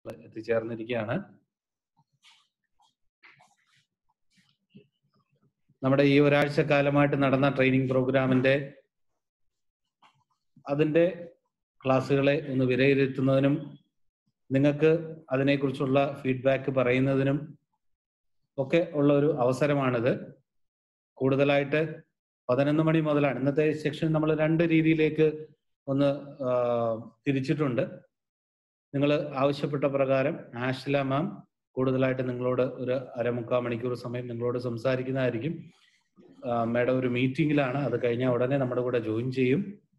എത്തിച്ചേർന്നിരിക്കുകയാണ് നമ്മുടെ ഈ ഒരാഴ്ച കാലമായിട്ട് നടന്ന ട്രെയിനിങ് പ്രോഗ്രാമിന്റെ അതിന്റെ ക്ലാസ്സുകളെ ഒന്ന് വിലയിരുത്തുന്നതിനും നിങ്ങൾക്ക് അതിനെക്കുറിച്ചുള്ള ഫീഡ്ബാക്ക് പറയുന്നതിനും ഒക്കെ ഉള്ള ഒരു അവസരമാണിത് കൂടുതലായിട്ട് പതിനൊന്ന് മണി മുതലാണ് ഇന്നത്തെ സെക്ഷൻ നമ്മൾ രണ്ട് രീതിയിലേക്ക് ഒന്ന് ആ, തിരിച്ചിട്ടുണ്ട് നിങ്ങൾ ആവശ്യപ്പെട്ട പ്രകാരം ആഷ്ല മാം കൂടുതലായിട്ട് നിങ്ങളോട് ഒരു അരമുക്കാൽ മണിക്കൂർ സമയം നിങ്ങളോട് സംസാരിക്കുന്നതായിരിക്കും മാഡം ഒരു മീറ്റിംഗിലാണ് അത് കഴിഞ്ഞാൽ ഉടനെ നമ്മുടെ കൂടെ ജോയിൻ ചെയ്യും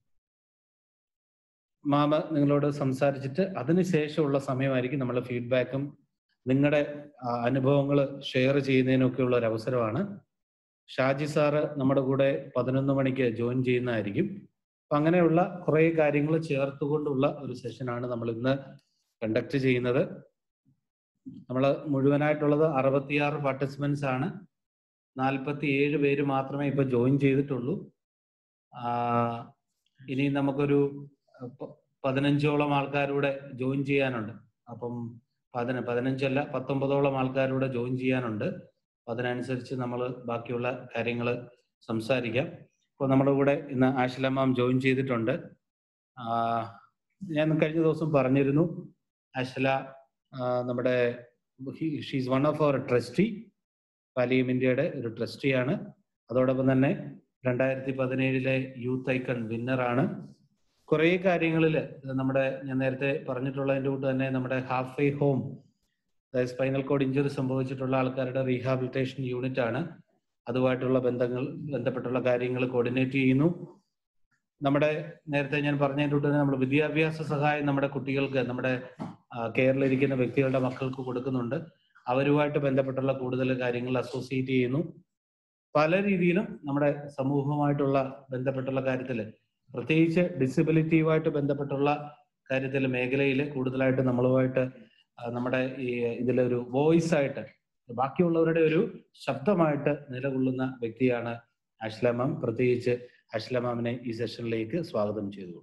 മാമ നിങ്ങളോട് സംസാരിച്ചിട്ട് അതിനുശേഷമുള്ള സമയമായിരിക്കും നമ്മളെ ഫീഡ്ബാക്കും നിങ്ങളുടെ അനുഭവങ്ങൾ ഷെയർ ചെയ്യുന്നതിനൊക്കെയുള്ള ഒരു അവസരമാണ് ഷാജി സാറ് നമ്മുടെ കൂടെ പതിനൊന്ന് മണിക്ക് ജോയിൻ ചെയ്യുന്നതായിരിക്കും അപ്പൊ അങ്ങനെയുള്ള കുറേ കാര്യങ്ങൾ ചേർത്തുകൊണ്ടുള്ള ഒരു സെഷനാണ് നമ്മൾ ഇന്ന് കണ്ടക്ട് ചെയ്യുന്നത് നമ്മൾ മുഴുവനായിട്ടുള്ളത് അറുപത്തിയാറ് പാർട്ടിസിപ്പൻസ് ആണ് നാൽപ്പത്തി ഏഴ് പേര് മാത്രമേ ഇപ്പൊ ജോയിൻ ചെയ്തിട്ടുള്ളൂ ആ, ഇനി നമുക്കൊരു പ- പതിനഞ്ചോളം ആൾക്കാരൂടെ ജോയിൻ ചെയ്യാനുണ്ട് അപ്പം പതിന പതിനഞ്ചല്ല പത്തൊമ്പതോളം ആൾക്കാരൂടെ ജോയിൻ ചെയ്യാനുണ്ട് അപ്പൊ അതിനനുസരിച്ച് നമ്മൾ ബാക്കിയുള്ള കാര്യങ്ങൾ സംസാരിക്കാം ഇപ്പോൾ നമ്മുടെ കൂടെ ഇന്ന് ആഷില മാം ജോയിൻ ചെയ്തിട്ടുണ്ട് ആ, ഞാൻ കഴിഞ്ഞ ദിവസം പറഞ്ഞിരുന്നു ആഷില ആ, നമ്മുടെ she's one of our trustee Pallium ഇന്ത്യയുടെ ഒരു ട്രസ്റ്റിയാണ് അതോടൊപ്പം തന്നെ രണ്ടായിരത്തി പതിനേഴിലെ യൂത്ത് ഐക്കൺ വിന്നറാണ് കുറേ കാര്യങ്ങളിൽ നമ്മുടെ ഞാൻ നേരത്തെ പറഞ്ഞിട്ടുള്ളതിൻ്റെ കൂട്ട് തന്നെ നമ്മുടെ ഹാഫ് വേ ഹോം അതായത് സ്പൈനൽ കോഡ് ഇഞ്ചുറി സംഭവിച്ചിട്ടുള്ള ആൾക്കാരുടെ റീഹാബിലിറ്റേഷൻ യൂണിറ്റ് ആണ് അതുമായിട്ടുള്ള ബന്ധങ്ങൾ ബന്ധപ്പെട്ടുള്ള കാര്യങ്ങൾ കോർഡിനേറ്റ് ചെയ്യുന്നു നമ്മുടെ നേരത്തെ ഞാൻ പറഞ്ഞതിൻ്റെ കൂട്ട് തന്നെ നമ്മൾ വിദ്യാഭ്യാസ സഹായം നമ്മുടെ കുട്ടികൾക്ക് നമ്മുടെ ആ, കെയറിലിരിക്കുന്ന വ്യക്തികളുടെ മക്കൾക്ക് കൊടുക്കുന്നുണ്ട് അവരുമായിട്ട് ബന്ധപ്പെട്ടുള്ള കൂടുതൽ കാര്യങ്ങൾ അസോസിയേറ്റ് ചെയ്യുന്നു പല രീതിയിലും നമ്മുടെ സമൂഹവുമായിട്ടുള്ള ബന്ധപ്പെട്ടുള്ള കാര്യത്തിൽ പ്രത്യേകിച്ച് ഡിസബിലിറ്റിയുമായിട്ട് ബന്ധപ്പെട്ടുള്ള കാര്യത്തിൽ മേഖലയിൽ കൂടുതലായിട്ട് നമ്മളുമായിട്ട് ആ, നമ്മുടെ ഈ ഇതിലൊരു വോയിസ് ആയിട്ട് ബാക്കിയുള്ളവരുടെ ഒരു ശബ്ദമായിട്ട് നിലകൊള്ളുന്ന വ്യക്തിയാണ് അഷ്ല മാം പ്രത്യേകിച്ച് അഷ്ല മാമിനെ ഈ സെഷനിലേക്ക് സ്വാഗതം ചെയ്തു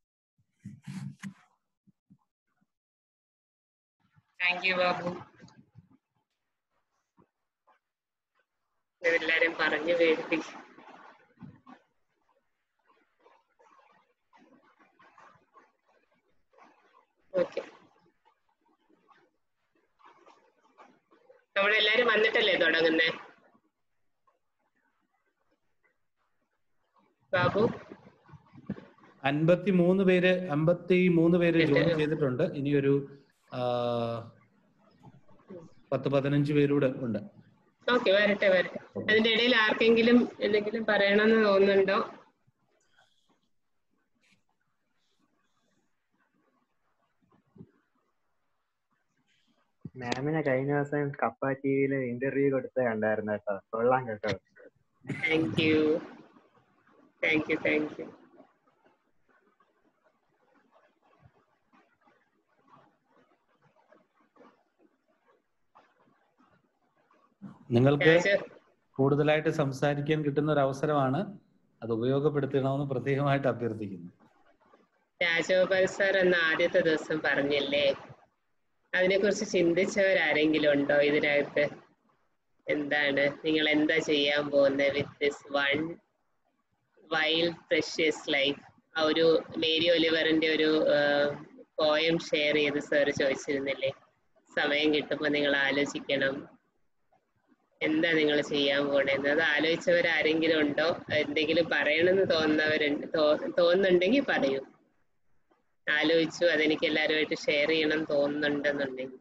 താങ്ക് യു ബാബു എല്ലാരും പറഞ്ഞു പേടിപ്പിക്കും ഓക്കെ നമ്മളെല്ലാരും വന്നിട്ടല്ലേ തുടങ്ങുന്നേ ബാബു അൻപത്തി മൂന്ന് പേര് അമ്പത്തി മൂന്ന് പേര് ജോയിൻ ചെയ്തിട്ടുണ്ട് ഇനിയൊരു ആ, പത്ത് പതിനഞ്ച് പേരൂടെ ഉണ്ട് ഓക്കെ വരട്ടെ വരട്ടെ അതിന്റെ ഇടയിൽ ആർക്കെങ്കിലും എന്തെങ്കിലും പറയണമെന്ന് തോന്നുന്നുണ്ടോ മാമിനെ കഴിഞ്ഞ ദിവസം കപ്പ ടി വിയിൽ ഇന്റർവ്യൂ കൊടുത്ത കണ്ടായിരുന്നു കേട്ടോ കൊള്ളാം കേട്ടോ thank you thank you thank you നിങ്ങൾക്ക് കൂടുതലായിട്ട് സംസാരിക്കാൻ കിട്ടുന്ന ഒരു അവസരമാണ് അത് ഉപയോഗപ്പെടുത്തണമെന്ന് പ്രത്യേകമായിട്ട് അഭ്യർത്ഥിക്കുന്നു രാജഗോപാൽ സാർ എന്ന ആദ്യത്തെ ദിവസം പറഞ്ഞില്ലേ അതിനെക്കുറിച്ച് ചിന്തിച്ചവരാരെങ്കിലും ഉണ്ടോ ഇതിനകത്ത് എന്താണ് നിങ്ങൾ എന്താ ചെയ്യാൻ പോകുന്നത് with this one wild precious life ആ ഒരു മേരി ഒലിവറിന്റെ ഒരു പോയം ഷെയർ ചെയ്ത് സാർ ചോദിച്ചിരുന്നില്ലേ സമയം കിട്ടുമ്പോൾ നിങ്ങൾ ആലോചിക്കണം എന്താ നിങ്ങൾ ചെയ്യാൻ പോണേന്ന് അത് ആലോചിച്ചവരാരെങ്കിലും ഉണ്ടോ എന്തെങ്കിലും പറയണമെന്ന് തോന്നുന്നവരുണ്ട് തോ- തോന്നുന്നുണ്ടെങ്കിൽ പറയൂ ആലോചിച്ചു അതെനിക്ക് എല്ലാവരുമായിട്ട് ഷെയർ ചെയ്യണം തോന്നുന്നുണ്ടെന്നുണ്ടെങ്കിൽ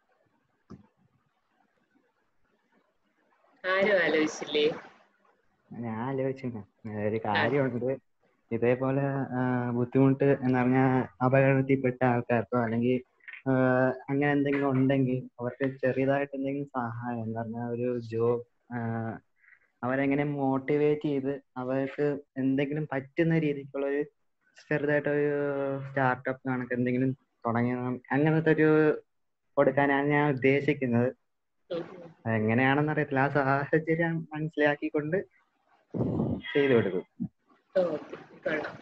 ആരും ആലോചിച്ചില്ലേ ഞാൻ ആലോചിച്ചു ഒരു കാര്യമുണ്ട് ഇതേപോലെ ആ, ബുദ്ധിമുട്ട് എന്ന് പറഞ്ഞാൽ അപകടത്തിൽപ്പെട്ട ആൾക്കാർക്കോ അല്ലെങ്കിൽ ആ, അങ്ങനെ എന്തെങ്കിലും ഉണ്ടെങ്കിൽ അവർക്ക് ചെറിയതായിട്ട് എന്തെങ്കിലും സഹായം എന്ന് പറഞ്ഞാൽ ഒരു ജോബ് അവരെങ്ങനെ മോട്ടിവേറ്റ് ചെയ്ത് അവർക്ക് എന്തെങ്കിലും പറ്റുന്ന രീതിക്കുള്ള ഒരു ചെറുതായിട്ടൊരു സ്റ്റാർട്ടപ്പ് കണക്ക് എന്തെങ്കിലും തുടങ്ങി അങ്ങനത്തെ ഒരു കൊടുക്കാനാണ് ഞാൻ ഉദ്ദേശിക്കുന്നത് ഉം. എങ്ങനെയാണെന്ന് അറിയത്തില്ല ആ സാഹചര്യം മനസ്സിലാക്കിക്കൊണ്ട് ചെയ്തു കൊടുക്കും ഓക്കെ കൊള്ളാം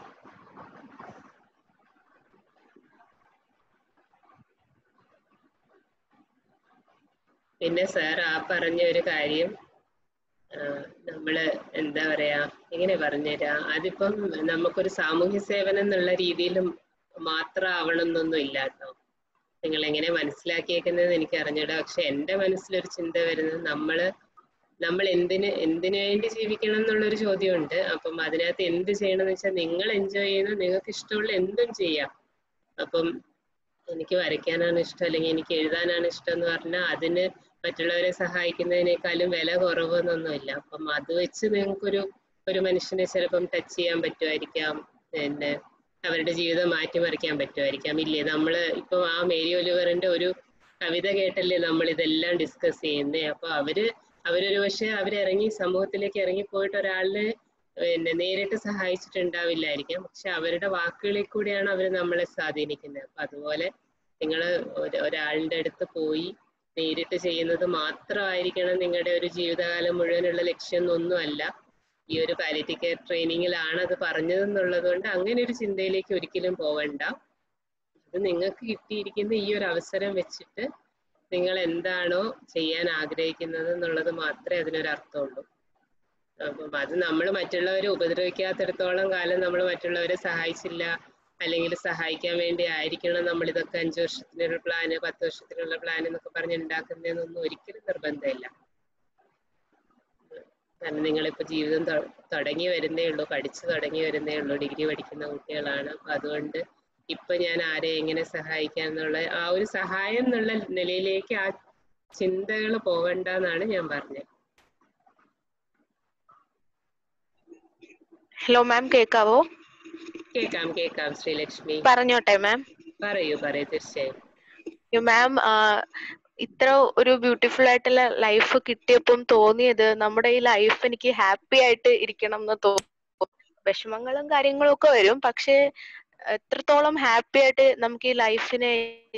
പിന്നെ സാർ ആ പറഞ്ഞ ഒരു കാര്യം ആ, നമ്മള് എന്താ പറയാ എങ്ങനെ പറഞ്ഞുതരാ അതിപ്പം നമുക്കൊരു സാമൂഹ്യ സേവനം എന്നുള്ള രീതിയിലും മാത്രം ആവണം എന്നൊന്നും ഇല്ല കേട്ടോ നിങ്ങൾ എങ്ങനെ മനസ്സിലാക്കിയേക്കുന്നത് എനിക്ക് അറിഞ്ഞൂടാ പക്ഷെ എൻ്റെ മനസ്സിലൊരു ചിന്ത വരുന്നത് നമ്മള് നമ്മൾ എന്തിന് എന്തിനു വേണ്ടി ജീവിക്കണം എന്നുള്ളൊരു ചോദ്യമുണ്ട് അപ്പം അതിനകത്ത് എന്ത് ചെയ്യണം എന്ന് വെച്ചാൽ നിങ്ങൾ എൻജോയ് ചെയ്യുന്ന നിങ്ങൾക്ക് ഇഷ്ടമുള്ള എന്തും ചെയ്യാം അപ്പം എനിക്ക് വരയ്ക്കാനാണ് ഇഷ്ടം അല്ലെങ്കിൽ എനിക്ക് എഴുതാനാണ് ഇഷ്ടം എന്ന് പറഞ്ഞാൽ അതിന് മറ്റുള്ളവരെ സഹായിക്കുന്നതിനേക്കാളും വില കുറവെന്നൊന്നുമില്ല അപ്പം അത് വെച്ച് നിങ്ങൾക്കൊരു ഒരു മനുഷ്യനെ ചിലപ്പം ടച്ച് ചെയ്യാൻ പറ്റുമായിരിക്കാം പിന്നെ അവരുടെ ജീവിതം മാറ്റിമറിക്കാൻ പറ്റുമായിരിക്കാം ഇല്ലേ നമ്മള് ഇപ്പൊ ആ മേരി ഒലിവറിന്റെ ഒരു കവിത കേട്ടല്ലേ നമ്മൾ ഇതെല്ലാം ഡിസ്കസ് ചെയ്യുന്നേ അപ്പൊ അവര് അവരൊരു പക്ഷെ അവരിറങ്ങി സമൂഹത്തിലേക്ക് ഇറങ്ങി പോയിട്ട് ഒരാളിനെ പിന്നെ നേരിട്ട് സഹായിച്ചിട്ടുണ്ടാവില്ലായിരിക്കാം പക്ഷെ അവരുടെ വാക്കുകളിൽ കൂടിയാണ് അവർ നമ്മളെ സ്വാധീനിക്കുന്നത് അപ്പൊ അതുപോലെ നിങ്ങൾ ഒരാളുടെ അടുത്ത് പോയി നേരിട്ട് ചെയ്യുന്നത് മാത്രമായിരിക്കണം നിങ്ങളുടെ ഒരു ജീവിതകാലം മുഴുവനുള്ള ലക്ഷ്യം എന്നൊന്നുമല്ല ഈ ഒരു പാലിറ്റിക് കെയർ ട്രെയിനിങ്ങിലാണ് അത് പറഞ്ഞതെന്നുള്ളത് കൊണ്ട് അങ്ങനെ ഒരു ചിന്തയിലേക്ക് ഒരിക്കലും പോവണ്ട ഇത് നിങ്ങൾക്ക് കിട്ടിയിരിക്കുന്ന ഈ ഒരു അവസരം വെച്ചിട്ട് നിങ്ങൾ എന്താണോ ചെയ്യാൻ ആഗ്രഹിക്കുന്നത് എന്നുള്ളത് മാത്രമേ അതിനൊരു അർത്ഥമുള്ളൂ അപ്പം അത് നമ്മൾ മറ്റുള്ളവരെ ഉപദ്രവിക്കാത്തിടത്തോളം കാലം നമ്മൾ മറ്റുള്ളവരെ സഹായിച്ചില്ല അല്ലെങ്കിൽ സഹായിക്കാൻ വേണ്ടി ആയിരിക്കണം നമ്മൾ ഇതൊക്കെ അഞ്ചു വർഷത്തിനുള്ള പ്ലാന് പത്ത് വർഷത്തിനുള്ള പ്ലാൻ എന്നൊക്കെ പറഞ്ഞ് ഉണ്ടാക്കുന്നതെന്നൊന്നും ഒരിക്കലും നിർബന്ധമില്ല കാരണം നിങ്ങളിപ്പോ ജീവിതം തൊ- തുടങ്ങി വരുന്നേ ഉള്ളൂ പഠിച്ചു തുടങ്ങി വരുന്നേ ഉള്ളൂ ഡിഗ്രി പഠിക്കുന്ന കുട്ടികളാണ് അപ്പൊ അതുകൊണ്ട് ഇപ്പൊ ഞാൻ ആരെ എങ്ങനെ സഹായിക്കാം എന്നുള്ള ആ ഒരു സഹായം എന്നുള്ള നിലയിലേക്ക് ആ ചിന്തകൾ പോകണ്ട എന്നാണ് ഞാൻ പറഞ്ഞത് ഹലോ മാം കേൾക്കാവോ കേക്കാം കേക്കാം ശ്രീലക്ഷ്മി പറഞ്ഞോട്ടെ മാം പറയൂ പറയൂ തീർച്ചയായും മാം ഇത്ര ഒരു ബ്യൂട്ടിഫുൾ ആയിട്ടുള്ള ലൈഫ് കിട്ടിയപ്പം തോന്നിയത് നമ്മുടെ ഈ ലൈഫ് എനിക്ക് ഹാപ്പി ആയിട്ട് ഇരിക്കണം എന്ന് തോന്നുന്നു വിഷമങ്ങളും കാര്യങ്ങളും ഒക്കെ വരും പക്ഷേ എത്രത്തോളം ഹാപ്പി ആയിട്ട് നമുക്ക് ഈ ലൈഫിനെ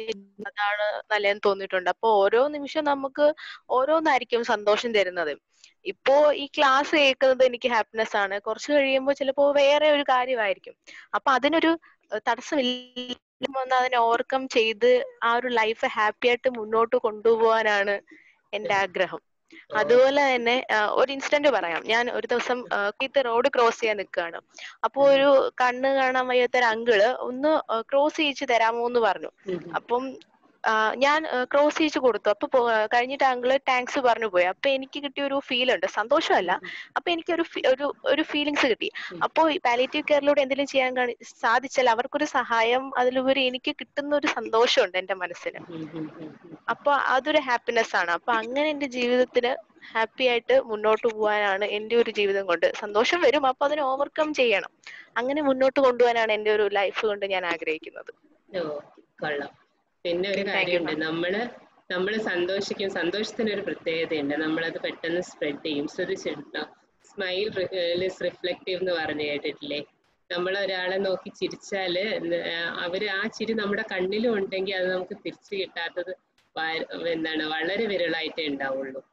അതാണ് നല്ലതെന്ന് തോന്നിയിട്ടുണ്ട് അപ്പൊ ഓരോ നിമിഷം നമുക്ക് ഓരോന്നായിരിക്കും സന്തോഷം തരുന്നത് ഇപ്പോ ഈ ക്ലാസ് കേൾക്കുന്നത് എനിക്ക് ഹാപ്പിനെസ് ആണ് കുറച്ച് കഴിയുമ്പോൾ ചിലപ്പോ വേറെ ഒരു കാര്യമായിരിക്കും അപ്പൊ അതിനൊരു ഏഹ് തടസ്സമില്ല വന്ന് അതിനെ ഓവർകം ചെയ്ത് ആ ഒരു ലൈഫ് ഹാപ്പി ആയിട്ട് മുന്നോട്ട് കൊണ്ടുപോകാനാണ് എന്റെ ആഗ്രഹം അതുപോലെ തന്നെ ആ, ഒരു ഇൻസിഡന്റ് പറയാം ഞാൻ ഒരു ദിവസം ഇത് റോഡ് ക്രോസ് ചെയ്യാൻ നിൽക്കുകയാണ് അപ്പൊ ഒരു കണ്ണ് കാണാൻ വയ്യാത്ത ഒരു അങ്കിള് ഒന്ന് ക്രോസ് ചെയ്യിച്ച് തരാമോ എന്ന് പറഞ്ഞു ഉം. അപ്പം ആ, ഞാൻ ക്രോസ് ചെയ്യിച്ച് കൊടുത്തു അപ്പൊ പോ- ആ, കഴിഞ്ഞിട്ട് അങ്കിള് താങ്ക്സ് പറഞ്ഞു പോയി അപ്പൊ എനിക്ക് കിട്ടിയ ഒരു ഫീൽ ഉണ്ട് സന്തോഷമല്ല അപ്പൊ എനിക്ക് ഒരു ഫി- ഒരു ഒരു ഫീലിങ്സ് കിട്ടി ഉം. അപ്പോ ഈ പാലിറ്റീവ് കെയറിലൂടെ എന്തെങ്കിലും ചെയ്യാൻ കാണി- സാധിച്ചാൽ അവർക്കൊരു സഹായം അതിലുപരി എനിക്ക് കിട്ടുന്ന ഒരു സന്തോഷമുണ്ട് എന്റെ മനസ്സിന് ഉം, ഉം, ഉം, ഉം. അപ്പൊ അതൊരു ഹാപ്പിനെസ് ആണ് അപ്പൊ അങ്ങനെ എന്റെ ജീവിതത്തിന് ഹാപ്പി ആയിട്ട് മുന്നോട്ട് പോകാനാണ് എന്റെ ഒരു ജീവിതം കൊണ്ട് സന്തോഷം വരും അപ്പൊ അതിനെ ഓവർകം ചെയ്യണം അങ്ങനെ മുന്നോട്ട് കൊണ്ടുപോകാനാണ് എന്റെ ഒരു ലൈഫ് കൊണ്ട് ഞാൻ ആഗ്രഹിക്കുന്നത് ഓ കൊള്ളാം പിന്നെ ഒരു Okay, thank you, കാര്യമുണ്ട് നമ്മള് നമ്മൾ സന്തോഷിക്കും സന്തോഷത്തിന് ഒരു പ്രത്യേകതയുണ്ട് നമ്മളത് പെട്ടെന്ന് സ്പ്രെഡ് ചെയ്യും ശ്രദ്ധിച്ചിട്ടുണ്ടോ സ്മൈൽ ഇസ് റിഫ്ലക്റ്റീവ് എന്ന് പറഞ്ഞു കേട്ടിട്ടില്ലേ നമ്മൾ ഒരാളെ നോക്കി ചിരിച്ചാല് ന- ആ, അവര് ആ ചിരി നമ്മുടെ കണ്ണിലും ഉണ്ടെങ്കിൽ അത് നമുക്ക് തിരിച്ചു കിട്ടാത്തത് വ- എന്താണ് വളരെ വിരളായിട്ടേ ഉണ്ടാവുള്ളൂ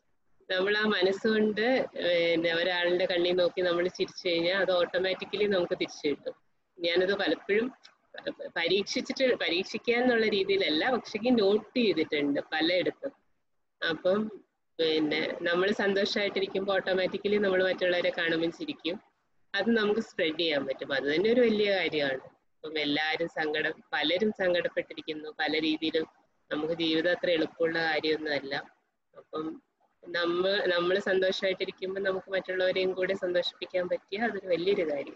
നമ്മൾ ആ മനസ്സുകൊണ്ട് പിന്നെ ഒരാളുടെ കണ്ണിൽ നോക്കി നമ്മൾ ചിരിച്ചു കഴിഞ്ഞാൽ അത് ഓട്ടോമാറ്റിക്കലി നമുക്ക് തിരിച്ചു കിട്ടും ഞാനത് പലപ്പോഴും പ- പരീക്ഷിച്ചിട്ട് പരീക്ഷിക്കുക എന്നുള്ള രീതിയിലല്ല പക്ഷേ നോട്ട് ചെയ്തിട്ടുണ്ട് പലയിടത്തും അപ്പം പിന്നെ നമ്മൾ സന്തോഷമായിട്ടിരിക്കുമ്പോൾ ഓട്ടോമാറ്റിക്കലി നമ്മൾ മറ്റുള്ളവരെ കാണുമ്പോൾ ചിരിക്കും അത് നമുക്ക് സ്പ്രെഡ് ചെയ്യാൻ പറ്റും അത് തന്നെ ഒരു വലിയ കാര്യമാണ് അപ്പം എല്ലാവരും സങ്കടം പലരും സങ്കടപ്പെട്ടിരിക്കുന്നു പല രീതിയിലും നമുക്ക് ജീവിതം അത്ര എളുപ്പമുള്ള കാര്യമൊന്നുമല്ല അപ്പം നമ്മ നമ്മൾ സന്തോഷമായിട്ടിരിക്കുമ്പോൾ നമുക്ക് മറ്റുള്ളവരെയും കൂടെ സന്തോഷിപ്പിക്കാൻ പറ്റിയ അതൊരു വലിയൊരു കാര്യം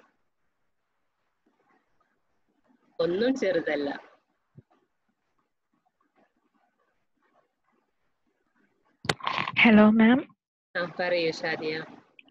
ഒന്നും ചെറുതല്ല ഹലോ മാം ആ പറയൂ ഷാദിയ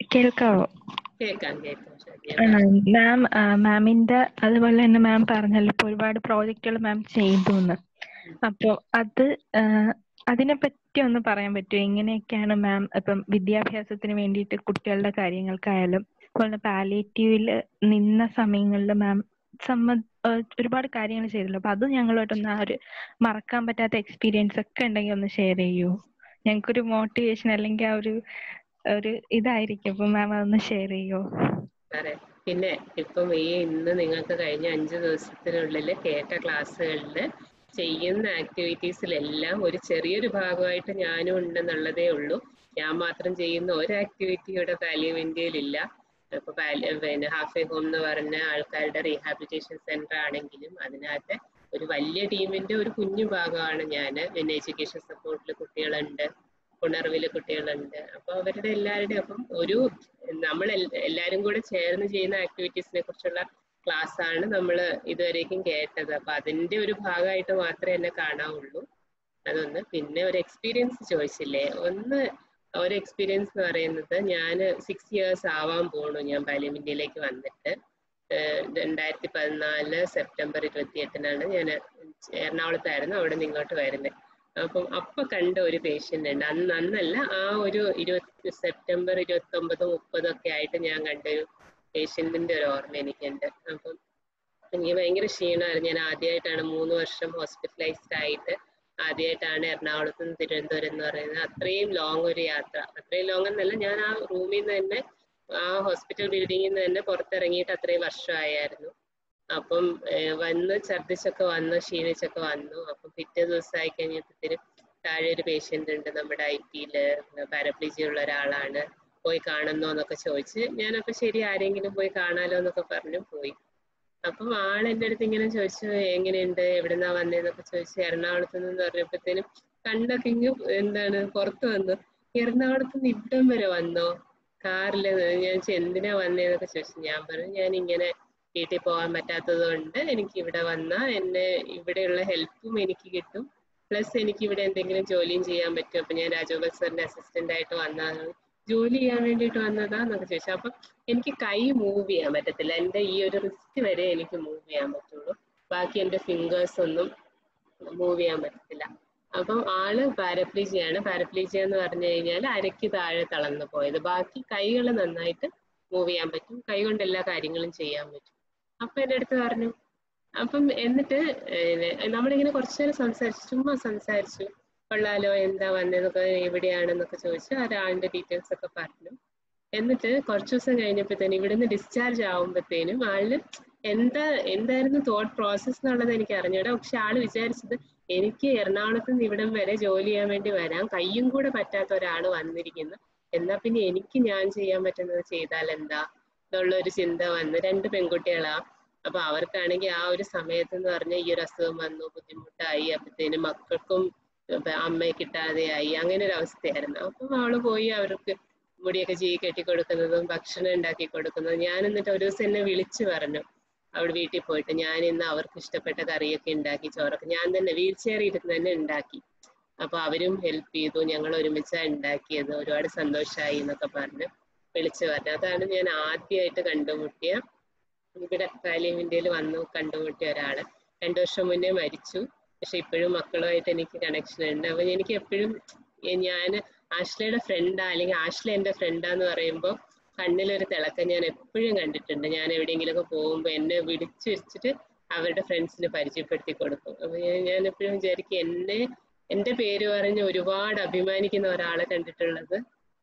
കേൾക്കാവോ കേൾക്കാം കേൾക്കാം ഷാജിയ മാം മാമിന്റെ അതുപോലെ തന്നെ മാം പറഞ്ഞല്ലോ ഇപ്പൊ ഒരുപാട് പ്രോജക്റ്റുകൾ മാം ചെയ്തു എന്ന് അപ്പോ അത് ആ, അതിനെപ്പറ്റി ഒന്ന് പറയാൻ പറ്റുമോ എങ്ങനെയൊക്കെയാണ് മാം ഇപ്പം വിദ്യാഭ്യാസത്തിന് വേണ്ടിയിട്ട് കുട്ടികളുടെ കാര്യങ്ങൾക്കായാലും അതുപോലെ പാലിയേറ്റീവിൽ നിന്ന സമയങ്ങളിൽ മാം സമ്മ ആ, ഒരുപാട് കാര്യങ്ങൾ ചെയ്തല്ലോ അപ്പൊ അത് ഞങ്ങളുമായിട്ടൊന്ന് ആ ഒരു മറക്കാൻ പറ്റാത്ത എക്സ്പീരിയൻസ് ഒക്കെ ഉണ്ടെങ്കിൽ ഒന്ന് ഷെയർ ചെയ്യൂ ഞങ്ങൾക്കൊരു മോട്ടിവേഷൻ അല്ലെങ്കിൽ ആ ഒരു ഒരു ഇതായിരിക്കും അപ്പൊ മാം അതൊന്ന് ഷെയർ ചെയ്യോ അതെ പിന്നെ ഇപ്പം ഈ ഇന്ന് നിങ്ങൾക്ക് കഴിഞ്ഞ അഞ്ച് ദിവസത്തിനുള്ളിൽ കേട്ട ക്ലാസ്സുകളിൽ ചെയ്യുന്ന ആക്ടിവിറ്റീസിലെല്ലാം ഒരു ചെറിയൊരു ഭാഗമായിട്ട് ഞാനും ഉണ്ടെന്നുള്ളതേ ഉള്ളൂ ഞാൻ മാത്രം ചെയ്യുന്ന ഒരു ആക്ടിവിറ്റിയുടെ വാല്യൂ ഇന്ത്യയിലില്ല ഇപ്പൊ പാലി- പിന്നെ ഹാഫ് എ ഹോം എന്ന് പറഞ്ഞ ആൾക്കാരുടെ റീഹാബിലിറ്റേഷൻ സെന്റർ ആണെങ്കിലും അതിനകത്ത് ഒരു വലിയ ടീമിന്റെ ഒരു കുഞ്ഞു ഭാഗമാണ് ഞാൻ പിന്നെ എഡ്യൂക്കേഷൻ സപ്പോർട്ടിൽ കുട്ടികളുണ്ട് ഉണർവില് കുട്ടികളുണ്ട് അപ്പൊ അവരുടെ എല്ലാവരുടെയും അപ്പം ഒരു നമ്മൾ എല്ലാരും കൂടെ ചേർന്ന് ചെയ്യുന്ന ആക്ടിവിറ്റീസിനെ കുറിച്ചുള്ള ക്ലാസ് ആണ് നമ്മൾ ഇതുവരേക്കും കേട്ടത് അപ്പൊ അതിന്റെ ഒരു ഭാഗമായിട്ട് മാത്രമേ എന്നെ കാണാവുള്ളൂ അതൊന്ന് പിന്നെ ഒരു എക്സ്പീരിയൻസ് ചോദിച്ചില്ലേ ഒന്ന് ഒരു എക്സ്പീരിയൻസ് എന്ന് പറയുന്നത് ഞാൻ സിക്സ് ഇയേഴ്സ് ആവാൻ പോണു ഞാൻ പാർലമെന്റിലേക്ക് വന്നിട്ട് ഏഹ് രണ്ടായിരത്തി പതിനാല് സെപ്റ്റംബർ ഇരുപത്തി എട്ടിനാണ് ഞാൻ എറണാകുളത്തായിരുന്നു അവിടെ നിന്ന് ഇങ്ങോട്ട് വരുന്നത് അപ്പം അപ്പൊ കണ്ട ഒരു പേഷ്യന്റ് ഉണ്ട് അന്ന് അന്നല്ല ആ ഒരു ഇരുപത്തി സെപ്റ്റംബർ ഇരുപത്തി ഒമ്പത് മുപ്പതും ഒക്കെ ആയിട്ട് ഞാൻ കണ്ട ഒരു പേഷ്യന്റിന്റെ ഒരു ഓർമ്മ എനിക്കുണ്ട് അപ്പം എനിക്ക് ഭയങ്കര ക്ഷീണമായിരുന്നു ഞാൻ ആദ്യമായിട്ടാണ് മൂന്ന് വർഷം ഹോസ്പിറ്റലൈസ്ഡ് ആയിട്ട് ആദ്യമായിട്ടാണ് എറണാകുളത്ത് നിന്ന് തിരുവനന്തപുരം എന്ന് പറയുന്നത് അത്രയും ലോങ് ഒരു യാത്ര അത്രയും ലോങ് എന്നല്ല ഞാൻ ആ റൂമിൽ നിന്ന് തന്നെ ആ ഹോസ്പിറ്റൽ ബിൽഡിങ്ങിൽ നിന്ന് തന്നെ പുറത്തിറങ്ങിയിട്ട് അത്രയും വർഷമായിരുന്നു അപ്പം ഏഹ് വന്ന് ഛർദിച്ചൊക്കെ വന്നു ക്ഷീണിച്ചൊക്കെ വന്നു അപ്പം പിറ്റേ ദിവസമായി കഴിഞ്ഞപ്പോഴത്തേനും താഴെ ഒരു പേഷ്യന്റ് ഉണ്ട് നമ്മുടെ ഐ ടിയില് പാരപ്ലീജി ഉള്ള ഒരാളാണ് പോയി കാണുന്നോ എന്നൊക്കെ ചോദിച്ച് ഞാനപ്പോ ശരി ആരെങ്കിലും പോയി കാണാലോ എന്നൊക്കെ പറഞ്ഞു പോയി അപ്പം ആൾ എൻ്റെ അടുത്ത് ഇങ്ങനെ ചോദിച്ചു എങ്ങനെയുണ്ട് എവിടുന്നാ വന്നേന്നൊക്കെ ചോദിച്ചു എറണാകുളത്ത് നിന്ന് പറഞ്ഞപ്പോഴത്തേനും കണ്ണൊക്കെ ഇങ്ങ് എന്താണ് പുറത്ത് വന്നു എറണാകുളത്ത് നിന്ന് ഇവിടം വരെ വന്നോ കാറിൽ ഞാൻ ചോദിച്ചു, എന്തിനാ വന്നേന്നൊക്കെ ചോദിച്ചു ഞാൻ പറഞ്ഞു ഞാൻ ഇങ്ങനെ വീട്ടിൽ പോകാൻ പറ്റാത്തത് കൊണ്ട് എനിക്ക് ഇവിടെ വന്നാൽ എന്നെ ഇവിടെയുള്ള ഹെൽപ്പും എനിക്ക് കിട്ടും പ്ലസ് എനിക്ക് ഇവിടെ എന്തെങ്കിലും ജോലിയും ചെയ്യാൻ പറ്റും അപ്പൊ ഞാൻ രാജഗോപാൽ സാറിന്റെ അസിസ്റ്റന്റ് ആയിട്ട് വന്നതാണ് ജോലി ചെയ്യാൻ വേണ്ടിയിട്ട് വന്നതാ എന്നൊക്കെ ചോദിച്ചു അപ്പൊ എനിക്ക് കൈ മൂവ് ചെയ്യാൻ പറ്റത്തില്ല എന്റെ ഈ ഒരു റിസ്റ്റ് വരെ എനിക്ക് മൂവ് ചെയ്യാൻ പറ്റുള്ളൂ ബാക്കി എന്റെ ഫിംഗേഴ്സ് ഒന്നും മൂവ് ചെയ്യാൻ പറ്റത്തില്ല അപ്പം ആള് പാരപ്ലീജിയാണ് പാരപ്ലീജിയ എന്ന് പറഞ്ഞു കഴിഞ്ഞാൽ അരയ്ക്ക് താഴെ തളർന്നു പോയത് ബാക്കി കൈകൾ നന്നായിട്ട് മൂവ് ചെയ്യാൻ പറ്റും കൈ കൊണ്ട് എല്ലാ കാര്യങ്ങളും ചെയ്യാൻ പറ്റും അപ്പൊ എന്റെ അടുത്ത് പറഞ്ഞു അപ്പം എന്നിട്ട് ഏഹ് നമ്മളിങ്ങനെ കുറച്ചു നേരം സംസാരിച്ചു ചുമ്മാ സംസാരിച്ചു കൊള്ളാലോ എന്താ വന്നതെന്നൊക്കെ എവിടെയാണെന്നൊക്കെ ചോദിച്ചു ഒരാളിന്റെ ഡീറ്റെയിൽസ് ഒക്കെ പറഞ്ഞു എന്നിട്ട് കുറച്ചു ദിവസം കഴിഞ്ഞപ്പോഴത്തേനും ഇവിടുന്ന് ഡിസ്ചാർജ് ആവുമ്പോഴത്തേനും ആളിന് എന്താ എന്തായിരുന്നു തോട്ട് പ്രോസസ് എന്നുള്ളത് എനിക്ക് അറിഞ്ഞൂടാ പക്ഷെ ആള് വിചാരിച്ചത് എനിക്ക് എറണാകുളത്ത് നിന്ന് ഇവിടം വരെ ജോലി ചെയ്യാൻ വേണ്ടി വരാൻ കയ്യും കൂടെ പറ്റാത്ത ഒരാൾ വന്നിരിക്കുന്നു എന്നാ പിന്നെ എനിക്ക് ഞാൻ ചെയ്യാൻ പറ്റുന്നത് ചെയ്താൽ എന്താ എന്നുള്ള ഒരു ചിന്ത വന്ന് രണ്ട് പെൺകുട്ടികളാ അപ്പൊ അവർക്കാണെങ്കിൽ ആ ഒരു സമയത്ത് എന്ന് പറഞ്ഞാൽ ഈ ഒരു അസുഖം വന്നു ബുദ്ധിമുട്ടായി അപ്പത്തേനും മക്കൾക്കും ഇപ്പൊ അമ്മയെ കിട്ടാതെയായി അങ്ങനെ ഒരു അവസ്ഥയായിരുന്നു അപ്പം അവള് പോയി അവർക്ക് മുടിയൊക്കെ ചീ കെട്ടി കൊടുക്കുന്നതും ഭക്ഷണം ഉണ്ടാക്കി കൊടുക്കുന്നതും ഞാൻ എന്നിട്ട് ഒരു ദിവസം എന്നെ വിളിച്ചു പറഞ്ഞു അവിടെ വീട്ടിൽ പോയിട്ട് ഞാൻ ഇന്ന് അവർക്ക് ഇഷ്ടപ്പെട്ട കറിയൊക്കെ ഉണ്ടാക്കി ചോറൊക്കെ ഞാൻ തന്നെ വീൽ ചെയർ ഇരുന്ന് തന്നെ ഉണ്ടാക്കി അപ്പൊ അവരും ഹെൽപ്പ് ചെയ്തു ഞങ്ങൾ ഒരുമിച്ചാണ് ഉണ്ടാക്കിയത് ഒരുപാട് സന്തോഷമായി എന്നൊക്കെ പറഞ്ഞ് വിളിച്ചു പറഞ്ഞു അതാണ് ഞാൻ ആദ്യമായിട്ട് കണ്ടുമുട്ടിയ ഇവിടെ പാലിയം ഇന്ത്യയിൽ വന്നു കണ്ടുമുട്ടിയ ഒരാള് രണ്ടു വർഷം മുന്നേ മരിച്ചു പക്ഷെ ഇപ്പോഴും മക്കളുമായിട്ട് എനിക്ക് കണക്ഷൻ ഉണ്ട് അപ്പൊ എനിക്ക് എപ്പോഴും ഞാൻ ആഷ്ലയുടെ ഫ്രണ്ടാ അല്ലെങ്കിൽ ആഷ്ല എന്റെ ഫ്രണ്ടാന്ന് പറയുമ്പോൾ കണ്ണിലൊരു തിളക്കം ഞാൻ എപ്പോഴും കണ്ടിട്ടുണ്ട് ഞാൻ എവിടെയെങ്കിലുമൊക്കെ പോകുമ്പോൾ എന്നെ വിളിച്ചു വെച്ചിട്ട് അവരുടെ ഫ്രണ്ട്സിന് പരിചയപ്പെടുത്തി കൊടുക്കും അപ്പൊ ഞാൻ ഞാൻ എപ്പോഴും വിചാരിക്കും എന്നെ എന്റെ പേര് പറഞ്ഞ് ഒരുപാട് അഭിമാനിക്കുന്ന ഒരാളെ കണ്ടിട്ടുള്ളത്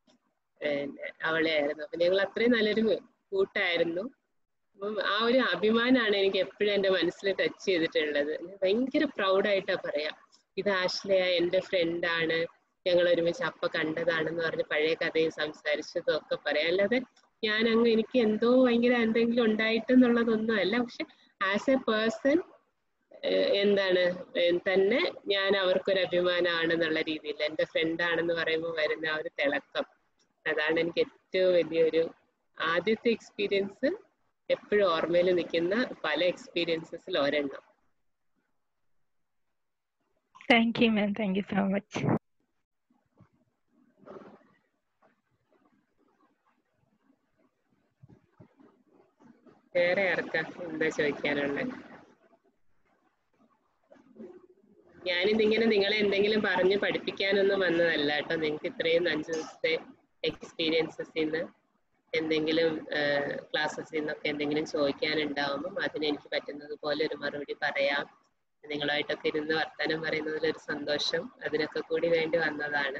പിന്നെ അവളെ ആയിരുന്നു അപ്പൊ ഞങ്ങൾ അത്രയും നല്ലൊരു കൂട്ടായിരുന്നു അപ്പം ആ ഒരു അഭിമാനമാണ് എനിക്ക് എപ്പോഴും എന്റെ മനസ്സിൽ ടച്ച് ചെയ്തിട്ടുള്ളത് ഞാൻ ഭയങ്കര പ്രൗഡായിട്ടാ പറയാം ഇത് ആശ്ലയ എന്റെ ഫ്രണ്ടാണ് ഞങ്ങൾ ഒരുമിച്ച് അപ്പ കണ്ടതാണെന്ന് പറഞ്ഞ് പഴയ കഥയും സംസാരിച്ചതും ഒക്കെ പറയാം അല്ലാതെ ഞാൻ അങ്ങ് എനിക്ക് എന്തോ ഭയങ്കര എന്തെങ്കിലും ഉണ്ടായിട്ടെന്നുള്ളതൊന്നും അല്ല പക്ഷെ ആസ് എ പേഴ്സൺ എന്താണ് ഏഹ് തന്നെ ഞാൻ അവർക്കൊരു അഭിമാനമാണെന്നുള്ള രീതിയിൽ എൻ്റെ ഫ്രണ്ടാണെന്ന് പറയുമ്പോൾ വരുന്ന ആ ഒരു തിളക്കം അതാണ് എനിക്ക് ഏറ്റവും വലിയൊരു ആദ്യത്തെ എക്സ്പീരിയൻസ് എപ്പോഴും ഓർമ്മയിൽ നിൽക്കുന്ന പല എക്സ്പീരിയൻസസിൽ ഒരെണ്ണം thank you ma'am thank you so much വേറെ ആർക്കാ എന്താ ചോദിക്കാനുള്ളത് ഞാനിതിങ്ങനെ നിങ്ങളെ എന്തെങ്കിലും പറഞ്ഞ് പഠിപ്പിക്കാനൊന്നും വന്നതല്ല കേട്ടോ നിങ്ങൾക്ക് ഇത്രയും അഞ്ച് ദിവസത്തെ എക്സ്പീരിയൻസസിൽ നിന്ന് എന്തെങ്കിലും ക്ലാസ്സസിൽ നിന്നൊക്കെ എന്തെങ്കിലും ചോദിക്കാനുണ്ടാവുമ്പം അതിന് എനിക്ക് പറ്റുന്നത് പോലെ ഒരു മറുപടി പറയാം നിങ്ങളുമായിട്ടൊക്കെ ഇരുന്ന് വർത്തമാനം പറയുന്നതിൽ ഒരു സന്തോഷം അതിനൊക്കെ കൂടി വേണ്ടി വന്നതാണ്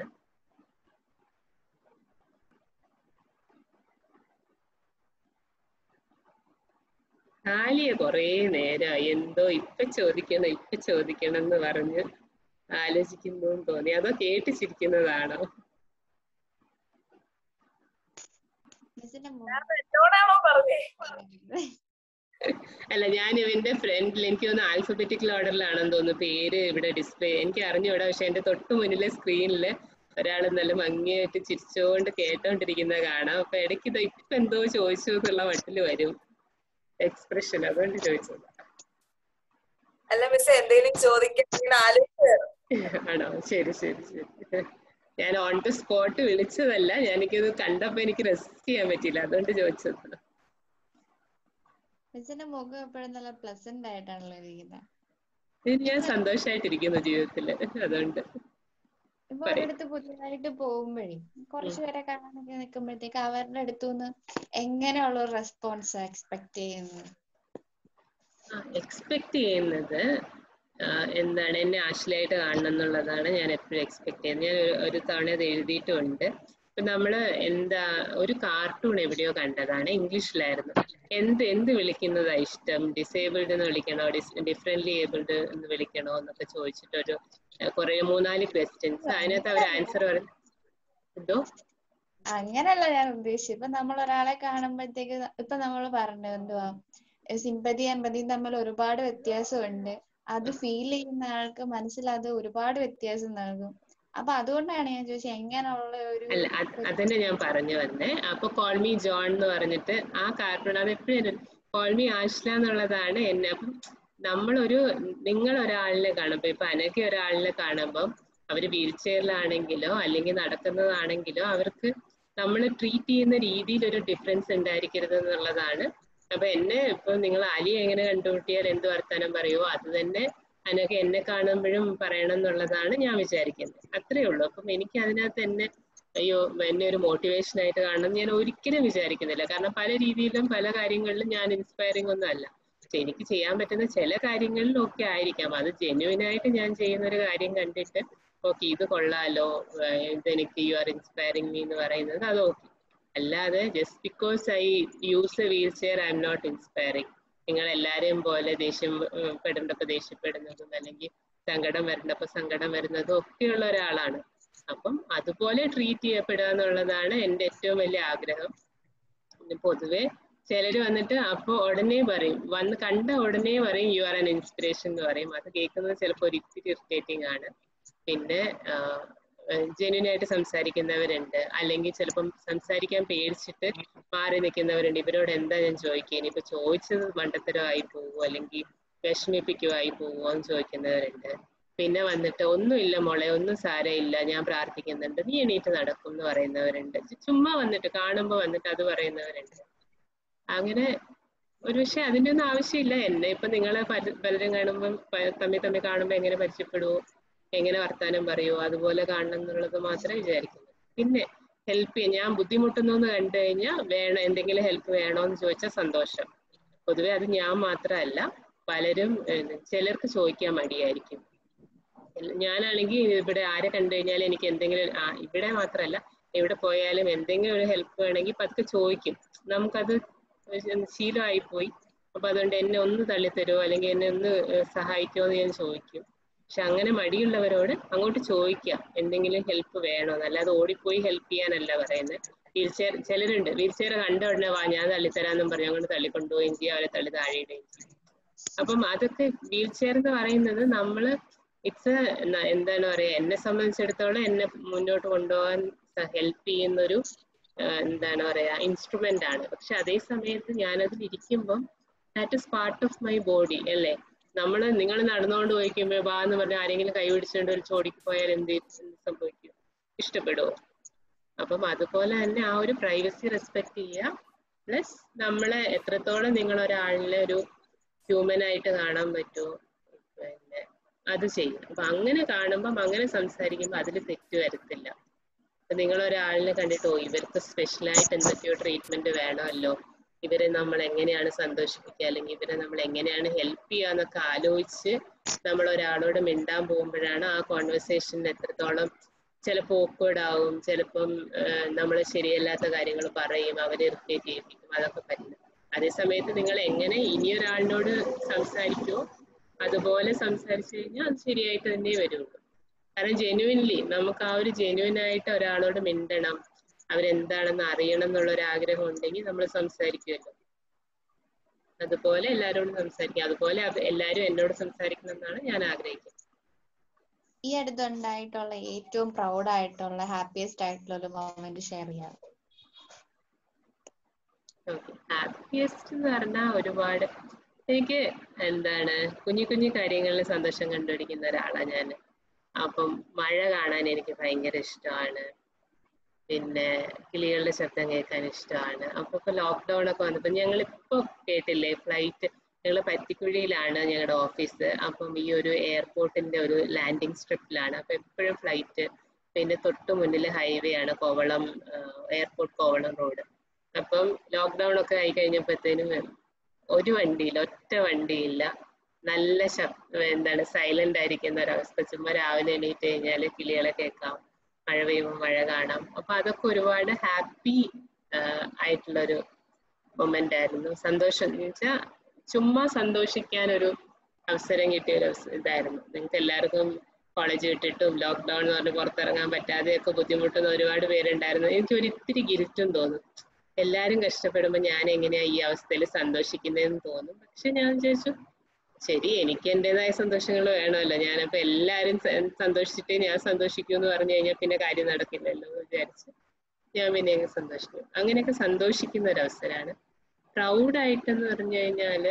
ആലിയ കുറേ നേരമായി എന്തോ ഇപ്പൊ ചോദിക്കണം ഇപ്പൊ ചോദിക്കണം എന്ന് പറഞ്ഞ് ആലോചിക്കുന്നു എന്ന് തോന്നി അതോ കേട്ട് ചിരിക്കുന്നതാണോ മിസ്സിന്റെ എന്നോടാണോ പറഞ്ഞേ അല്ല ഞാൻ ഇവന്റെ ഫ്രണ്ടിൽ എനിക്ക് തോന്നുന്നു ആൽഫബറ്റിക്കൽ ഓർഡറിലാണെന്ന് തോന്നുന്നു പേര് ഇവിടെ ഡിസ്പ്ലേ എനിക്ക് അറിഞ്ഞൂടാ പക്ഷെ എന്റെ തൊട്ട് മുന്നിലെ സ്ക്രീനിൽ ഒരാൾ നല്ല ഭംഗിയായിട്ട് ചിരിച്ചുകൊണ്ട് കേട്ടോണ്ടിരിക്കുന്ന കാണാം അപ്പൊ ഇടയ്ക്ക് ഇത് ഇപ്പൊ എന്തോ ചോദിച്ചു എന്നുള്ള മട്ടിൽ വരും എക്സ്പ്രഷൻ അതുകൊണ്ട് ചോദിച്ചത് അല്ല മിസ് എന്തെങ്കിലും ചോദിക്കാൻ ഇങ്ങനെ ആലോചിച്ചു ആണോ ശരി ശരി ശരി ഞാൻ ഓൺ ദ സ്പോട്ട് വിളിച്ചതല്ല ഞാൻ എനിക്കിത് കണ്ടപ്പോ എനിക്ക് റെസിസ്റ്റ് ചെയ്യാൻ പറ്റിയില്ല അതുകൊണ്ട് ചോദിച്ചത് മിസ്സിന്റെ മുഖം എപ്പോഴും നല്ല പ്ലസന്റ് ആയിട്ടാണല്ലോ ഇരിക്കുന്നത് ഇത് ഞാൻ സന്തോഷമായിട്ടിരിക്കുന്നു ജീവിതത്തില് അതുകൊണ്ട് ഇപ്പൊ പറയ്. ഒരിടത്ത് പുതിയതായിട്ട് പോകുമ്പോഴേ കുറച്ചു പേരെ കാണാനൊക്കെ നിൽക്കുമ്പോഴത്തേക്ക് അവരുടെ അടുത്തുനിന്ന് എങ്ങനെയുള്ള ഒരു റെസ്പോൺസ് എക്സ്പെക്ട് ചെയ്യുന്നത് എക്സ്പെക്ട് ചെയ്യുന്നത് ആ, എന്താണ് എന്നെ ആശ്ലയായിട്ട് കാണണം എന്നുള്ളതാണ് ഞാൻ എപ്പോഴും എക്സ്പെക്ട് ചെയ്യുന്നത് ഞാൻ ഒരു- ഒരു തവണ ഇത് എഴുതിയിട്ടുണ്ട് ഇപ്പൊ നമ്മള് എന്താ ഒരു കാർട്ടൂൺ എവിടെയോ കണ്ടതാണ് ഇംഗ്ലീഷിലായിരുന്നു എന്ത് എന്ത് വിളിക്കുന്നതാ ഇഷ്ടം ഡിസേബിൾഡ് എന്ന് വിളിക്കണോ ഡിഫറെന്റ്ലി ഏബിൾഡ് എന്ന് വിളിക്കണോ എന്നൊക്കെ ചോദിച്ചിട്ട് ഒരു കുറെ മൂന്നാല് ക്വസ്റ്റ്യൻസ് അതിനകത്ത് അവർ ആൻസർ പറഞ്ഞു എന്തോ അങ്ങനല്ല ഞാൻ ഉദ്ദേശിച്ചത് ഇപ്പൊ നമ്മൾ ഒരാളെ കാണുമ്പോഴത്തേക്ക് ഇപ്പൊ നമ്മൾ പറഞ്ഞു എന്തുവാ സിമ്പതി എമ്പതിയും തമ്മിൽ ഒരുപാട് വ്യത്യാസമുണ്ട് അത് ഫീൽ ചെയ്യുന്ന ആൾക്ക് മനസ്സിൽ അത് ഒരുപാട് വ്യത്യാസം നൽകും അപ്പൊ അതുകൊണ്ടാണ് ഞാൻ ചോദിച്ചത് എങ്ങനെയുള്ള ഒരു അല്ല അത് അതന്നെ ഞാൻ പറഞ്ഞു വന്നേ അപ്പൊ കോൾമി ജോൺ എന്ന് പറഞ്ഞിട്ട് ആ കാർട്ടൂൺ അത് എപ്പോഴും കോൾമി ആഷ്ല എന്നുള്ളതാണ് എന്നെ അപ്പം നമ്മളൊരു നിങ്ങൾ ഒരാളിനെ കാണുമ്പോ ഇപ്പൊ അനഘ ഒരാളിനെ കാണുമ്പം അവര് വീൽ ചെയറിലാണെങ്കിലോ അല്ലെങ്കിൽ നടക്കുന്നതാണെങ്കിലോ അവർക്ക് നമ്മൾ ട്രീറ്റ് ചെയ്യുന്ന രീതിയിൽ ഒരു ഡിഫറൻസ് ഉണ്ടായിരിക്കരുത് എന്നുള്ളതാണ് അപ്പൊ എന്നെ ഇപ്പൊ നിങ്ങൾ അലി എങ്ങനെ കണ്ടുമുട്ടിയാൽ എന്ത് വർത്താനം പറയുമോ അത് തന്നെ അനഘ എന്നെ കാണുമ്പോഴും പറയണം എന്നുള്ളതാണ് ഞാൻ വിചാരിക്കുന്നത് അത്രേ ഉള്ളൂ അപ്പം എനിക്ക് അതിനകത്ത് എന്നെ അയ്യോ എന്നെ ഒരു മോട്ടിവേഷൻ ആയിട്ട് കാണണം എന്ന് ഞാൻ ഒരിക്കലും വിചാരിക്കുന്നില്ല കാരണം പല രീതിയിലും പല കാര്യങ്ങളിലും ഞാൻ ഇൻസ്പയറിംഗ് ഒന്നും അല്ല പക്ഷെ എനിക്ക് ചെയ്യാൻ പറ്റുന്ന ചില കാര്യങ്ങളിലും ഒക്കെ ആയിരിക്കാം അത് ജെന്യുവൻ ആയിട്ട് ഞാൻ ചെയ്യുന്ന ഒരു കാര്യം കണ്ടിട്ട് ഓക്കെ ഇത് കൊള്ളാലോ ഏഹ് ഇതെനിക്ക് യു ആർ ഇൻസ്പയറിംഗ് മീ എന്ന് പറയുന്നത് അത് ഓക്കെ അല്ലാതെ just because I use a wheelchair I'm not inspiring നിങ്ങൾ എല്ലാരെയും പോലെ ദേഷ്യം ഏഹ് പെടേണ്ടപ്പോ ദേഷ്യപ്പെടുന്നതും അല്ലെങ്കിൽ സങ്കടം വരേണ്ടപ്പോ സങ്കടം വരുന്നതും ഒക്കെയുള്ള ഒരാളാണ് അപ്പം അതുപോലെ ട്രീറ്റ് ചെയ്യപ്പെടുക എന്നുള്ളതാണ് എൻ്റെ ഏറ്റവും വലിയ ആഗ്രഹം പിന്നെ പൊതുവെ ചിലര് വന്നിട്ട് അപ്പൊ ഉടനെ പറയും വന്ന് കണ്ട ഉടനെ പറയും യു ആർ ആൻ ഇൻസ്പിറേഷൻ എന്ന് പറയും അത് കേൾക്കുന്നത് ചിലപ്പോൾ ഒരു ഇത്തിരി ഇറിറ്റേറ്റിംഗ് ആണ് പിന്നെ ജെന്യൂൻ ആയിട്ട് സംസാരിക്കുന്നവരുണ്ട് അല്ലെങ്കിൽ ചിലപ്പം സംസാരിക്കാൻ പേടിച്ചിട്ട് മാറി നിൽക്കുന്നവരുണ്ട് ഇവരോട് എന്താ ഞാൻ ചോദിക്കുക ഇനിയിപ്പോ ചോദിച്ചത് മണ്ടത്തരമായി പോവോ അല്ലെങ്കിൽ വിഷമിപ്പിക്കുവായി പോവോ എന്ന് ചോദിക്കുന്നവരുണ്ട് പിന്നെ വന്നിട്ട് ഒന്നുമില്ല മോളെ ഒന്നും സാരമില്ല ഞാൻ പ്രാർത്ഥിക്കുന്നുണ്ട് നീ എണീറ്റ് നടക്കും എന്ന് പറയുന്നവരുണ്ട് ചുമ്മാ വന്നിട്ട് കാണുമ്പോ വന്നിട്ട് അത് പറയുന്നവരുണ്ട് അങ്ങനെ ഒരു പക്ഷെ അതിന്റെ ഒന്നും ആവശ്യമില്ല എന്നെ ഇപ്പൊ നിങ്ങളെ പല- പലരും കാണുമ്പോൾ തമ്മിൽ തമ്മിൽ കാണുമ്പോൾ എങ്ങനെ പരിചയപ്പെടുവോ എങ്ങനെ വർത്താനം പറയുവോ അതുപോലെ കാണണം എന്നുള്ളത് മാത്രമേ വിചാരിക്കുന്നു പിന്നെ ഹെൽപ്പ് ചെയ്യാൻ ഞാൻ ബുദ്ധിമുട്ടുന്നു എന്ന് കണ്ടു കഴിഞ്ഞാൽ വേണം എന്തെങ്കിലും ഹെൽപ്പ് വേണോ എന്ന് ചോദിച്ചാൽ സന്തോഷം പൊതുവെ അത് ഞാൻ മാത്രമല്ല പലരും ഏഹ്, ചിലർക്ക് ചോദിക്കാൻ മടിയായിരിക്കും എല്ല- ഞാനാണെങ്കിൽ ഇവിടെ ആരെ കണ്ടു കഴിഞ്ഞാൽ എനിക്ക് എന്തെങ്കിലും ആ ഇവിടെ മാത്രമല്ല എവിടെ പോയാലും എന്തെങ്കിലും ഒരു ഹെൽപ്പ് വേണമെങ്കിൽ പതുക്കെ ചോദിക്കും നമുക്കത് ശീലമായി പോയി അപ്പൊ അതുകൊണ്ട് എന്നെ ഒന്ന് തള്ളിത്തരുമോ അല്ലെങ്കിൽ എന്നെ ഒന്ന് ഏഹ് സഹായിക്കുമോ എന്ന് ഞാൻ ചോദിക്കും പക്ഷെ അങ്ങനെ മടിയുള്ളവരോട് അങ്ങോട്ട് ചോദിക്കാം എന്തെങ്കിലും ഹെൽപ്പ് വേണോ അല്ലാതെ ഓടിപ്പോയി ഹെൽപ്പ് ചെയ്യാനല്ല പറയുന്നത് വീൽ ചെയർ ചിലരുണ്ട് വീൽ ചെയർ കണ്ട ഉടനെ വാ ഞാൻ തള്ളിത്തരാന്നും പറഞ്ഞു അങ്ങോട്ട് തള്ളിക്കൊണ്ടുപോവുകയും ചെയ്യും അവരെ തള്ളി താഴെയിടുകയും ചെയ്യും അപ്പം അതൊക്കെ വീൽ ചെയർ എന്ന് പറയുന്നത് നമ്മള് ഇറ്റ്സ് എന്താണ് പറയാ എന്നെ സംബന്ധിച്ചിടത്തോളം എന്നെ മുന്നോട്ട് കൊണ്ടുപോകാൻ ഹെൽപ്പ് ചെയ്യുന്നൊരു ആ, എന്താണ് പറയാ ഇൻസ്ട്രുമെന്റ് ആണ് പക്ഷെ അതേ സമയത്ത് ഞാനതിൽ ഇരിക്കുമ്പം that is part of my body അല്ലേ നമ്മള് നിങ്ങൾ നടന്നുകൊണ്ട് പോയിക്കുമ്പോ ബാ എന്ന് പറഞ്ഞ ആരെങ്കിലും കൈ പിടിച്ചുകൊണ്ട് ഒരു ചോടിക്ക് പോയാൽ എന്ത് എന്ത് സംഭവിക്കും ഇഷ്ടപ്പെടുവോ അപ്പം അതുപോലെ തന്നെ ആ ഒരു പ്രൈവസി റെസ്പെക്ട് ചെയ്യുക പ്ലസ് നമ്മളെ എത്രത്തോളം നിങ്ങൾ ഒരാളിനെ ഒരു ഹ്യൂമൻ ആയിട്ട് കാണാൻ പറ്റുമോ പിന്നെ അത് ചെയ്യും അപ്പൊ അങ്ങനെ കാണുമ്പം അങ്ങനെ സംസാരിക്കുമ്പോൾ അതിൽ തെറ്റ് വരത്തില്ല അപ്പൊ നിങ്ങൾ ഒരാളിനെ കണ്ടിട്ട് ഓ ഇവർക്ക് സ്പെഷ്യലായിട്ട് എന്തൊക്കെയോ ട്രീറ്റ്മെന്റ് വേണമല്ലോ ഇവരെ നമ്മൾ എങ്ങനെയാണ് സന്തോഷിപ്പിക്കുക അല്ലെങ്കിൽ ഇവരെ നമ്മൾ എങ്ങനെയാണ് ഹെൽപ്പ് ചെയ്യുക എന്നൊക്കെ ആലോചിച്ച് നമ്മൾ ഒരാളോട് മിണ്ടാൻ പോകുമ്പോഴാണ് ആ കോൺവെർസേഷൻ എത്രത്തോളം ചിലപ്പോൾ ഓക്വേർഡ് ആവും ചിലപ്പം നമ്മൾ ശരിയല്ലാത്ത കാര്യങ്ങൾ പറയും അവരെ ഇറിറ്റേറ്റ് ചെയ്യിപ്പിക്കും അതൊക്കെ പറ്റില്ല അതേ സമയത്ത് നിങ്ങൾ എങ്ങനെ ഇനിയൊരാളിനോട് സംസാരിക്കുമോ അതുപോലെ സംസാരിച്ചു കഴിഞ്ഞാൽ അത് ശരിയായിട്ട് തന്നെ വരുള്ളൂ കാരണം ജെനുവിൻലി നമുക്ക് ആ ഒരു ജെനുവിൻ ആയിട്ട് ഒരാളോട് മിണ്ടണം അവരെന്താണെന്ന് അറിയണം എന്നുള്ള ഒരു ആഗ്രഹം ഉണ്ടെങ്കിൽ നമ്മൾ സംസാരിക്കുമല്ലോ അതുപോലെ എല്ലാവരോടും സംസാരിക്കും അതുപോലെ അത് എല്ലാവരും എന്നോട് സംസാരിക്കണം എന്നാണ് ഞാൻ ആഗ്രഹിക്കുന്നത് ഈ അടുത്തുണ്ടായിട്ടുള്ള ഏറ്റവും പ്രൗഡ് ആയിട്ടുള്ള ഹാപ്പിയസ്റ്റ് ആയിട്ടുള്ള ഒരു മൊമെന്റ് ഷെയർ ചെയ്യാം ഹാപ്പിയസ്റ്റ് എന്ന് പറഞ്ഞാൽ ഒരുപാട് എനിക്ക് എന്താണ് കുഞ്ഞു കുഞ്ഞു കാര്യങ്ങളിൽ സന്തോഷം കണ്ടുപിടിക്കുന്ന ഒരാളാണ് ഞാൻ അപ്പം മഴ കാണാൻ എനിക്ക് ഭയങ്കര ഇഷ്ടമാണ് പിന്നെ കിളികളുടെ ശബ്ദം കേൾക്കാൻ ഇഷ്ടമാണ് അപ്പൊ ഇപ്പൊ ലോക്ക്ഡൌൺ ഒക്കെ വന്നപ്പോ ഞങ്ങൾ ഇപ്പൊ കേട്ടില്ലേ ഫ്ലൈറ്റ് ഞങ്ങൾ പറ്റിക്കുഴിയിലാണ് ഞങ്ങളുടെ ഓഫീസ് അപ്പം ഈ ഒരു എയർപോർട്ടിന്റെ ഒരു ലാൻഡിങ് സ്ട്രിപ്പിലാണ് അപ്പൊ എപ്പോഴും ഫ്ലൈറ്റ് പിന്നെ തൊട്ടു മുന്നിൽ ഹൈവേ ആണ് കോവളം എയർപോർട്ട് കോവളം റോഡ് അപ്പം ലോക്ക്ഡൌൺ ഒക്കെ ആയി കഴിഞ്ഞപ്പോഴത്തേനും ഒരു വണ്ടിയില്ല ഒറ്റ വണ്ടിയില്ല നല്ല ശബ്ദം എന്താണ് സൈലന്റ് ആയിരിക്കുന്ന ഒരവസ്ഥ ചുമ്മാ രാവിലെ എണീറ്റ് കഴിഞ്ഞാൽ കിളികളെ കേൾക്കാം മഴ പെയ്യുമ്പോൾ മഴ കാണാം അപ്പൊ അതൊക്കെ ഒരുപാട് ഹാപ്പി ആയിട്ടുള്ള ഒരു മൊമെന്റ് ആയിരുന്നു സന്തോഷം എന്ന് വെച്ചാൽ ചുമ്മാ സന്തോഷിക്കാൻ ഒരു അവസരം കിട്ടിയ ഒരു ഇതായിരുന്നു നിങ്ങൾക്ക് എല്ലാവർക്കും കോളേജ് വിട്ടിട്ടും ലോക്ക്ഡൌൺ എന്ന് പറഞ്ഞ് പുറത്തിറങ്ങാൻ പറ്റാതെയൊക്കെ ബുദ്ധിമുട്ടുന്ന ഒരുപാട് പേരുണ്ടായിരുന്നു എനിക്ക് ഒരു ഇത്തിരി ഗിരിറ്റും തോന്നും എല്ലാരും കഷ്ടപ്പെടുമ്പോൾ ഞാൻ എങ്ങനെയാ ഈ അവസ്ഥയിൽ സന്തോഷിക്കുന്നതെന്ന് തോന്നും പക്ഷെ ഞാൻ ചോദിച്ചു ശരി എനിക്ക് എൻ്റെതായ സന്തോഷങ്ങൾ വേണമല്ലോ ഞാനപ്പോ എല്ലാരും സന്തോഷിച്ചിട്ടേ ഞാൻ സന്തോഷിക്കൂ എന്ന് പറഞ്ഞു കഴിഞ്ഞാൽ പിന്നെ കാര്യം നടക്കില്ലല്ലോ എന്ന് വിചാരിച്ച് ഞാൻ പിന്നെ അങ്ങ് സന്തോഷിക്കും അങ്ങനെയൊക്കെ സന്തോഷിക്കുന്ന ഒരു അവസരമാണ് പ്രൗഡ് ആയിട്ടെന്ന് പറഞ്ഞു കഴിഞ്ഞാല്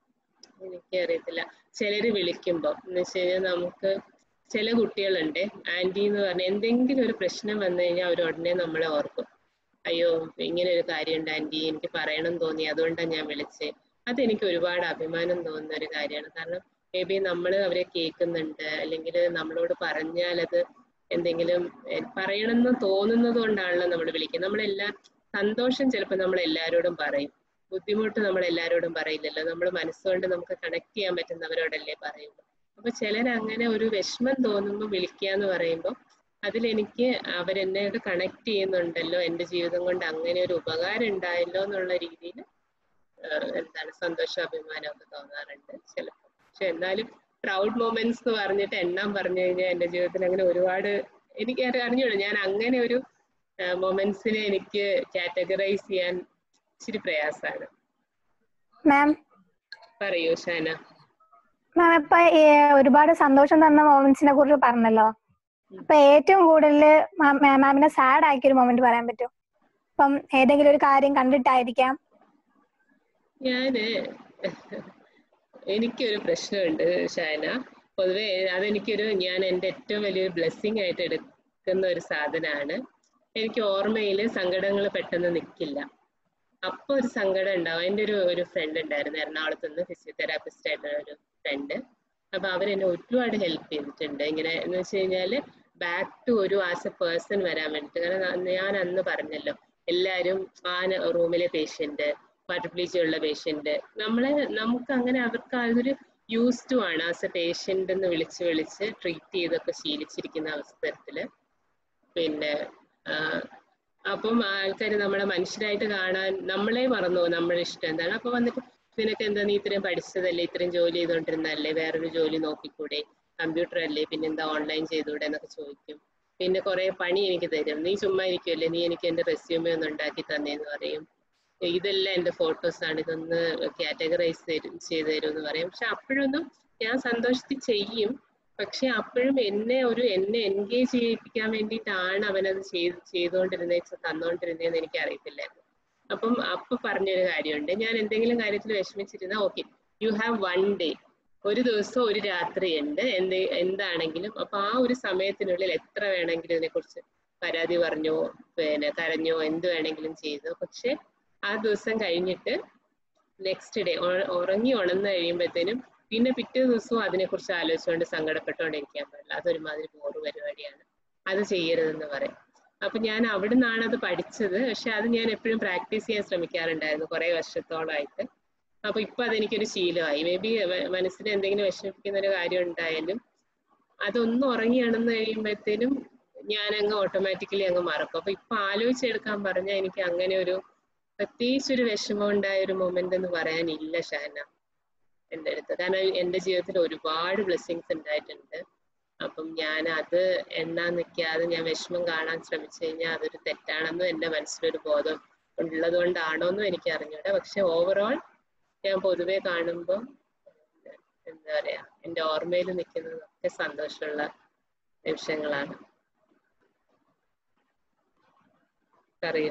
എനിക്ക് അറിയത്തില്ല ചിലര് വിളിക്കുമ്പോൾ എന്ന് വെച്ച് കഴിഞ്ഞാൽ നമുക്ക് ചില കുട്ടികളുണ്ട് ആന്റി എന്ന് പറഞ്ഞ എന്തെങ്കിലും ഒരു പ്രശ്നം വന്നു കഴിഞ്ഞാൽ അവർ ഉടനെ നമ്മളെ ഓർക്കും അയ്യോ ഇങ്ങനെ ഒരു കാര്യമുണ്ട് ആന്റി എനിക്ക് പറയണം തോന്നി അതുകൊണ്ടാണ് ഞാൻ വിളിച്ചത് അതെനിക്ക് ഒരുപാട് അഭിമാനം തോന്നുന്ന ഒരു കാര്യമാണ് കാരണം മേ ബി നമ്മൾ അവരെ കേൾക്കുന്നുണ്ട് അല്ലെങ്കിൽ നമ്മളോട് പറഞ്ഞാൽ അത് എന്തെങ്കിലും പറയണമെന്ന് തോന്നുന്നത് കൊണ്ടാണല്ലോ നമ്മൾ വിളിക്കുന്നത് നമ്മളെല്ലാം സന്തോഷം ചിലപ്പോൾ നമ്മൾ എല്ലാവരോടും പറയും ബുദ്ധിമുട്ട് നമ്മൾ എല്ലാവരോടും പറയില്ലല്ലോ നമ്മൾ മനസ്സുകൊണ്ട് നമുക്ക് കണക്ട് ചെയ്യാൻ പറ്റുന്നവരോടല്ലേ പറയുള്ളൂ അപ്പൊ ചിലർ അങ്ങനെ ഒരു വിഷമം തോന്നുമ്പോൾ വിളിക്കുക എന്ന് പറയുമ്പോൾ അതിലെനിക്ക് അവരെന്നോട് കണക്ട് ചെയ്യുന്നുണ്ടല്ലോ എൻ്റെ ജീവിതം കൊണ്ട് അങ്ങനെ ഒരു ഉപകാരം ഉണ്ടായല്ലോ എന്നുള്ള രീതിയിൽ എന്താണ് സന്തോഷം അഭിമാനം ഒക്കെ തോന്നാറുണ്ട് ചിലപ്പോൾ പക്ഷെ എന്നാലും പ്രൗഡ് മൊമെന്റ്സ് എന്ന് പറഞ്ഞിട്ട് എണ്ണം പറഞ്ഞു കഴിഞ്ഞാൽ എൻ്റെ ജീവിതത്തിൽ അങ്ങനെ ഒരുപാട് എനിക്ക് അറിഞ്ഞൂടാ ഞാൻ അങ്ങനെ ഒരു മൊമെന്റ്സിനെ എനിക്ക് കാറ്റഗറൈസ് ചെയ്യാൻ ഇച്ചിരി പ്രയാസമാണ് മാം പറയൂ ഷാന മാം ഇപ്പൊ ഒരുപാട് സന്തോഷം തന്ന മൊമെന്റ്സിനെ കുറിച്ച് പറഞ്ഞല്ലോ അപ്പൊ ഏറ്റവും കൂടുതൽ മാമിനെ സാഡ് ആക്കിയ ഒരു മൊമെന്റ് പറയാൻ പറ്റുമോ ഇപ്പം ഏതെങ്കിലും ഒരു കാര്യം കണ്ടിട്ടായിരിക്കാം ഞാന് എനിക്കൊരു പ്രശ്നമുണ്ട് ഷാന പൊതുവെ അതെനിക്കൊരു ഞാൻ എൻ്റെ ഏറ്റവും വലിയൊരു ബ്ലെസ്സിങ് ആയിട്ട് എടുക്കുന്ന ഒരു സാധനമാണ് എനിക്ക് ഓർമ്മയിൽ സങ്കടങ്ങൾ പെട്ടെന്ന് നിൽക്കില്ല അപ്പൊ ഒരു സങ്കടം ഉണ്ടാവും എൻ്റെ ഒരു ഒരു ഫ്രണ്ട് ഉണ്ടായിരുന്നു എറണാകുളത്ത് നിന്ന് ഫിസിയോതെറാപ്പിസ്റ്റ് ആയിട്ടുള്ള ഒരു ഫ്രണ്ട് അപ്പൊ അവരെന്നെ ഒരുപാട് ഹെൽപ്പ് ചെയ്തിട്ടുണ്ട് ഇങ്ങനെ എന്ന് വെച്ച് കഴിഞ്ഞാല് ബാക്ക് ടു ഒരു ആസ് എ പേഴ്സൺ വരാൻ വേണ്ടിട്ട് കാരണം ഞാൻ അന്ന് പറഞ്ഞല്ലോ എല്ലാവരും ആ റൂമിലെ പേഷ്യന്റ് വാട്ടർ ഉള്ള പേഷ്യന്റ് നമ്മളെ നമുക്ക് അങ്ങനെ അവർക്ക് അതൊരു യൂസ് ടു ആണ് ആസ് എ പേഷ്യന്റ് എന്ന് വിളിച്ച് വിളിച്ച് ട്രീറ്റ് ചെയ്തൊക്കെ ശീലിച്ചിരിക്കുന്ന അവസരത്തില് പിന്നെ അപ്പം ആൾക്കാർ നമ്മളെ മനുഷ്യരായിട്ട് കാണാൻ നമ്മളെ മറന്നു നമ്മളെ ഇഷ്ടം എന്താണ് അപ്പൊ വന്നിട്ട് നിനക്ക് എന്താ നീ ഇത്രയും പഠിച്ചതല്ലേ ഇത്രയും ജോലി ചെയ്തോണ്ടിരുന്നല്ലേ വേറൊരു ജോലി നോക്കിക്കൂടെ കമ്പ്യൂട്ടർ അല്ലേ പിന്നെന്താ ഓൺലൈൻ ചെയ്തൂടെ എന്നൊക്കെ ചോദിക്കും പിന്നെ കുറെ പണി എനിക്ക് തരും നീ ചുമ്മാ ഇരിക്കുമല്ലേ നീ എനിക്ക് എന്റെ റെസ്യൂമേ ഒന്ന് ഉണ്ടാക്കി തന്നേന്ന് പറയും ഇതെല്ലാം എന്റെ ഫോട്ടോസ് ആണ് ഇതൊന്ന് കാറ്റഗറൈസ് തരും ചെയ്തു തരും എന്ന് പറയും പക്ഷെ അപ്പോഴൊന്നും ഞാൻ സന്തോഷത്തിൽ ചെയ്യും പക്ഷെ അപ്പോഴും എന്നെ ഒരു എന്നെ എൻഗേജ് ചെയ്യിപ്പിക്കാൻ വേണ്ടിയിട്ടാണ് അവനത് ചെയ്ത് ചെയ്തുകൊണ്ടിരുന്നേ തന്നുകൊണ്ടിരുന്നതെന്ന് എനിക്ക് അറിയത്തില്ലായിരുന്നു അപ്പം അപ്പൊ പറഞ്ഞൊരു കാര്യമുണ്ട് ഞാൻ എന്തെങ്കിലും കാര്യത്തിൽ വിഷമിച്ചിരുന്നാൽ okay you have one day ഒരു ദിവസം ഒരു രാത്രിയുണ്ട് എന്ത് എന്താണെങ്കിലും അപ്പൊ ആ ഒരു സമയത്തിനുള്ളിൽ എത്ര വേണമെങ്കിലും ഇതിനെക്കുറിച്ച് പരാതി പറഞ്ഞോ പിന്നെ കരഞ്ഞോ എന്ത് വേണമെങ്കിലും ചെയ്തോ പക്ഷെ ആ ദിവസം കഴിഞ്ഞിട്ട് നെക്സ്റ്റ് ഡേ ഉറങ്ങി ഉണർന്ന് കഴിയുമ്പോഴത്തേനും പിന്നെ പിറ്റേ ദിവസവും അതിനെക്കുറിച്ച് ആലോചിച്ചുകൊണ്ട് സങ്കടപ്പെട്ടുകൊണ്ടിരിക്കാൻ പാടില്ല അതൊരുമാതിരി ബോറ് പരിപാടിയാണ് അത് ചെയ്യരുതെന്ന് പറയും അപ്പൊ ഞാൻ അവിടെ നിന്നാണ് അത് പഠിച്ചത് പക്ഷെ അത് ഞാൻ എപ്പോഴും പ്രാക്ടീസ് ചെയ്യാൻ ശ്രമിക്കാറുണ്ടായിരുന്നു കുറെ വർഷത്തോളമായിട്ട് അപ്പൊ ഇപ്പൊ അതെനിക്കൊരു ശീലമായി മേ ബി മനസ്സിന് എന്തെങ്കിലും വിഷമിപ്പിക്കുന്ന ഒരു കാര്യം ഉണ്ടായാലും അതൊന്ന് ഉറങ്ങിയാണെന്ന് കഴിയുമ്പോഴത്തേനും ഞാൻ അങ്ങ് ഓട്ടോമാറ്റിക്കലി അങ്ങ് മറക്കും അപ്പൊ ഇപ്പൊ ആലോചിച്ചെടുക്കാൻ പറഞ്ഞാൽ എനിക്ക് അങ്ങനെ ഒരു പ്രത്യേകിച്ച് ഒരു വിഷമം ഉണ്ടായ ഒരു മൊമെന്റ് എന്ന് പറയാനില്ല ഷാന എൻ്റെ അടുത്ത് കാരണം എൻ്റെ ജീവിതത്തിൽ ഒരുപാട് ബ്ലെസ്സിങ്സ് ഉണ്ടായിട്ടുണ്ട് അപ്പം ഞാൻ അത് എണ്ണാൻ നിൽക്കാതെ ഞാൻ വിഷമം കാണാൻ ശ്രമിച്ചു കഴിഞ്ഞാൽ അതൊരു തെറ്റാണെന്നും എൻ്റെ മനസ്സിലൊരു ബോധം ഉള്ളത് കൊണ്ടാണോന്നും എനിക്ക് അറിഞ്ഞൂടാ പക്ഷെ ഓവറോൾ ഞാൻ പൊതുവെ കാണുമ്പോൾ എന്താ പറയാ എൻ്റെ ഓർമ്മയിൽ നിൽക്കുന്നതൊക്കെ സന്തോഷമുള്ള നിമിഷങ്ങളാണ് അറിയോ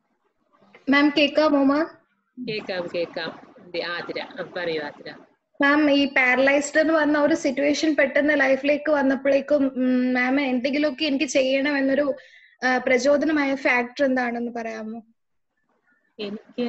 മാം കേൾക്കാമോ മാം കേക്കാം കേക്കാം ദേ, ആതിര ആ, പറയൂ ആതിര മാം ഈ പാരലൈസ്ഡ് എന്ന് പറഞ്ഞ ഒരു സിറ്റുവേഷൻ പെട്ടെന്ന് ലൈഫിലേക്ക് വന്നപ്പോഴേക്കും മാം എന്തെങ്കിലുമൊക്കെ എനിക്ക് ചെയ്യണം എന്നൊരു ആ, പ്രചോദനമായ ഫാക്ടർ എന്താണെന്ന് പറയാമോ എനിക്ക്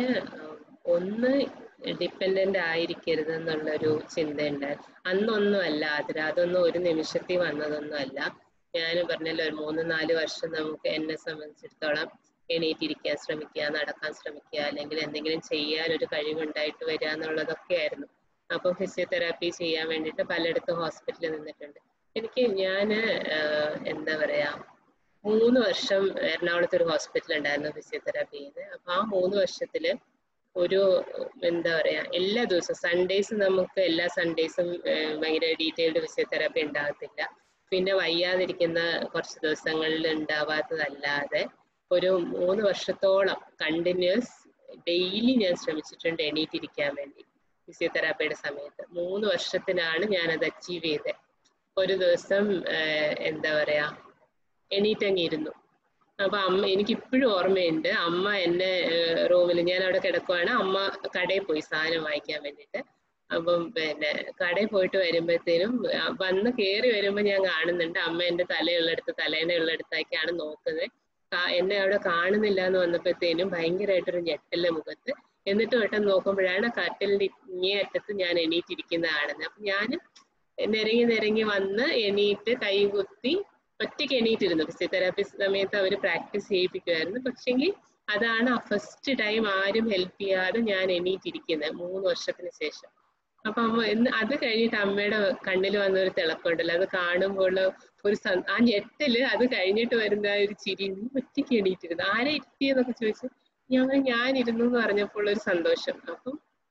ഒന്ന് ഡിപ്പെൻഡന്റ് ആയിരിക്കരുത് എന്നുള്ളൊരു ചിന്തയുണ്ടായിരുന്നു അന്നൊന്നും അല്ല അതിൽ അതൊന്നും ഒരു നിമിഷത്തിൽ വന്നതൊന്നും അല്ല ഞാൻ പറഞ്ഞല്ലോ ഒരു മൂന്ന് നാല് വർഷം നമുക്ക് എന്നെ സംബന്ധിച്ചിടത്തോളം എണീറ്റിരിക്കാൻ ശ്രമിക്കുക നടക്കാൻ ശ്രമിക്കുക അല്ലെങ്കിൽ എന്തെങ്കിലും ചെയ്യാൻ ഒരു കഴിവുണ്ടായിട്ട് വരിക എന്നുള്ളതൊക്കെ ആയിരുന്നു അപ്പം ഫിസിയോതെറാപ്പി ചെയ്യാൻ വേണ്ടിയിട്ട് പലയിടത്തും ഹോസ്പിറ്റലിൽ നിന്നിട്ടുണ്ട് എനിക്ക് ഞാൻ എന്താ പറയാ മൂന്ന് വർഷം എറണാകുളത്ത് ഒരു ഹോസ്പിറ്റൽ ഉണ്ടായിരുന്നു ഫിസിയോതെറാപ്പി ചെയ്യുന്നത് അപ്പൊ ആ മൂന്ന് വർഷത്തില് ഒരു എന്താ പറയാ എല്ലാ ദിവസവും സൺഡേസ് നമുക്ക് എല്ലാ സൺഡേസും ഭയങ്കര ഡീറ്റെയിൽഡ് ഫിസിയോതെറാപ്പി ഉണ്ടാകത്തില്ല പിന്നെ വയ്യാതിരിക്കുന്ന കുറച്ച് ദിവസങ്ങളിൽ ഉണ്ടാവാത്തതല്ലാതെ ഒരു മൂന്ന് വർഷത്തോളം കണ്ടിന്യൂസ് ഡെയിലി ഞാൻ ശ്രമിച്ചിട്ടുണ്ട് എണീറ്റിരിക്കാൻ വേണ്ടി ഫിസിയോതെറാപ്പിയുടെ സമയത്ത് മൂന്ന് വർഷത്തിനാണ് ഞാൻ അത് അച്ചീവ് ചെയ്തത് ഒരു ദിവസം ആഹ് എന്താ പറയാ എണീറ്റങ്ങിരുന്നു അപ്പൊ അമ്മ എനിക്ക് ഇപ്പോഴും ഓർമ്മയുണ്ട് അമ്മ എന്നെ റൂമിൽ ഞാൻ അവിടെ കിടക്കുവാണ് അമ്മ കടയിൽ പോയി സാധനം വാങ്ങിക്കാൻ വേണ്ടിയിട്ട് അപ്പം പിന്നെ കടയിൽ പോയിട്ട് വരുമ്പോഴത്തേനും ആ, വന്ന് കയറി വരുമ്പോൾ ഞാൻ കാണുന്നുണ്ട് അമ്മ എന്റെ തലയുള്ളടുത്ത് തലേനെ ഉള്ളടുത്തേക്കാണ് നോക്കുന്നത് കാ- എന്നെ അവിടെ കാണുന്നില്ല എന്ന് വന്നപ്പോഴത്തേനും ഭയങ്കരമായിട്ടൊരു ഞെട്ടല് മുഖത്ത് എന്നിട്ട് പെട്ടെന്ന് നോക്കുമ്പോഴാണ് കട്ടിലിന്റെ ഇങ്ങേ അറ്റത്ത് ഞാൻ എണീറ്റിരിക്കുന്ന കാണുന്നത് അപ്പൊ ഞാൻ നിരങ്ങി നിരങ്ങി വന്ന് എണീറ്റ് കൈ കുത്തി ഒറ്റയ്ക്ക് എണീറ്റിരുന്നു ഫിസിയോതെറാപ്പി സമയത്ത് അവർ പ്രാക്ടീസ് ചെയ്യിപ്പിക്കുമായിരുന്നു പക്ഷെങ്കിൽ അതാണ് ആ ഫസ്റ്റ് ടൈം ആരും ഹെൽപ്പ് ചെയ്യാതെ ഞാൻ എണീറ്റിരിക്കുന്നത് മൂന്ന് വർഷത്തിന് ശേഷം അപ്പൊ അമ്മ എന്ന് അത് കഴിഞ്ഞിട്ട് അമ്മയുടെ കണ്ണിൽ വന്ന ഒരു തിളക്കമുണ്ടല്ലോ അത് കാണുമ്പോൾ ഒരു സ- ആ ഞെട്ടല് അത് കഴിഞ്ഞിട്ട് വരുന്ന ആ ഒരു ചിരി നീ ഒറ്റയ്ക്ക് എണീറ്റിരുന്നു ആരെ ഇരുത്തിയെന്നൊക്കെ ചോദിച്ചു ഞാൻ പറഞ്ഞു, ഞാൻ ഇരുന്നു എന്ന് പറഞ്ഞപ്പോൾ ഒരു സന്തോഷം അപ്പം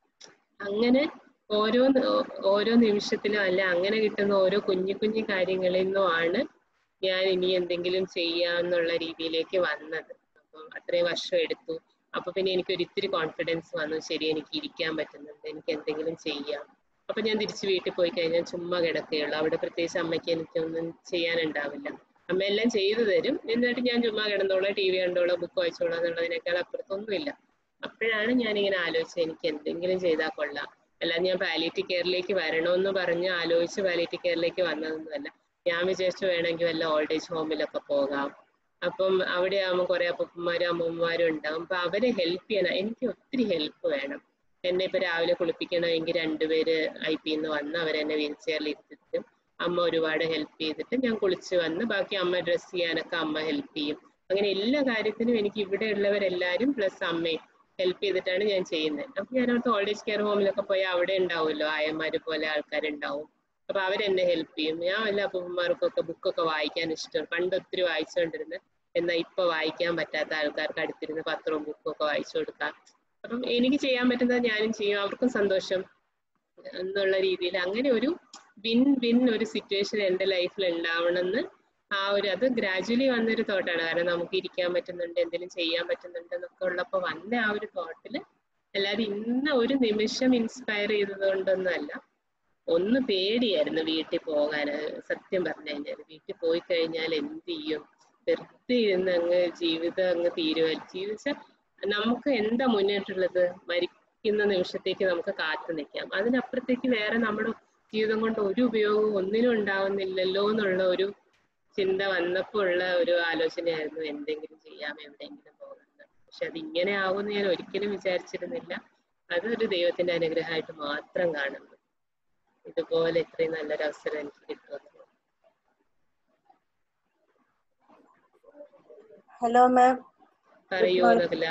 അങ്ങനെ ഓരോ ന- ഓരോ നിമിഷത്തിലും അല്ല അങ്ങനെ കിട്ടുന്ന ഓരോ കുഞ്ഞു കുഞ്ഞു കാര്യങ്ങളിൽ നിന്നുമാണ് ഞാൻ ഇനി എന്തെങ്കിലും ചെയ്യാന്നുള്ള രീതിയിലേക്ക് വന്നത് അപ്പം അത്രയും വർഷം എടുത്തു അപ്പൊ പിന്നെ എനിക്ക് ഒരു ഇത്തിരി കോൺഫിഡൻസ് വന്നു ശരി എനിക്ക് ഇരിക്കാൻ പറ്റുന്നുണ്ട് എനിക്ക് എന്തെങ്കിലും ചെയ്യാം അപ്പൊ ഞാൻ തിരിച്ച് വീട്ടിൽ പോയി കഴിഞ്ഞാൽ ചുമ്മാ കിടക്കുകയുള്ളൂ അവിടെ പ്രത്യേകിച്ച് അമ്മയ്ക്ക് എനിക്കൊന്നും ചെയ്യാനുണ്ടാവില്ല അമ്മ എല്ലാം ചെയ്തു തരും എന്നിട്ട് ഞാൻ ചുമ്മാ കിടന്നോളാം ടി വി കണ്ടോളാം ബുക്ക് വായിച്ചോളാം എന്നുള്ളതിനേക്കാൾ അപ്പുറത്തൊന്നുമില്ല അപ്പോഴാണ് ഞാൻ ഇങ്ങനെ ആലോചിച്ചത് എനിക്ക് എന്തെങ്കിലും ചെയ്താൽ കൊള്ളാം അല്ലാതെ ഞാൻ പാലിയേറ്റീവ് കെയറിലേക്ക് വരണമെന്ന് പറഞ്ഞ് ആലോചിച്ച് പാലിയേറ്റീവ് കെയറിലേക്ക് വന്നതൊന്നുമല്ല ഞാൻ വിചാരിച്ചു വേണമെങ്കിൽ വല്ല ഓൾഡ് ഏജ് ഹോമിലൊക്കെ പോകാം അപ്പം അവിടെ ആകുമ്പോൾ കുറെ അപ്പന്മാരും അമ്മൂമ്മമാരും ഉണ്ടാവും അപ്പൊ അവരെ ഹെൽപ്പ് ചെയ്യാൻ എനിക്ക് ഒത്തിരി ഹെൽപ്പ് വേണം എന്നെ ഇപ്പൊ രാവിലെ കുളിപ്പിക്കണമെങ്കിൽ രണ്ടുപേര് ഐ പി നിന്ന് വന്ന് അവരെന്നെ വീൽ ചെയറിൽ ഇരുത്തിട്ട് അമ്മ ഒരുപാട് ഹെൽപ്പ് ചെയ്തിട്ട് ഞാൻ കുളിച്ച് വന്ന് ബാക്കി അമ്മ ഡ്രസ്സ് ചെയ്യാനൊക്കെ അമ്മ ഹെൽപ്പ് ചെയ്യും അങ്ങനെ എല്ലാ കാര്യത്തിനും എനിക്ക് ഇവിടെ ഉള്ളവരെല്ലാരും പ്ലസ് അമ്മയും ഹെൽപ്പ് ചെയ്തിട്ടാണ് ഞാൻ ചെയ്യുന്നത് അപ്പൊ ഞാൻ അവിടുത്തെ ഓൾഡ് ഏജ് കെയർ ഹോമിലൊക്കെ പോയാൽ അവിടെ ഉണ്ടാവുമല്ലോ ആയന്മാര് പോലെ ആൾക്കാരുണ്ടാവും അപ്പൊ അവരെന്നെ ഹെൽപ്പ് ചെയ്യും ഞാൻ എല്ലാ അപ്പന്മാർക്കൊക്കെ ബുക്കൊക്കെ വായിക്കാൻ ഇഷ്ടമാണ് പണ്ട് ഒത്തിരി വായിച്ചുകൊണ്ടിരുന്നത് എന്നാൽ ഇപ്പൊ വായിക്കാൻ പറ്റാത്ത ആൾക്കാർക്ക് അടുത്തിരുന്ന് പത്രവും ബുക്കും ഒക്കെ വായിച്ചു കൊടുക്കാം അപ്പം എനിക്ക് ചെയ്യാൻ പറ്റുന്നത് ഞാനും ചെയ്യും അവർക്കും സന്തോഷം എന്നുള്ള രീതിയിൽ അങ്ങനെ ഒരു വിൻ വിൻ ഒരു സിറ്റുവേഷൻ എൻ്റെ ലൈഫിൽ ഉണ്ടാവണമെന്ന് ആ ഒരു അത് ഗ്രാജുവലി വന്നൊരു തോട്ടാണ് കാരണം നമുക്ക് ഇരിക്കാൻ പറ്റുന്നുണ്ട് എന്തെങ്കിലും ചെയ്യാൻ പറ്റുന്നുണ്ട് എന്നൊക്കെ ഉള്ളപ്പോൾ വന്ന ആ ഒരു തോട്ടില് അല്ലാതെ ഇന്ന് ഒരു നിമിഷം ഇൻസ്പയർ ചെയ്തത് കൊണ്ടൊന്നുമല്ല ഒന്ന് പേടിയായിരുന്നു വീട്ടിൽ പോകാൻ സത്യം പറഞ്ഞു കഴിഞ്ഞാൽ വീട്ടിൽ പോയി കഴിഞ്ഞാൽ എന്ത് ചെയ്യും വെറുതെ ഇരുന്ന് അങ്ങ് ജീവിതം അങ്ങ് തീരുമാനം ജീവിച്ചാൽ നമുക്ക് എന്താ മുന്നോട്ടുള്ളത് മരിക്കുന്ന നിമിഷത്തേക്ക് നമുക്ക് കാത്തു നിൽക്കാം അതിനപ്പുറത്തേക്ക് വേറെ നമ്മുടെ ജീവിതം കൊണ്ട് ഒരു ഉപയോഗവും ഒന്നിനും ഉണ്ടാവുന്നില്ലല്ലോ എന്നുള്ള ഒരു ചിന്ത വന്നപ്പോൾ ഉള്ള ഒരു ആലോചനയായിരുന്നു എന്തെങ്കിലും ചെയ്യാം എവിടെയെങ്കിലും പോകാം പക്ഷെ അത് ഇങ്ങനെ ആവുമെന്ന് ഞാൻ ഒരിക്കലും വിചാരിച്ചിരുന്നില്ല അതൊരു ദൈവത്തിന്റെ അനുഗ്രഹമായിട്ട് മാത്രം കാണുന്നു ഇതുപോലെ ഇത്രയും നല്ലൊരു അവസരം എനിക്ക് കിട്ടുമെന്ന് ഹലോ മാം പറയൂ നകുല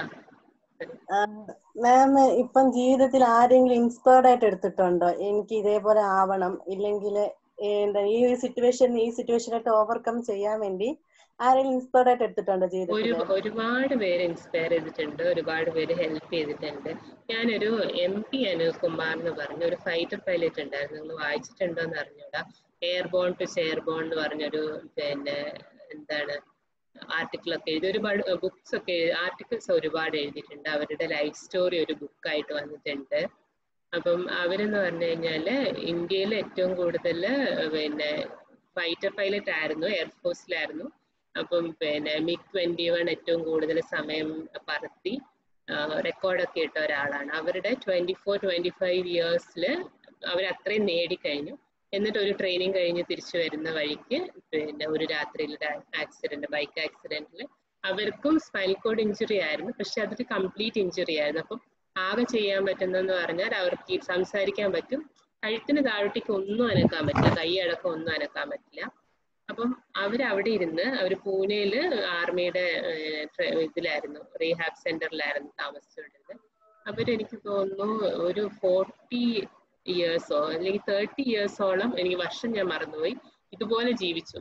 മാം ഇപ്പം ജീവിതത്തിൽ ആരെങ്കിലും ഇൻസ്പയർഡ് ആയിട്ട് എടുത്തിട്ടുണ്ടോ എനിക്ക് ഇതേപോലെ ആവണം ഇല്ലെങ്കിൽ എന്താ ഈ ഒരു സിറ്റുവേഷൻ ഈ സിറ്റുവേഷനായിട്ട് ഓവർകം ചെയ്യാൻ വേണ്ടി ആരെങ്കിലും ഇൻസ്പയർഡ് ആയിട്ട് എടുത്തിട്ടുണ്ടോ ഒരു ജീവിതത്തിൽ ഒരുപാട് പേര് ഇൻസ്പയർ ചെയ്തിട്ടുണ്ട് ഒരുപാട് പേര് ഹെൽപ്പ് ചെയ്തിട്ടുണ്ട് ഞാനൊരു എം പി അനിൽകുമാർ എന്ന് പറഞ്ഞ ഒരു ഫൈറ്റർ പൈലറ്റ് ഉണ്ടായിരുന്നു നിങ്ങൾ വായിച്ചിട്ടുണ്ടോ എന്ന് അറിഞ്ഞൂടാ എയർബോൺ ടു ചെയർബോൺ എന്ന് പറഞ്ഞൊരു പിന്നെ എന്താണ് ആർട്ടിക്കിൾ ഒക്കെ എഴുതി ഒരുപാട് ബുക്സ് ഒക്കെ ആർട്ടിക്കിൾസ് ഒരുപാട് എഴുതിയിട്ടുണ്ട് അവരുടെ ലൈഫ് സ്റ്റോറി ഒരു ബുക്കായിട്ട് വന്നിട്ടുണ്ട് അപ്പം അവരെന്ന് പറഞ്ഞു കഴിഞ്ഞാല് ഇന്ത്യയിൽ ഏറ്റവും കൂടുതൽ പിന്നെ ഫൈറ്റർ പൈലറ്റ് ആയിരുന്നു എയർഫോഴ്സിലായിരുന്നു അപ്പം പിന്നെ മിഗ് ട്വന്റി വൺ ഏറ്റവും കൂടുതൽ സമയം പറത്തി റെക്കോർഡൊക്കെ ഇട്ട ഒരാളാണ് അവരുടെ ട്വന്റി ഫോർ ട്വന്റി ഫൈവ് ഇയേഴ്സിൽ അവർ അത്രയും നേടിക്കഴിഞ്ഞു എന്നിട്ട് ഒരു ട്രെയിനിങ് കഴിഞ്ഞ് തിരിച്ചു വരുന്ന വഴിക്ക് പിന്നെ ഒരു രാത്രിയിൽ ആക്സിഡന്റ് ബൈക്ക് ആക്സിഡന്റിൽ അവർക്കും സ്പൈനൽ കോഡ് ഇഞ്ചുറി ആയിരുന്നു പക്ഷെ അതൊരു കംപ്ലീറ്റ് ഇഞ്ചുറി ആയിരുന്നു അപ്പം ആകെ ചെയ്യാൻ പറ്റുന്നതെന്ന് പറഞ്ഞാൽ അവർക്ക് ഈ സംസാരിക്കാൻ പറ്റും കഴുത്തിന് താഴോട്ടേക്ക് ഒന്നും അനക്കാൻ പറ്റില്ല കൈ അടക്കം ഒന്നും അനക്കാൻ പറ്റില്ല അപ്പം അവരവിടെ ഇരുന്ന് അവർ പൂനെയില് ആർമിയുടെ ഇതിലായിരുന്നു റീഹാബ് സെന്ററിലായിരുന്നു താമസിച്ചുകൊണ്ടിരുന്നത് അവരെനിക്ക് തോന്നുന്നു ഒരു ഫോർട്ടി ഇയേഴ്സോ അല്ലെങ്കിൽ തേർട്ടി ഇയേഴ്സോളം എനിക്ക് വർഷം ഞാൻ മറന്നുപോയി ഇതുപോലെ ജീവിച്ചു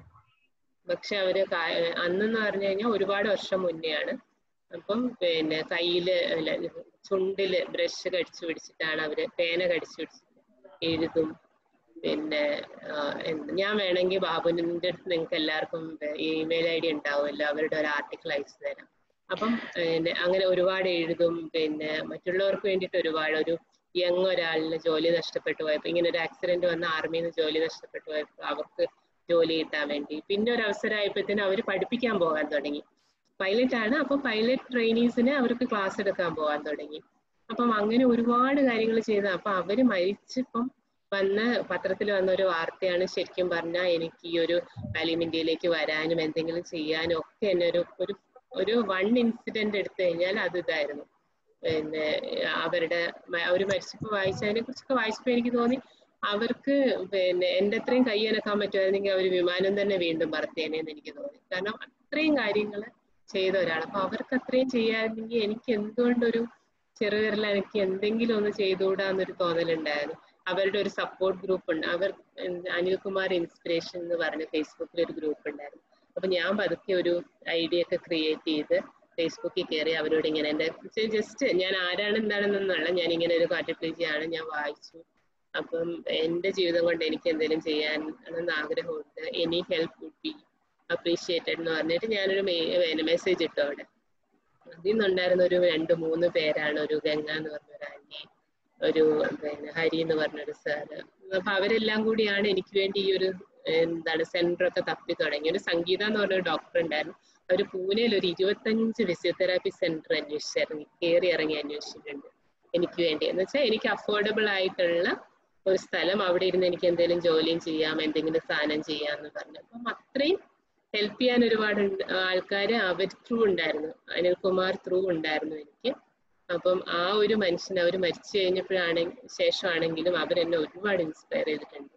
പക്ഷെ അവര് കാ- അന്നെന്ന് പറഞ്ഞു കഴിഞ്ഞാൽ ഒരുപാട് വർഷം മുന്നെയാണ് അപ്പം പിന്നെ കയ്യില് അല്ല ചുണ്ടില് ബ്രഷ് കടിച്ചു പിടിച്ചിട്ടാണ് അവര് പേന കടിച്ചു പിടിച്ചിട്ട് എഴുതും പിന്നെ ആ, എന്ത് ഞാൻ വേണമെങ്കിൽ ബാബുവിന്റെ അടുത്ത് നിങ്ങൾക്ക് എല്ലാവർക്കും ഇമെയിൽ ഐ ഡി ഉണ്ടാവുമല്ലോ അവരുടെ ഒരു ആർട്ടിക്കിൾ അയച്ചു തരാം അപ്പം പിന്നെ അങ്ങനെ ഒരുപാട് എഴുതും പിന്നെ മറ്റുള്ളവർക്ക് വേണ്ടിയിട്ട് ഒരുപാട് ഒരു യങ് ഒരാളിന് ജോലി നഷ്ടപ്പെട്ടു പോയപ്പോൾ ഇങ്ങനെ ഒരു ആക്സിഡന്റ് വന്ന ആർമിയിൽ നിന്ന് ജോലി നഷ്ടപ്പെട്ടു പോയപ്പോൾ അവർക്ക് ജോലി കിട്ടാൻ വേണ്ടി പിന്നെ ഒരു അവസരമായപ്പോഴത്തേനും അവർ പഠിപ്പിക്കാൻ പോകാൻ തുടങ്ങി പൈലറ്റ് ആണ് അപ്പം പൈലറ്റ് ട്രെയിനീസിന് അവർക്ക് ക്ലാസ് എടുക്കാൻ പോകാൻ തുടങ്ങി അപ്പം അങ്ങനെ ഒരുപാട് കാര്യങ്ങൾ ചെയ്ത അപ്പൊ അവര് മരിച്ചിപ്പം വന്ന പത്രത്തിൽ വന്ന ഒരു വാർത്തയാണ് ശരിക്കും പറഞ്ഞാൽ എനിക്ക് ഈ ഒരു വാലിയം ഇന്ത്യയിലേക്ക് വരാനും എന്തെങ്കിലും ചെയ്യാനും ഒക്കെ എന്നെ ഒരു ഒരു ഒരു വൺ ഇൻസിഡന്റ് എടുത്തു കഴിഞ്ഞാൽ അത് ഇതായിരുന്നു പിന്നെ അവരുടെ മ- അവര് മരിച്ചപ്പോ വായിച്ചതിനെ കുറിച്ചൊക്കെ വായിച്ചപ്പോ എനിക്ക് തോന്നി അവർക്ക് പിന്നെ എന്റെ അത്രയും കൈ അനക്കാൻ പറ്റുമായിരുന്നെങ്കിൽ അവർ വിമാനം തന്നെ വീണ്ടും പറത്തേനെ എന്ന് എനിക്ക് തോന്നി കാരണം അത്രയും കാര്യങ്ങൾ ചെയ്ത ഒരാൾ അപ്പൊ അവർക്ക് അത്രയും ചെയ്യാമെങ്കിൽ എനിക്ക് എന്തുകൊണ്ടൊരു ചെറുവിരൽ എനിക്ക് എന്തെങ്കിലും ഒന്ന് ചെയ്തുകൂടാന്നൊരു തോന്നലുണ്ടായിരുന്നു അവരുടെ ഒരു സപ്പോർട്ട് ഗ്രൂപ്പ് ഉണ്ട് അവർ എന്ത് അനിൽകുമാർ ഇൻസ്പിറേഷൻ എന്ന് പറഞ്ഞ ഫേസ്ബുക്കിൽ ഒരു ഗ്രൂപ്പ് ഉണ്ടായിരുന്നു അപ്പൊ ഞാൻ പതുക്കെ ഒരു ഐഡിയ ഒക്കെ ക്രിയേറ്റ് ചെയ്ത് ഫേസ്ബുക്കിൽ കയറി അവരോട് ഇങ്ങനെ എന്റെ ജസ്റ്റ് ഞാൻ ആരാണ് എന്താണെന്നല്ല ഞാൻ ഇങ്ങനെ ഒരു കാറ്റപ്ലേജിയാണ് ഞാൻ വായിച്ചു അപ്പം എന്റെ ജീവിതം കൊണ്ട് എനിക്ക് എന്തെങ്കിലും ചെയ്യാൻ എന്ന് ആഗ്രഹമുണ്ട് any help would be appreciated എന്ന് പറഞ്ഞിട്ട് ഞാനൊരു മെസ്സേജ് ഇട്ടു അവിടെ അതിൽ നിന്നുണ്ടായിരുന്ന ഒരു രണ്ട് മൂന്ന് പേരാണ് ഒരു ഗംഗ എന്ന് പറഞ്ഞ ഒരു ആന്റി ഒരു പിന്നെ ഹരി എന്ന് പറഞ്ഞൊരു സാറ് അപ്പൊ അവരെല്ലാം കൂടിയാണ് എനിക്ക് വേണ്ടി ഈ ഒരു എന്താണ് സെന്റർ ഒക്കെ തപ്പി തുടങ്ങി ഒരു സംഗീത എന്ന് പറഞ്ഞ ഒരു ഡോക്ടർ ഉണ്ടായിരുന്നു അവര് പൂനെയിൽ ഒരു ഇരുപത്തഞ്ച് ഫിസിയോതെറാപ്പി സെന്റർ അന്വേഷിച്ചിറങ്ങി കയറി ഇറങ്ങി അന്വേഷിച്ചിട്ടുണ്ട് എനിക്ക് വേണ്ടി എന്ന് വെച്ചാൽ എനിക്ക് അഫോർഡബിൾ ആയിട്ടുള്ള ഒരു സ്ഥലം അവിടെ ഇരുന്ന് എനിക്ക് എന്തെങ്കിലും ജോലിയും ചെയ്യാം എന്തെങ്കിലും സാധനം ചെയ്യാം എന്ന് പറഞ്ഞു അപ്പം അത്രയും ഹെൽപ്പ് ചെയ്യാൻ ഒരുപാട് ആൾക്കാർ അവർ ത്രൂ ഉണ്ടായിരുന്നു അനിൽകുമാർ ത്രൂ ഉണ്ടായിരുന്നു എനിക്ക് അപ്പം ആ ഒരു മനുഷ്യൻ അവർ മരിച്ചു കഴിഞ്ഞപ്പോഴാണ് ശേഷമാണെങ്കിലും അവരെന്നെ ഒരുപാട് ഇൻസ്പയർ ചെയ്തിട്ടുണ്ട്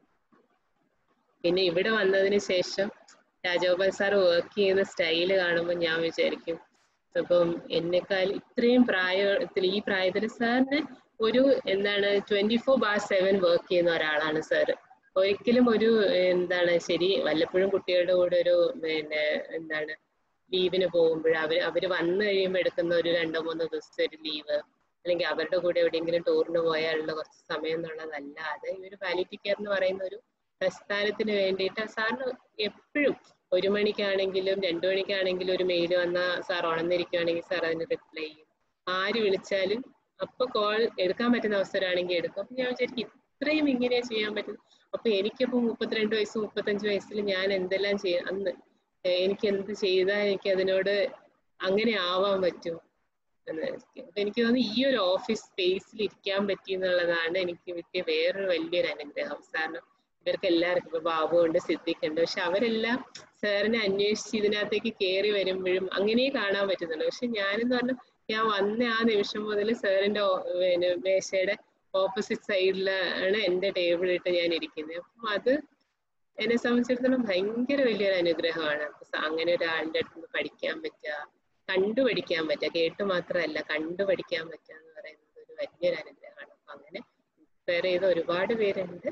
പിന്നെ ഇവിടെ വന്നതിന് ശേഷം രാജഗോപാൽ സാർ വർക്ക് ചെയ്യുന്ന സ്റ്റൈല് കാണുമ്പോൾ ഞാൻ വിചാരിക്കും അപ്പം എന്നെക്കാൾ ഇത്രയും പ്രായത്തിൽ ഈ പ്രായത്തിൽ സാറിന് ഒരു എന്താണ് twenty four bar seven work ചെയ്യുന്ന ഒരാളാണ് സാർ ഒരിക്കലും ഒരു എന്താണ് ശരി വല്ലപ്പോഴും കുട്ടികളുടെ കൂടെ ഒരു പിന്നെ എന്താണ് ലീവിന് പോകുമ്പോൾ അവർ അവര് വന്നു കഴിയുമ്പോൾ എടുക്കുന്ന ഒരു രണ്ടോ മൂന്നോ ദിവസത്തെ ഒരു ലീവ് അല്ലെങ്കിൽ അവരുടെ കൂടെ എവിടെയെങ്കിലും ടൂറിന് പോയാലുള്ള കുറച്ച് സമയം എന്നുള്ളതല്ലാതെ ഈ ഒരു പാലിറ്റി കെയർ എന്ന് പറയുന്ന ഒരു പ്രസ്ഥാനത്തിന് വേണ്ടിയിട്ട് സാറിന് എപ്പോഴും ഒരു മണിക്കാണെങ്കിലും രണ്ടു മണിക്കാണെങ്കിലും ഒരു മെയിൽ വന്നാൽ സാർ ഉണർന്നിരിക്കുകയാണെങ്കിൽ സാർ അതിന് റിപ്ലൈ ചെയ്യും ആര് വിളിച്ചാലും അപ്പൊ കോൾ എടുക്കാൻ പറ്റുന്ന അവസരമാണെങ്കിൽ എടുക്കും അപ്പൊ ഞാൻ വിചാരിക്കും ഇത്രയും ഇങ്ങനെ ചെയ്യാൻ പറ്റും അപ്പൊ എനിക്കിപ്പോ മുപ്പത്തിരണ്ട് വയസ്സ് മുപ്പത്തഞ്ച് വയസ്സിൽ ഞാൻ എന്തെല്ലാം ചെയ്യാം അന്ന് എനിക്ക് എന്ത് ചെയ്താൽ എനിക്ക് അതിനോട് അങ്ങനെ ആവാൻ പറ്റും എന്ന് വിചാരിക്കും. അപ്പൊ എനിക്ക് തോന്നുന്നു ഈ ഒരു ഓഫീസ് സ്പേസിൽ ഇരിക്കാൻ പറ്റി എന്നുള്ളതാണ് എനിക്ക് കിട്ടിയ വേറൊരു വലിയൊരു അനുഗ്രഹം സാറിന് ഇവർക്ക് എല്ലാവർക്കും ഇപ്പൊ ബാബു ഉണ്ട് സിദ്ദിഖ് ഉണ്ട് പക്ഷെ അവരെല്ലാം സാറിനെ അന്വേഷിച്ച് ഇതിനകത്തേക്ക് കയറി വരുമ്പോഴും അങ്ങനെ കാണാൻ പറ്റുന്നുണ്ട് പക്ഷെ ഞാനെന്ന് പറഞ്ഞാൽ ഞാൻ വന്ന ആ നിമിഷം മുതൽ സാറിന്റെ പിന്നെ മേശയുടെ ഓപ്പോസിറ്റ് സൈഡിലാണ് എൻ്റെ ടേബിൾ ഇട്ട് ഞാൻ ഇരിക്കുന്നത് അപ്പം അത് എന്നെ സംബന്ധിച്ചിടത്തോളം ഭയങ്കര വലിയൊരു അനുഗ്രഹമാണ് അപ്പൊ സ- അങ്ങനെ ഒരാളുടെ അടുത്ത് നിന്ന് പഠിക്കാൻ പറ്റുക കണ്ടു പഠിക്കാൻ പറ്റുക കേട്ട് മാത്രമല്ല കണ്ടു പഠിക്കാൻ പറ്റുക എന്ന് പറയുന്നത് ഒരു വലിയൊരു അനുഗ്രഹമാണ് അപ്പൊ അങ്ങനെ ഇൻസ്പയർ ചെയ്ത ഒരുപാട് പേരുണ്ട്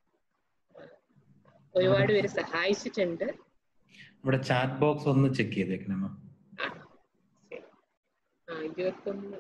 ഒരുപാട് പേര് സഹായിച്ചിട്ടുണ്ട് ഇവിടെ ചാറ്റ് ബോക്സ് ഒന്ന് ചെക്ക് ചെയ്തേക്കണേ മാം ആ ശരി ആ ഇരുപത്തൊന്ന്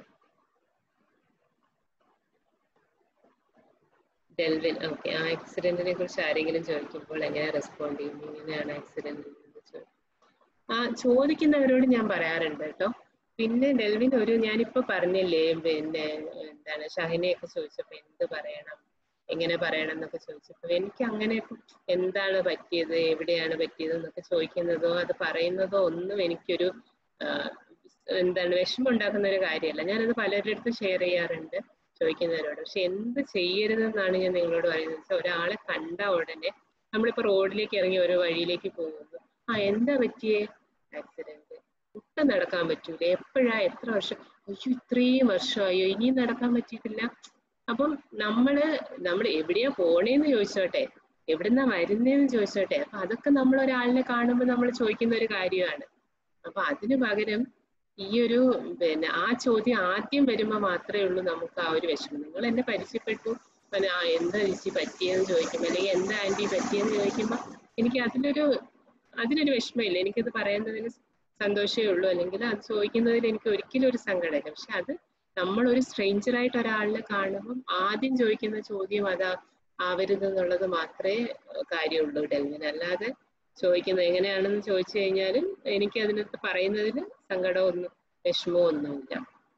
ഡെൽവിൻ ഓക്കെ ആ ആക്സിഡന്റിനെ കുറിച്ച് ആരെങ്കിലും ചോദിക്കുമ്പോൾ എങ്ങനെ റെസ്പോണ്ട് ചെയ്യും ഇങ്ങനെയാണ് ആക്സിഡന്റ് ആ ചോദിക്കുന്നവരോട് ഞാൻ പറയാറുണ്ട് കേട്ടോ പിന്നെ ഡെൽവിൻ ഒരു ഞാനിപ്പോ പറഞ്ഞില്ലേ പിന്നെ എന്താണ് ഷഹിനെയൊക്കെ ചോദിച്ചപ്പോ എന്ത് പറയണം എങ്ങനെ പറയണം എന്നൊക്കെ ചോദിച്ചപ്പോ എനിക്ക് അങ്ങനെ എന്താണ് പറ്റിയത് എവിടെയാണ് പറ്റിയത് എന്നൊക്കെ ചോദിക്കുന്നതോ അത് പറയുന്നതോ ഒന്നും എനിക്കൊരു ആ, എന്താണ് വിഷമം ഉണ്ടാക്കുന്ന ഒരു കാര്യമല്ല ഞാനത് പലരുടെ അടുത്ത് ഷെയർ ചെയ്യാറുണ്ട് ചോദിക്കുന്നവരോട് പക്ഷെ എന്ത് ചെയ്യരുതെന്നാണ് ഞാൻ നിങ്ങളോട് പറയുന്നത് വെച്ചാൽ ഒരാളെ കണ്ട ഉടനെ നമ്മളിപ്പോ റോഡിലേക്ക് ഇറങ്ങി ഓരോ വഴിയിലേക്ക് പോകുന്നു ആ എന്താ പറ്റിയേ ആക്സിഡന്റ് ഒട്ടും നടക്കാൻ പറ്റൂല എപ്പോഴാ എത്ര വർഷം അയ്യോ ഇത്രയും വർഷമായോ ഇനിയും നടക്കാൻ പറ്റിയിട്ടില്ല അപ്പം നമ്മള് നമ്മൾ എവിടെയാ പോണേന്ന് ചോദിച്ചോട്ടെ എവിടുന്നാ വരുന്നേന്ന് ചോദിച്ചോട്ടെ അപ്പൊ അതൊക്കെ നമ്മൾ ഒരാളിനെ കാണുമ്പോൾ നമ്മൾ ചോദിക്കുന്ന ഒരു കാര്യമാണ് അപ്പൊ അതിനു പകരം ഈ ഒരു പിന്നെ ആ ചോദ്യം ആദ്യം വരുമ്പോൾ മാത്രമേ ഉള്ളൂ നമുക്ക് ആ ഒരു വിഷമം നിങ്ങൾ എന്നെ പരിചയപ്പെട്ടു പിന്നെ ആ എന്താ ചേച്ചി പറ്റിയെന്ന് ചോദിക്കുമ്പോൾ അല്ലെങ്കിൽ എന്താ ആന്റി പറ്റിയെന്ന് ചോദിക്കുമ്പോൾ എനിക്ക് അതിലൊരു അതിനൊരു വിഷമമില്ല എനിക്കത് പറയുന്നതിന് സന്തോഷമേ ഉള്ളൂ അല്ലെങ്കിൽ അത് ചോദിക്കുന്നതിൽ എനിക്ക് ഒരിക്കലും ഒരു സങ്കടമില്ല പക്ഷെ അത് നമ്മൾ ഒരു സ്ട്രേഞ്ചർ ആയിട്ട് ഒരാളിനെ കാണുമ്പോൾ ആദ്യം ചോദിക്കുന്ന ചോദ്യം അതാ ആവരുത് എന്നുള്ളത് മാത്രമേ ഏഹ് കാര്യമുള്ളൂ ഡെൽവിൻ അല്ലാതെ ചോദിക്കുന്നത് എങ്ങനെയാണെന്ന് ചോദിച്ചു കഴിഞ്ഞാലും എനിക്ക് അതിനകത്ത് പറയുന്നതിൽ സങ്കടമൊന്നും വിഷമമോ ഒന്നുമില്ല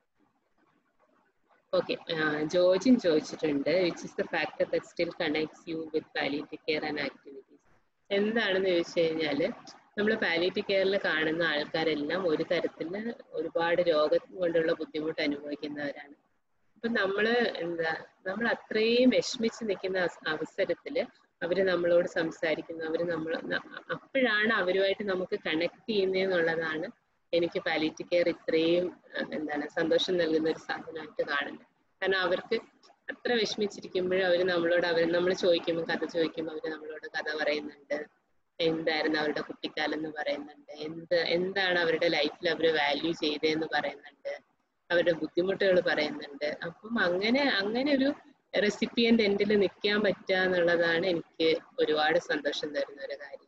ഓക്കെ ജോർജിൻ ചോദിച്ചിട്ടുണ്ട് which is the factor that still connects you with palliative care and activities എന്താണെന്ന് ചോദിച്ചു കഴിഞ്ഞാൽ നമ്മൾ പാലിയേറ്റീവ് കെയറിൽ കാണുന്ന ആൾക്കാരെല്ലാം ഒരു തരത്തിൽ ഒരുപാട് രോഗം കൊണ്ടുള്ള ബുദ്ധിമുട്ട് അനുഭവിക്കുന്നവരാണ് അപ്പൊ നമ്മള് എന്താ നമ്മൾ അത്രയും വിഷമിച്ച് നിൽക്കുന്ന അവസ- അവസരത്തില് അവര് നമ്മളോട് സംസാരിക്കുന്നു അവര് നമ്മൾ അപ്പോഴാണ് അവരുമായിട്ട് നമുക്ക് കണക്ട് ചെയ്യുന്നതെന്നുള്ളതാണ് എനിക്ക് പാലിയേറ്റീവ് കെയർ ഇത്രയും അഹ് എന്താണ് സന്തോഷം നൽകുന്ന ഒരു സാധനമായിട്ട് കാണുന്നത് കാരണം അവർക്ക് അത്ര വിഷമിച്ചിരിക്കുമ്പോഴും അവർ നമ്മളോട് അവർ നമ്മൾ ചോദിക്കുമ്പോൾ കഥ ചോദിക്കുമ്പോൾ അവർ നമ്മളോട് കഥ പറയുന്നുണ്ട് എന്തായിരുന്നു അവരുടെ കുട്ടിക്കാലം എന്ന് പറയുന്നുണ്ട് എന്ത് എന്താണ് അവരുടെ ലൈഫിൽ അവർ വാല്യൂ ചെയ്തതെന്ന് പറയുന്നുണ്ട് അവരുടെ ബുദ്ധിമുട്ടുകൾ പറയുന്നുണ്ട് അപ്പം അങ്ങനെ അങ്ങനെ ഒരു റെസിപ്പിയന്റ് എൻഡിൽ നിൽക്കാൻ പറ്റുക എന്നുള്ളതാണ് എനിക്ക് ഒരുപാട് സന്തോഷം തരുന്ന ഒരു കാര്യം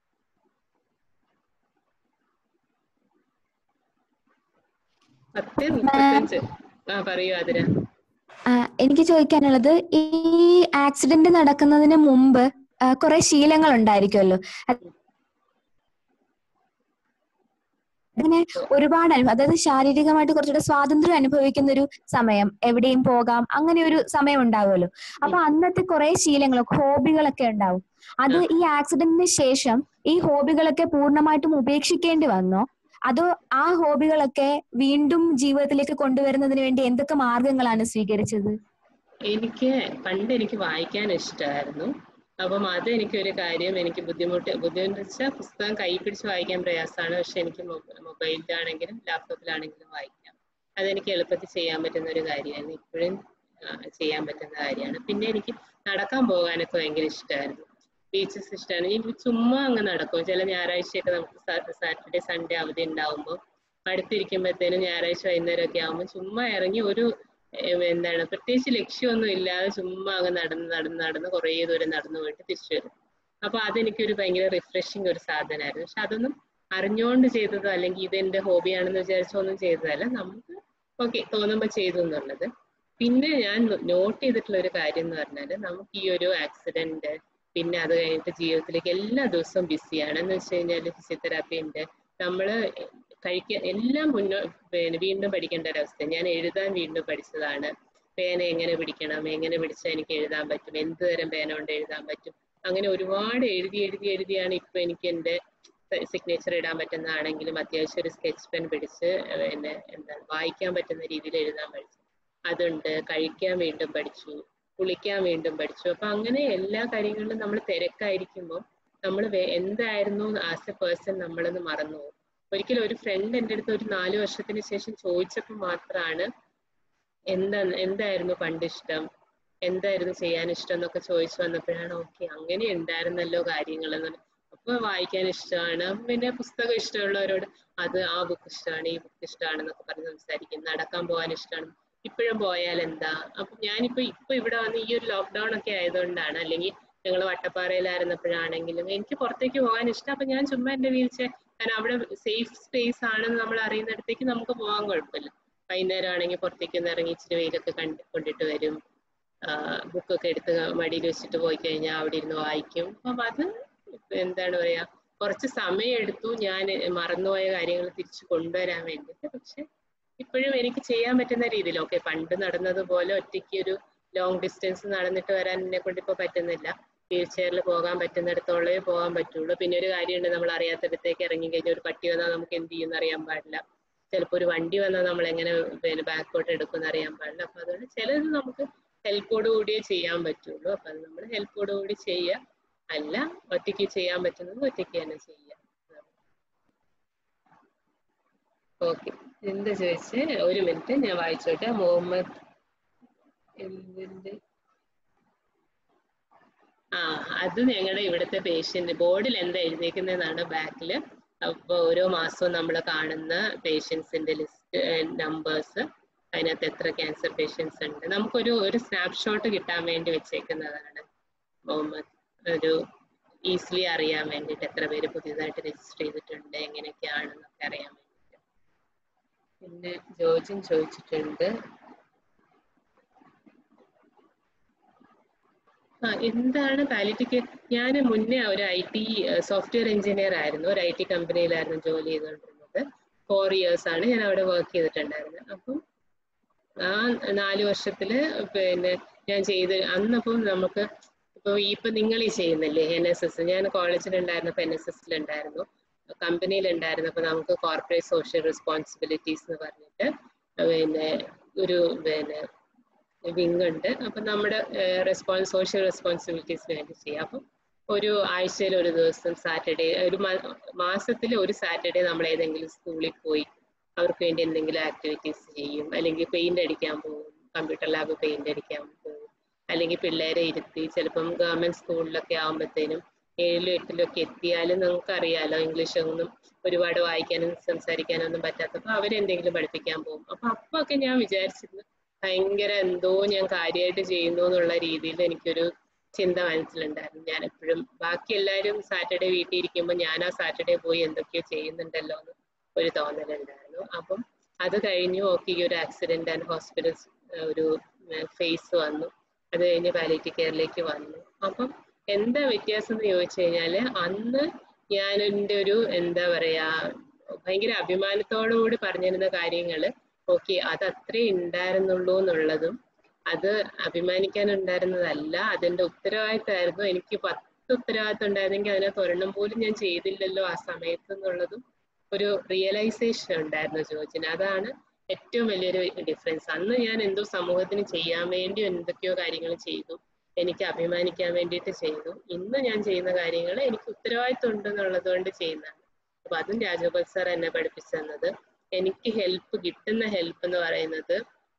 പത്ത് മുപ്പത്തഞ്ച് ആ പറയൂ അതിര ആ, എനിക്ക് ചോദിക്കാനുള്ളത് ഈ ആക്സിഡന്റ് നടക്കുന്നതിന് മുമ്പ് ആ, കുറെ ശീലങ്ങൾ ഉണ്ടായിരിക്കുമല്ലോ അത് അങ്ങനെ ഒരുപാട് അനുഭവം അതായത് ശാരീരികമായിട്ട് കുറച്ചുകൂടെ സ്വാതന്ത്ര്യം അനുഭവിക്കുന്ന ഒരു സമയം എവിടെയും പോകാം അങ്ങനെ ഒരു സമയം ഉണ്ടാവുമല്ലോ അപ്പൊ അന്നത്തെ കുറെ ശീലങ്ങൾ ഹോബികളൊക്കെ ഉണ്ടാവും അത് ഈ ആക്സിഡന്റിന് ശേഷം ഈ ഹോബികളൊക്കെ പൂർണ്ണമായിട്ടും ഉപേക്ഷിക്കേണ്ടി വന്നോ അതോ ആ ഹോബികളൊക്കെ വീണ്ടും ജീവിതത്തിലേക്ക് കൊണ്ടുവരുന്നതിന് വേണ്ടി എന്തൊക്കെ മാർഗങ്ങളാണ് സ്വീകരിച്ചത് എനിക്ക് പണ്ട് എനിക്ക് വായിക്കാൻ ഇഷ്ടമായിരുന്നു അപ്പം അത് എനിക്കൊരു കാര്യം എനിക്ക് ബുദ്ധിമുട്ട് ബുദ്ധിമുട്ട് വെച്ചാൽ പുസ്തകം കൈ പിടിച്ച് വായിക്കാൻ പ്രയാസമാണ് പക്ഷെ എനിക്ക് മൊബൈലിലാണെങ്കിലും ലാപ്ടോപ്പിലാണെങ്കിലും വായിക്കാം അതെനിക്ക് എളുപ്പത്തിൽ ചെയ്യാൻ പറ്റുന്ന ഒരു കാര്യമാണ് ഇപ്പോഴും ചെയ്യാൻ പറ്റുന്ന കാര്യമാണ് പിന്നെ എനിക്ക് നടക്കാൻ പോകാനൊക്കെ ഭയങ്കര ഇഷ്ടമായിരുന്നു ബീച്ചസ് ഇഷ്ടമാണ് എനിക്ക് ചുമ്മാ അങ്ങ് നടക്കും ചില ഞായറാഴ്ചയൊക്കെ നമുക്ക് സാറ്റർഡേ സൺഡേ അവധി ഉണ്ടാവുമ്പോൾ അടുത്തിരിക്കുമ്പോഴത്തേനും ഞായറാഴ്ച വൈകുന്നേരമൊക്കെ ആകുമ്പോൾ ചുമ്മാ ഇറങ്ങി ഒരു ഏഹ് എന്താണ് പ്രത്യേകിച്ച് ലക്ഷ്യമൊന്നും ഇല്ലാതെ ചുമ്മാ അങ്ങ് നടന്ന് നടന്ന് നടന്ന് കുറേ ദൂരം നടന്നു പോയിട്ട് തിരിച്ചു വരും അപ്പൊ അതെനിക്കൊരു ഭയങ്കര റിഫ്രഷിങ് ഒരു സാധനമായിരുന്നു പക്ഷെ അതൊന്നും അറിഞ്ഞുകൊണ്ട് ചെയ്തതോ അല്ലെങ്കിൽ ഇത് എന്റെ ഹോബിയാണെന്ന് വിചാരിച്ചൊന്നും ചെയ്തതല്ല നമുക്ക് ഓക്കെ തോന്നുമ്പോൾ ചെയ്തു എന്നുള്ളത് പിന്നെ ഞാൻ നോട്ട് ചെയ്തിട്ടുള്ള ഒരു കാര്യം എന്ന് പറഞ്ഞാൽ നമുക്ക് ഈ ഒരു ആക്സിഡന്റ് പിന്നെ അത് കഴിഞ്ഞിട്ട് ജീവിതത്തിലേക്ക് എല്ലാ ദിവസവും ബിസിയാണ് എന്ന് വെച്ച് കഴിഞ്ഞാൽ ഫിസിയോതെറാപ്പി ഉണ്ട് നമ്മള് കഴിക്കാൻ എല്ലാം മുന്നോ പിന്നെ വീണ്ടും പഠിക്കേണ്ട ഒരവസ്ഥ ഞാൻ എഴുതാൻ വീണ്ടും പഠിച്ചതാണ് പേന എങ്ങനെ പിടിക്കണം എങ്ങനെ പിടിച്ചാൽ എനിക്ക് എഴുതാൻ പറ്റും എന്ത് തരം പേന കൊണ്ട് എഴുതാൻ പറ്റും അങ്ങനെ ഒരുപാട് എഴുതി എഴുതി എഴുതിയാണ് ഇപ്പൊ എനിക്ക് എന്റെ സിഗ്നേച്ചർ ഇടാൻ പറ്റുന്നതാണെങ്കിലും അത്യാവശ്യം ഒരു സ്കെച്ച് പെൻ പിടിച്ച് പിന്നെ എന്താണ് വായിക്കാൻ പറ്റുന്ന രീതിയിൽ എഴുതാൻ പഠിച്ചു അതുണ്ട് കഴിക്കാൻ വീണ്ടും പഠിച്ചു കുളിക്കാൻ വീണ്ടും പഠിച്ചു അപ്പൊ അങ്ങനെ എല്ലാ കാര്യങ്ങളിലും നമ്മൾ തിരക്കായിരിക്കുമ്പോൾ നമ്മൾ എന്തായിരുന്നു ആസ് എ പേഴ്സൺ നമ്മളൊന്ന് മറന്നു പോകും ഒരിക്കലും ഒരു ഫ്രണ്ട് എൻ്റെ അടുത്ത് ഒരു നാല് വർഷത്തിന് ശേഷം ചോദിച്ചപ്പോൾ മാത്രമാണ് എന്താ എന്തായിരുന്നു പണ്ട് ഇഷ്ടം എന്തായിരുന്നു ചെയ്യാൻ ഇഷ്ടം എന്നൊക്കെ ചോദിച്ചു വന്നപ്പോഴാണ് ഓക്കെ അങ്ങനെ ഉണ്ടായിരുന്നല്ലോ കാര്യങ്ങൾ എന്ന് അപ്പൊ വായിക്കാൻ ഇഷ്ടമാണ് പിന്നെ പുസ്തകം ഇഷ്ടമുള്ളവരോട് അത് ആ ബുക്ക് ഇഷ്ടമാണ് ഈ ബുക്ക് ഇഷ്ടമാണ് എന്നൊക്കെ പറഞ്ഞ് സംസാരിക്കും നടക്കാൻ പോകാൻ ഇഷ്ടമാണ് ഇപ്പോഴും പോയാൽ എന്താ അപ്പൊ ഞാനിപ്പോ ഇപ്പൊ ഇവിടെ വന്ന് ഈ ഒരു ലോക്ക്ഡൌൺ ഒക്കെ ആയതുകൊണ്ടാണ് അല്ലെങ്കിൽ ഞങ്ങൾ വട്ടപ്പാറയിലായിരുന്നപ്പോഴാണെങ്കിലും എനിക്ക് പുറത്തേക്ക് പോകാൻ ഇഷ്ടം അപ്പൊ ഞാൻ ചുമ്മാ എന്റെ വീൽ ചെയർ കാരണം അവിടെ സേഫ് സ്പേസ് ആണെന്ന് നമ്മൾ അറിയുന്നിടത്തേക്ക് നമുക്ക് പോകാൻ കുഴപ്പമില്ല വൈകുന്നേരം ആണെങ്കിൽ പുറത്തേക്ക് ഒന്ന് ഇറങ്ങി ഇച്ചിരി വെയിലൊക്കെ കണ്ട് കൊണ്ടിട്ട് വരും ബുക്കൊക്കെ എടുത്ത് മടിയിൽ വെച്ചിട്ട് പോയി കഴിഞ്ഞാൽ അവിടെ ഇരുന്ന് വായിക്കും അപ്പം അത് എന്താണ് പറയാ കുറച്ച് സമയം എടുത്തു ഞാൻ മറന്നുപോയ കാര്യങ്ങൾ തിരിച്ചു കൊണ്ടുവരാൻ വേണ്ടിയിട്ട് പക്ഷെ ഇപ്പോഴും എനിക്ക് ചെയ്യാൻ പറ്റുന്ന രീതിയിൽ ഓക്കെ പണ്ട് നടന്നതുപോലെ ഒറ്റയ്ക്ക് ഒരു ലോങ് ഡിസ്റ്റൻസ് നടന്നിട്ട് വരാൻ എന്നെ കൊണ്ട് ഇപ്പോൾ പറ്റുന്നില്ല വീൽ ചെയറിൽ പോകാൻ പറ്റുന്നിടത്തോളേ പോകാൻ പറ്റുള്ളൂ പിന്നെ ഒരു കാര്യമുണ്ട് നമ്മൾ അറിയാത്തിടത്തേക്ക് ഇറങ്ങി കഴിഞ്ഞാൽ ഒരു പട്ടി വന്നാൽ നമുക്ക് എന്ത് ചെയ്യുമെന്ന് അറിയാൻ പാടില്ല ചിലപ്പോൾ ഒരു വണ്ടി വന്നാൽ നമ്മൾ എങ്ങനെ പിന്നെ ബാക്കോട്ട് എടുക്കുമെന്ന് അറിയാൻ പാടില്ല അപ്പൊ അതുകൊണ്ട് ചിലത് നമുക്ക് ഹെൽപ്പോട് കൂടിയേ ചെയ്യാൻ പറ്റുള്ളൂ അപ്പൊ അത് നമ്മൾ ഹെൽപ്പോട് കൂടി ചെയ്യുക അല്ല ഒറ്റയ്ക്ക് ചെയ്യാൻ പറ്റുന്നത് ഒറ്റയ്ക്ക് തന്നെ ചെയ്യുക ഓക്കെ എന്താ ചോദിച്ചേ ഒരു മിനിറ്റ് ഞാൻ വായിച്ചോട്ടെ മുഹമ്മദ് എന്തിന്റെ ആ അത് ഞങ്ങളുടെ ഇവിടുത്തെ പേഷ്യന്റ് ബോർഡിൽ എന്താ എഴുതിയിരിക്കുന്നതെന്നാണ് ബാക്കിൽ അപ്പോൾ ഓരോ മാസവും നമ്മൾ കാണുന്ന പേഷ്യൻസിന്റെ ലിസ്റ്റ് നമ്പേഴ്സ് അതിനകത്ത് എത്ര ക്യാൻസർ പേഷ്യൻസ് ഉണ്ട് നമുക്കൊരു ഒരു സ്നാപ്ഷോട്ട് കിട്ടാൻ വേണ്ടി വെച്ചേക്കുന്നതാണ് മുഹമ്മദ് ഒരു ഈസിലി അറിയാൻ വേണ്ടിയിട്ട് എത്ര പേര് പുതിയതായിട്ട് രജിസ്റ്റർ ചെയ്തിട്ടുണ്ട് എങ്ങനെയൊക്കെയാണെന്നൊക്കെ അറിയാൻ വേണ്ടിയിട്ട് പിന്നെ ജോർജിൻ ചോദിച്ചിട്ടുണ്ട് ആ എന്താണ് പാലിറ്റിക്ക് ഞാൻ മുന്നേ ഒരു ഐ ടി സോഫ്റ്റ്വെയർ എഞ്ചിനീയർ ആയിരുന്നു ഒരു ഐ ടി കമ്പനിയിലായിരുന്നു ജോലി ചെയ്തുകൊണ്ടിരുന്നത് ഫോർ ഇയേഴ്സ് ആണ് ഞാൻ അവിടെ വർക്ക് ചെയ്തിട്ടുണ്ടായിരുന്നത് അപ്പം ആ നാല് വർഷത്തില് പിന്നെ ഞാൻ ചെയ്ത് അന്നപ്പം നമുക്ക് ഇപ്പൊ ഇപ്പൊ നിങ്ങൾ ഈ ചെയ്യുന്നില്ലേ എൻ എസ് എസ് ഞാൻ കോളേജിലുണ്ടായിരുന്നപ്പോൾ എൻ എസ് എസിലുണ്ടായിരുന്നു കമ്പനിയിലുണ്ടായിരുന്നപ്പോൾ നമുക്ക് കോർപ്പറേറ്റ് സോഷ്യൽ റെസ്പോൺസിബിലിറ്റീസ് എന്ന് പറഞ്ഞിട്ട് പിന്നെ ഒരു പിന്നെ വിങ് ഉണ്ട് അപ്പൊ നമ്മുടെ റെസ്പോൺസ് സോഷ്യൽ റെസ്പോൺസിബിലിറ്റീസിന് വേണ്ടി ചെയ്യാം അപ്പം ഒരു ആഴ്ചയിൽ ഒരു ദിവസം സാറ്റർഡേ ഒരു മാസത്തിൽ ഒരു സാറ്റർഡേ നമ്മൾ ഏതെങ്കിലും സ്കൂളിൽ പോയി അവർക്ക് വേണ്ടി എന്തെങ്കിലും ആക്ടിവിറ്റീസ് ചെയ്യും അല്ലെങ്കിൽ പെയിന്റ് അടിക്കാൻ പോകും കമ്പ്യൂട്ടർ ലാബ് പെയിന്റ് അടിക്കാൻ പോകും അല്ലെങ്കിൽ പിള്ളേരെ ഇരുത്തി ചിലപ്പം ഗവൺമെന്റ് സ്കൂളിലൊക്കെ ആകുമ്പോഴത്തേനും ഏഴിലും എട്ടിലും ഒക്കെ എത്തിയാലും നിങ്ങൾക്ക് അറിയാലോ ഇംഗ്ലീഷ് ഒന്നും ഒരുപാട് വായിക്കാനും സംസാരിക്കാനും ഒന്നും പറ്റാത്തപ്പോൾ അവരെന്തെങ്കിലും പഠിപ്പിക്കാൻ പോകും അപ്പൊ അപ്പൊ ഒക്കെ ഞാൻ വിചാരിച്ചിരുന്നു ഭയങ്കര എന്തോ ഞാൻ കാര്യമായിട്ട് ചെയ്യുന്നു എന്നുള്ള രീതിയിൽ എനിക്കൊരു ചിന്ത മനസ്സിലുണ്ടായിരുന്നു ഞാൻ എപ്പോഴും ബാക്കി എല്ലാവരും സാറ്റർഡേ വീട്ടിൽ ഇരിക്കുമ്പോൾ ഞാൻ ആ സാറ്റർഡേ പോയി എന്തൊക്കെയോ ചെയ്യുന്നുണ്ടല്ലോ എന്ന് ഒരു തോന്നലുണ്ടായിരുന്നു അപ്പം അത് കഴിഞ്ഞു ഓക്കെ ഈ ഒരു ആക്സിഡന്റ് ആൻഡ് ഹോസ്പിറ്റൽ ഒരു ഫേസ് വന്നു അത് കഴിഞ്ഞ് പാലിറ്റി കെയറിലേക്ക് വന്നു അപ്പം എന്താ വ്യത്യാസം എന്ന് ചോദിച്ചു കഴിഞ്ഞാൽ അന്ന് ഞാൻ എൻ്റെ ഒരു എന്താ പറയാ ഭയങ്കര അഭിമാനത്തോടു കൂടി പറഞ്ഞിരുന്ന കാര്യങ്ങൾ ഓക്കെ അത് അത്രേ ഉണ്ടായിരുന്നുള്ളൂ എന്നുള്ളതും അത് അഭിമാനിക്കാനുണ്ടായിരുന്നതല്ല അതിന്റെ ഉത്തരവാദിത്തമായിരുന്നു എനിക്ക് പത്ത് ഉത്തരവാദിത്തം ഉണ്ടായിരുന്നെങ്കിൽ അതിനകത്ത് ഒരെണ്ണം പോലും ഞാൻ ചെയ്തില്ലല്ലോ ആ സമയത്ത് എന്നുള്ളതും ഒരു റിയലൈസേഷൻ ഉണ്ടായിരുന്നു ജോജിന് അതാണ് ഏറ്റവും വലിയൊരു ഡിഫറൻസ് അന്ന് ഞാൻ എന്തോ സമൂഹത്തിന് ചെയ്യാൻ വേണ്ടി എന്തൊക്കെയോ കാര്യങ്ങൾ ചെയ്തു എനിക്ക് അഭിമാനിക്കാൻ വേണ്ടിയിട്ട് ചെയ്തു ഇന്ന് ഞാൻ ചെയ്യുന്ന കാര്യങ്ങൾ എനിക്ക് ഉത്തരവാദിത്വം ഉണ്ടെന്നുള്ളത് കൊണ്ട് ചെയ്യുന്നതാണ് അപ്പൊ അതും രാജഗോപാൽ സാർ എന്നെ പഠിപ്പിച്ചു തന്നത് എനിക്ക് ഹെൽപ്പ് കിട്ടുന്ന ഹെൽപ്പ് എന്ന് പറയുന്നത്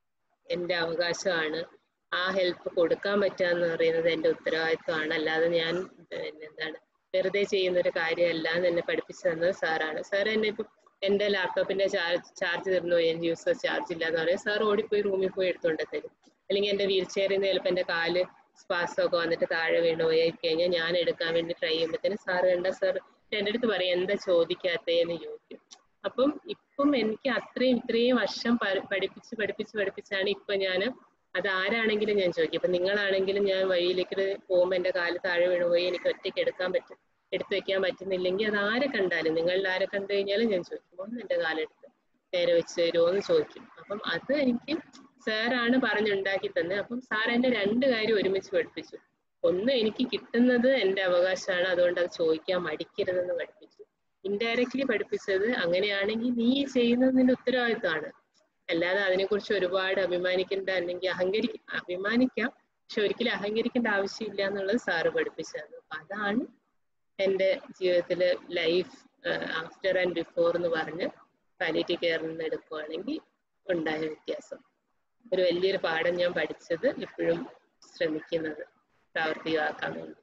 എൻ്റെ അവകാശമാണ് ആ ഹെൽപ്പ് കൊടുക്കാൻ പറ്റുക എന്ന് പറയുന്നത് എൻ്റെ ഉത്തരവാദിത്വമാണ് അല്ലാതെ ഞാൻ എന്താണ് വെറുതെ ചെയ്യുന്ന ഒരു കാര്യമല്ല എന്ന് എന്നെ പഠിപ്പിച്ചു തന്നത് സാറാണ് സാർ എന്നെ ഇപ്പം എൻ്റെ ലാപ്ടോപ്പിന്റെ ചാർജ് ചാർജ് തീർന്നു പോയി എൻ്റെ യൂസർ ചാർജ് ഇല്ല എന്ന് പറയും സാർ ഓടിപ്പോയി റൂമിൽ പോയി എടുത്തുകൊണ്ട് തരും അല്ലെങ്കിൽ എൻ്റെ വീൽ ചെയറിൽ നിന്ന് ചിലപ്പോൾ എൻ്റെ കാല് സ്പാസൊക്കെ വന്നിട്ട് താഴെ വീണ് പോയി കഴിഞ്ഞാൽ ഞാൻ എടുക്കാൻ വേണ്ടി ട്രൈ ചെയ്യുമ്പോഴത്തേനും സാർ കണ്ട സാർ എൻ്റെ അടുത്ത് പറയും എന്താ ചോദിക്കാത്തേന്ന് ചോദിക്കും അപ്പം ഇപ്പം എനിക്ക് അത്രയും ഇത്രയും വർഷം പഠിപ്പിച്ച് പഠിപ്പിച്ച് പഠിപ്പിച്ചാണ് ഇപ്പൊ ഞാൻ അത് ആരാണെങ്കിലും ഞാൻ ചോദിക്കും ഇപ്പൊ നിങ്ങളാണെങ്കിലും ഞാൻ വഴിയിലേക്ക് പോകുമ്പോൾ എൻ്റെ കാല് താഴെ വീണ് പോയി എനിക്ക് ഒറ്റയ്ക്ക് എടുക്കാൻ പറ്റും എടുത്തു വെക്കാൻ പറ്റുന്നില്ലെങ്കിൽ അത് ആരെ കണ്ടാലും നിങ്ങളിൽ ആരെ കണ്ടു കഴിഞ്ഞാലും ഞാൻ ചോദിക്കും ഒന്ന് എൻ്റെ കാലെടുത്ത് നേരെ വെച്ച് തരുമോ എന്ന് ചോദിക്കും അപ്പം അത് എനിക്ക് സാറാണ് പറഞ്ഞുണ്ടാക്കി തന്നെ അപ്പം സാർ എന്നെ രണ്ട് കാര്യം ഒരുമിച്ച് പഠിപ്പിച്ചു ഒന്ന് എനിക്ക് കിട്ടുന്നത് എൻ്റെ അവകാശമാണ് അതുകൊണ്ട് അത് ചോദിക്കാൻ മടിക്കരുതെന്ന് പഠിപ്പിച്ചു ഇൻഡയറക്ട്ലി പഠിപ്പിച്ചത് അങ്ങനെയാണെങ്കിൽ നീ ചെയ്യുന്നത് നിന്റെ ഉത്തരവാദിത്തമാണ് അല്ലാതെ അതിനെക്കുറിച്ച് ഒരുപാട് അഭിമാനിക്കേണ്ട അല്ലെങ്കിൽ അഹങ്കരി അഭിമാനിക്കാം പക്ഷെ ഒരിക്കലും അഹങ്കരിക്കേണ്ട ആവശ്യമില്ല എന്നുള്ളത് സാറ് പഠിപ്പിച്ചത് അപ്പൊ അതാണ് എൻ്റെ ജീവിതത്തില് ലൈഫ് ആഫ്റ്റർ ആൻഡ് ബിഫോർ എന്ന് പറഞ്ഞ് പാലിറ്റി കെയറിൽ നിന്ന് എടുക്കുവാണെങ്കിൽ ഉണ്ടായ വ്യത്യാസം ഒരു വലിയൊരു പാഠം ഞാൻ പഠിച്ചത് ഇപ്പോഴും ശ്രമിക്കുന്നത് പ്രാവർത്തികമാക്കാൻ വേണ്ടി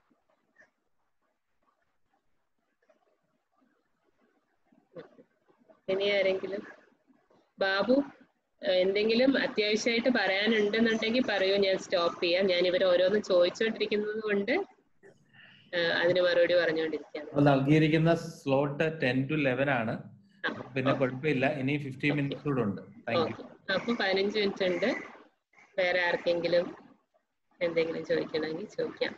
ഇനി ആരെങ്കിലും ബാബു ഏഹ് എന്തെങ്കിലും അത്യാവശ്യമായിട്ട് പറയാനുണ്ടെന്നുണ്ടെങ്കിൽ പറയൂ ഞാൻ സ്റ്റോപ്പ് ചെയ്യാം ഞാൻ ഇവർ ഓരോന്ന് ചോദിച്ചുകൊണ്ടിരിക്കുന്നത് കൊണ്ട് ഏഹ് അതിന് മറുപടി പറഞ്ഞുകൊണ്ടിരിക്കുകയാണ് അപ്പൊ നൽകിയിരിക്കുന്ന സ്ലോട്ട് ടെൻ ടു ലെവൻ ആണ് പിന്നെ കുഴപ്പമില്ല ഇനി ഫിഫ്റ്റീൻ മിനിറ്റ്സ് കൂടെ ഉണ്ട് താങ്ക് യു അപ്പൊ പതിനഞ്ച് മിനിറ്റ് ഉണ്ട് വേറെ ആർക്കെങ്കിലും എന്തെങ്കിലും ചോദിക്കണമെങ്കിൽ ചോദിക്കാം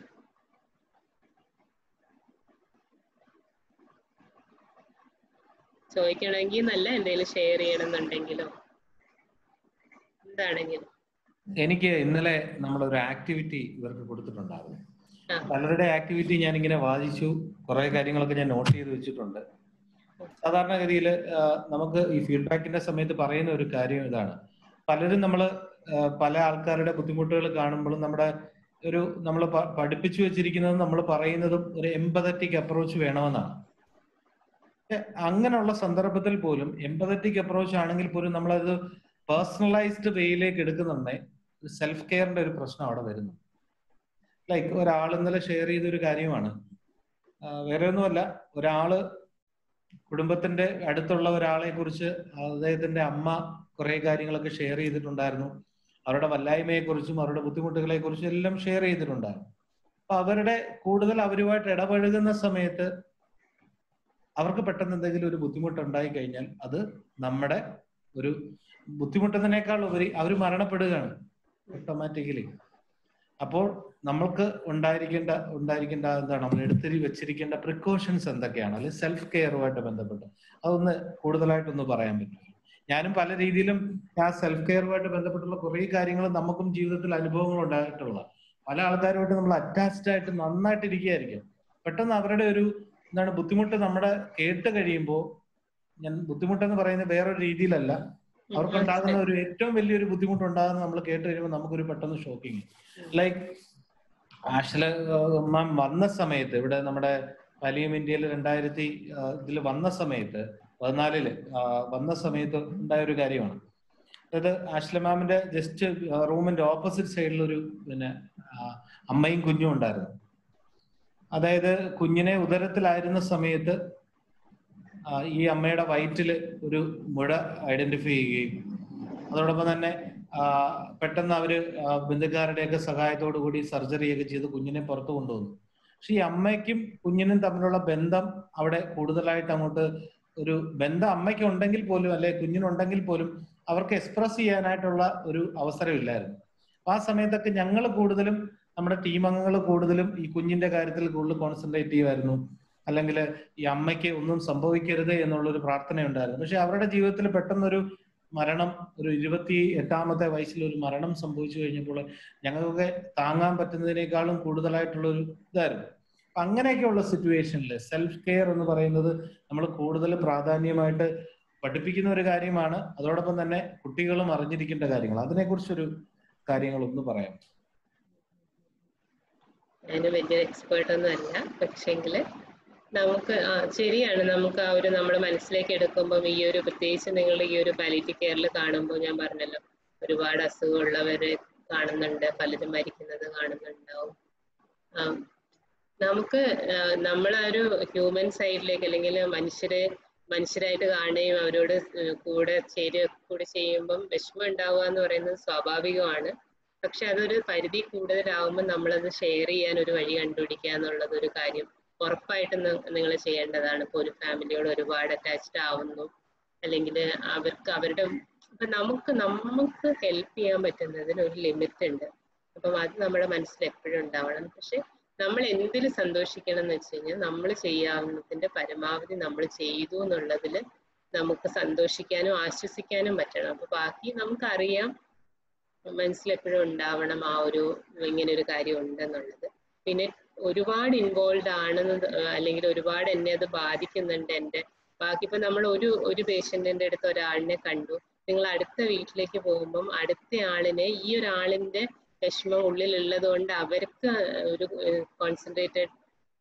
ചോദിക്കണമെങ്കിൽ നല്ല എന്തെങ്കിലും ഷെയർ ചെയ്യണമെന്നുണ്ടെങ്കിലോ എന്താണെങ്കിലും എനിക്ക് ഇന്നലെ നമ്മളൊരു ആക്ടിവിറ്റി ഇവർക്ക് കൊടുത്തിട്ടുണ്ടായിരുന്നു ആ. പലരുടെ ആക്ടിവിറ്റി ഞാൻ ഇങ്ങനെ വാദിച്ചു കുറെ കാര്യങ്ങളൊക്കെ ഞാൻ നോട്ട് ചെയ്ത് വെച്ചിട്ടുണ്ട് സാധാരണഗതിയിൽ നമുക്ക് ഈ ഫീഡ്ബാക്കിന്റെ സമയത്ത് പറയുന്ന ഒരു കാര്യം ഇതാണ് പലരും നമ്മൾ പല ആൾക്കാരുടെ ബുദ്ധിമുട്ടുകൾ കാണുമ്പോഴും നമ്മുടെ ഒരു നമ്മൾ പഠിപ്പിച്ചു വെച്ചിരിക്കുന്നതും നമ്മൾ പറയുന്നതും ഒരു എമ്പതറ്റിക് അപ്രോച്ച് വേണമെന്നാണ് പക്ഷെ അങ്ങനെയുള്ള സന്ദർഭത്തിൽ പോലും എമ്പതറ്റിക് അപ്രോച്ച് ആണെങ്കിൽ പോലും നമ്മളത് പേഴ്സണലൈസ്ഡ് വേയിലേക്ക് എടുക്കുന്നുണ്ടെങ്കിൽ സെൽഫ് കെയറിന്റെ ഒരു പ്രശ്നം അവിടെ വരുന്നു ലൈക്ക് ഒരാൾ ഇന്നലെ ഷെയർ ചെയ്ത ഒരു കാര്യമാണ് ആ, വേറെ ഒന്നുമല്ല ഒരാള് കുടുംബത്തിന്റെ അടുത്തുള്ള ഒരാളെ കുറിച്ച് അദ്ദേഹത്തിന്റെ അമ്മ കുറെ കാര്യങ്ങളൊക്കെ ഷെയർ ചെയ്തിട്ടുണ്ടായിരുന്നു അവരുടെ വല്ലായ്മയെ കുറിച്ചും അവരുടെ ബുദ്ധിമുട്ടുകളെ കുറിച്ചും എല്ലാം ഷെയർ ചെയ്തിട്ടുണ്ടായിരുന്നു അപ്പൊ അവരുടെ കൂടുതൽ അവരുമായിട്ട് ഇടപഴകുന്ന സമയത്ത് അവർക്ക് പെട്ടെന്ന് എന്തെങ്കിലും ഒരു ബുദ്ധിമുട്ട് ഉണ്ടായി കഴിഞ്ഞാൽ അത് നമ്മുടെ ഒരു ബുദ്ധിമുട്ടുന്നതിനേക്കാൾ ഉപരി അവർ മരണപ്പെടുകയാണ് ഓട്ടോമാറ്റിക്കലി അപ്പോൾ നമ്മൾക്ക് ഉണ്ടായിരിക്കേണ്ട ഉണ്ടായിരിക്കേണ്ട എന്താണ് നമ്മൾ എടുത്തിരി വെച്ചിരിക്കേണ്ട പ്രിക്കോഷൻസ് എന്തൊക്കെയാണ് അല്ലെങ്കിൽ സെൽഫ് കെയറുമായിട്ട് ബന്ധപ്പെട്ട് അതൊന്ന് കൂടുതലായിട്ടൊന്ന് പറയാൻ പറ്റും ഞാനും പല രീതിയിലും ആ സെൽഫ് കെയറുമായിട്ട് ബന്ധപ്പെട്ടുള്ള കുറേ കാര്യങ്ങൾ നമുക്കും ജീവിതത്തിൽ അനുഭവങ്ങൾ ഉണ്ടായിട്ടുള്ള പല ആൾക്കാരുമായിട്ട് നമ്മൾ അറ്റാച്ച്ഡ് ആയിട്ട് നന്നായിട്ട് ഇരിക്കുകയായിരിക്കും പെട്ടെന്ന് അവരുടെ ഒരു എന്താണ് ബുദ്ധിമുട്ട് നമ്മുടെ കേട്ട് കഴിയുമ്പോൾ ഞാൻ ബുദ്ധിമുട്ടെന്ന് പറയുന്നത് വേറൊരു രീതിയിലല്ല അവർക്കുണ്ടാകുന്ന ഒരു ഏറ്റവും വലിയൊരു ബുദ്ധിമുട്ട് ഉണ്ടാകുന്ന നമ്മൾ കേട്ട് കഴിയുമ്പോൾ നമുക്കൊരു പെട്ടെന്ന് ഷോക്കിങ് ലൈക്ക് ആഷല മാം വന്ന സമയത്ത് ഇവിടെ നമ്മുടെ വലിയം ഇന്ത്യയിൽ രണ്ടായിരത്തി ഇതിൽ വന്ന സമയത്ത് പതിനാലില് ആ, വന്ന സമയത്ത് ഉണ്ടായ ഒരു കാര്യമാണ് അതായത് ആഷ്ല മാമിന്റെ ജസ്റ്റ് റൂമിന്റെ ഓപ്പോസിറ്റ് സൈഡിൽ ഒരു പിന്നെ ആ, അമ്മയും കുഞ്ഞും ഉണ്ടായിരുന്നു അതായത് കുഞ്ഞിനെ ഉദരത്തിലായിരുന്ന സമയത്ത് ആ, ഈ അമ്മയുടെ വയറ്റില് ഒരു മുഴ ഐഡന്റിഫൈ ചെയ്യുകയും അതോടൊപ്പം തന്നെ ആ, പെട്ടെന്ന് അവര് ആ, ബന്ധുക്കാരുടെയൊക്കെ സഹായത്തോടു കൂടി സർജറിയൊക്കെ ചെയ്ത് കുഞ്ഞിനെ പുറത്തു കൊണ്ടുവന്നു പക്ഷെ ഈ അമ്മയ്ക്കും കുഞ്ഞിനും തമ്മിലുള്ള ബന്ധം അവിടെ കൂടുതലായിട്ട് അങ്ങോട്ട് ഒരു ബന്ധം അമ്മയ്ക്ക് ഉണ്ടെങ്കിൽ പോലും അല്ലെ കുഞ്ഞിനുണ്ടെങ്കിൽ പോലും അവർക്ക് എക്സ്പ്രസ് ചെയ്യാനായിട്ടുള്ള ഒരു അവസരമില്ലായിരുന്നു അപ്പൊ ആ സമയത്തൊക്കെ ഞങ്ങൾ കൂടുതലും നമ്മുടെ ടീം അംഗങ്ങൾ കൂടുതലും ഈ കുഞ്ഞിന്റെ കാര്യത്തിൽ കൂടുതൽ കോൺസെൻട്രേറ്റ് ചെയ്യുമായിരുന്നു അല്ലെങ്കിൽ ഈ അമ്മയ്ക്ക് ഒന്നും സംഭവിക്കരുത് എന്നുള്ളൊരു പ്രാർത്ഥനയുണ്ടായിരുന്നു പക്ഷെ അവരുടെ ജീവിതത്തിൽ പെട്ടെന്നൊരു മരണം ഒരു ഇരുപത്തി എട്ടാമത്തെ വയസ്സിൽ ഒരു മരണം സംഭവിച്ചു കഴിഞ്ഞപ്പോൾ ഞങ്ങൾക്കൊക്കെ താങ്ങാൻ പറ്റുന്നതിനേക്കാളും കൂടുതലായിട്ടുള്ള ഒരു ഇതായിരുന്നു അപ്പൊ അങ്ങനെയൊക്കെയുള്ള സിറ്റുവേഷനിൽ സെൽഫ് കെയർ എന്ന് പറയുന്നത് നമ്മൾ കൂടുതൽ പ്രാധാന്യമായിട്ട് പഠിപ്പിക്കുന്ന ഒരു കാര്യമാണ് അതോടൊപ്പം തന്നെ കുട്ടികളും അറിഞ്ഞിരിക്കേണ്ട കാര്യങ്ങൾ അതിനെക്കുറിച്ചൊരു കാര്യങ്ങളൊന്ന് പറയാം ഞാൻ വലിയൊരു എക്സ്പേർട്ട് ഒന്നും അല്ല പക്ഷെങ്കിൽ നമുക്ക് ആ ശരിയാണ് നമുക്ക് ആ ഒരു നമ്മുടെ മനസ്സിലേക്ക് എടുക്കുമ്പം ഈ ഒരു പ്രത്യേകിച്ച് നിങ്ങൾ ഈ ഒരു പാലിറ്റി കെയറിൽ കാണുമ്പോൾ ഞാൻ പറഞ്ഞല്ലോ ഒരുപാട് അസുഖമുള്ളവരെ കാണുന്നുണ്ട് പലരും മരിക്കുന്നത് കാണുന്നുണ്ടാവും ആ, നമുക്ക് ആ, നമ്മളെ ഒരു ഹ്യൂമൻ സൈഡിലേക്ക് അല്ലെങ്കിൽ മനുഷ്യരെ മനുഷ്യരായിട്ട് കാണുകയും അവരോട് ഏർ കൂടെ ചേരുക കൂടെ ചെയ്യുമ്പം വിഷമം ഉണ്ടാവുക എന്ന് പറയുന്നത് സ്വാഭാവികമാണ് പക്ഷെ അതൊരു പരിധി കൂടുതലാവുമ്പോൾ നമ്മളത് ഷെയർ ചെയ്യാൻ ഒരു വഴി കണ്ടുപിടിക്കുക എന്നുള്ളത് ഒരു കാര്യം ഉറപ്പായിട്ടും നിങ്ങൾ ചെയ്യേണ്ടതാണ് ഇപ്പോൾ ഒരു ഫാമിലിയോട് ഒരുപാട് അറ്റാച്ച്ഡ് ആവുന്നു അല്ലെങ്കിൽ അവർക്ക് അവരുടെ ഇപ്പൊ നമുക്ക് നമുക്ക് ഹെൽപ്പ് ചെയ്യാൻ പറ്റുന്നതിന് ഒരു ലിമിറ്റ് ഉണ്ട് അപ്പം അത് നമ്മുടെ മനസ്സിൽ എപ്പോഴും ഉണ്ടാവണം പക്ഷെ നമ്മൾ എന്തിൽ സന്തോഷിക്കണം എന്ന് വെച്ച് കഴിഞ്ഞാൽ നമ്മൾ ചെയ്യാവുന്നതിന്റെ പരമാവധി നമ്മൾ ചെയ്തു എന്നുള്ളതിൽ നമുക്ക് സന്തോഷിക്കാനും ആശ്വസിക്കാനും പറ്റണം അപ്പൊ ബാക്കി നമുക്കറിയാം മനസ്സിൽ എപ്പോഴും ഉണ്ടാവണം ആ ഒരു ഇങ്ങനെ ഒരു കാര്യം ഉണ്ടെന്നുള്ളത് പിന്നെ ഒരുപാട് ഇൻവോൾവ് ആണെന്ന് ത- അല്ലെങ്കിൽ ഒരുപാട് എന്നെ അത് ബാധിക്കുന്നുണ്ട് എൻ്റെ ബാക്കി ഇപ്പൊ നമ്മൾ ഒരു ഒരു പേഷ്യന്റിന്റെ അടുത്ത് ഒരാളിനെ കണ്ടു നിങ്ങൾ അടുത്ത വീട്ടിലേക്ക് പോകുമ്പം അടുത്ത ആളിനെ ഈ ഒരാളിന്റെ വിഷമം ഉള്ളിലുള്ളത് കൊണ്ട് അവർക്ക് ഒരു കോൺസെൻട്രേറ്റഡ്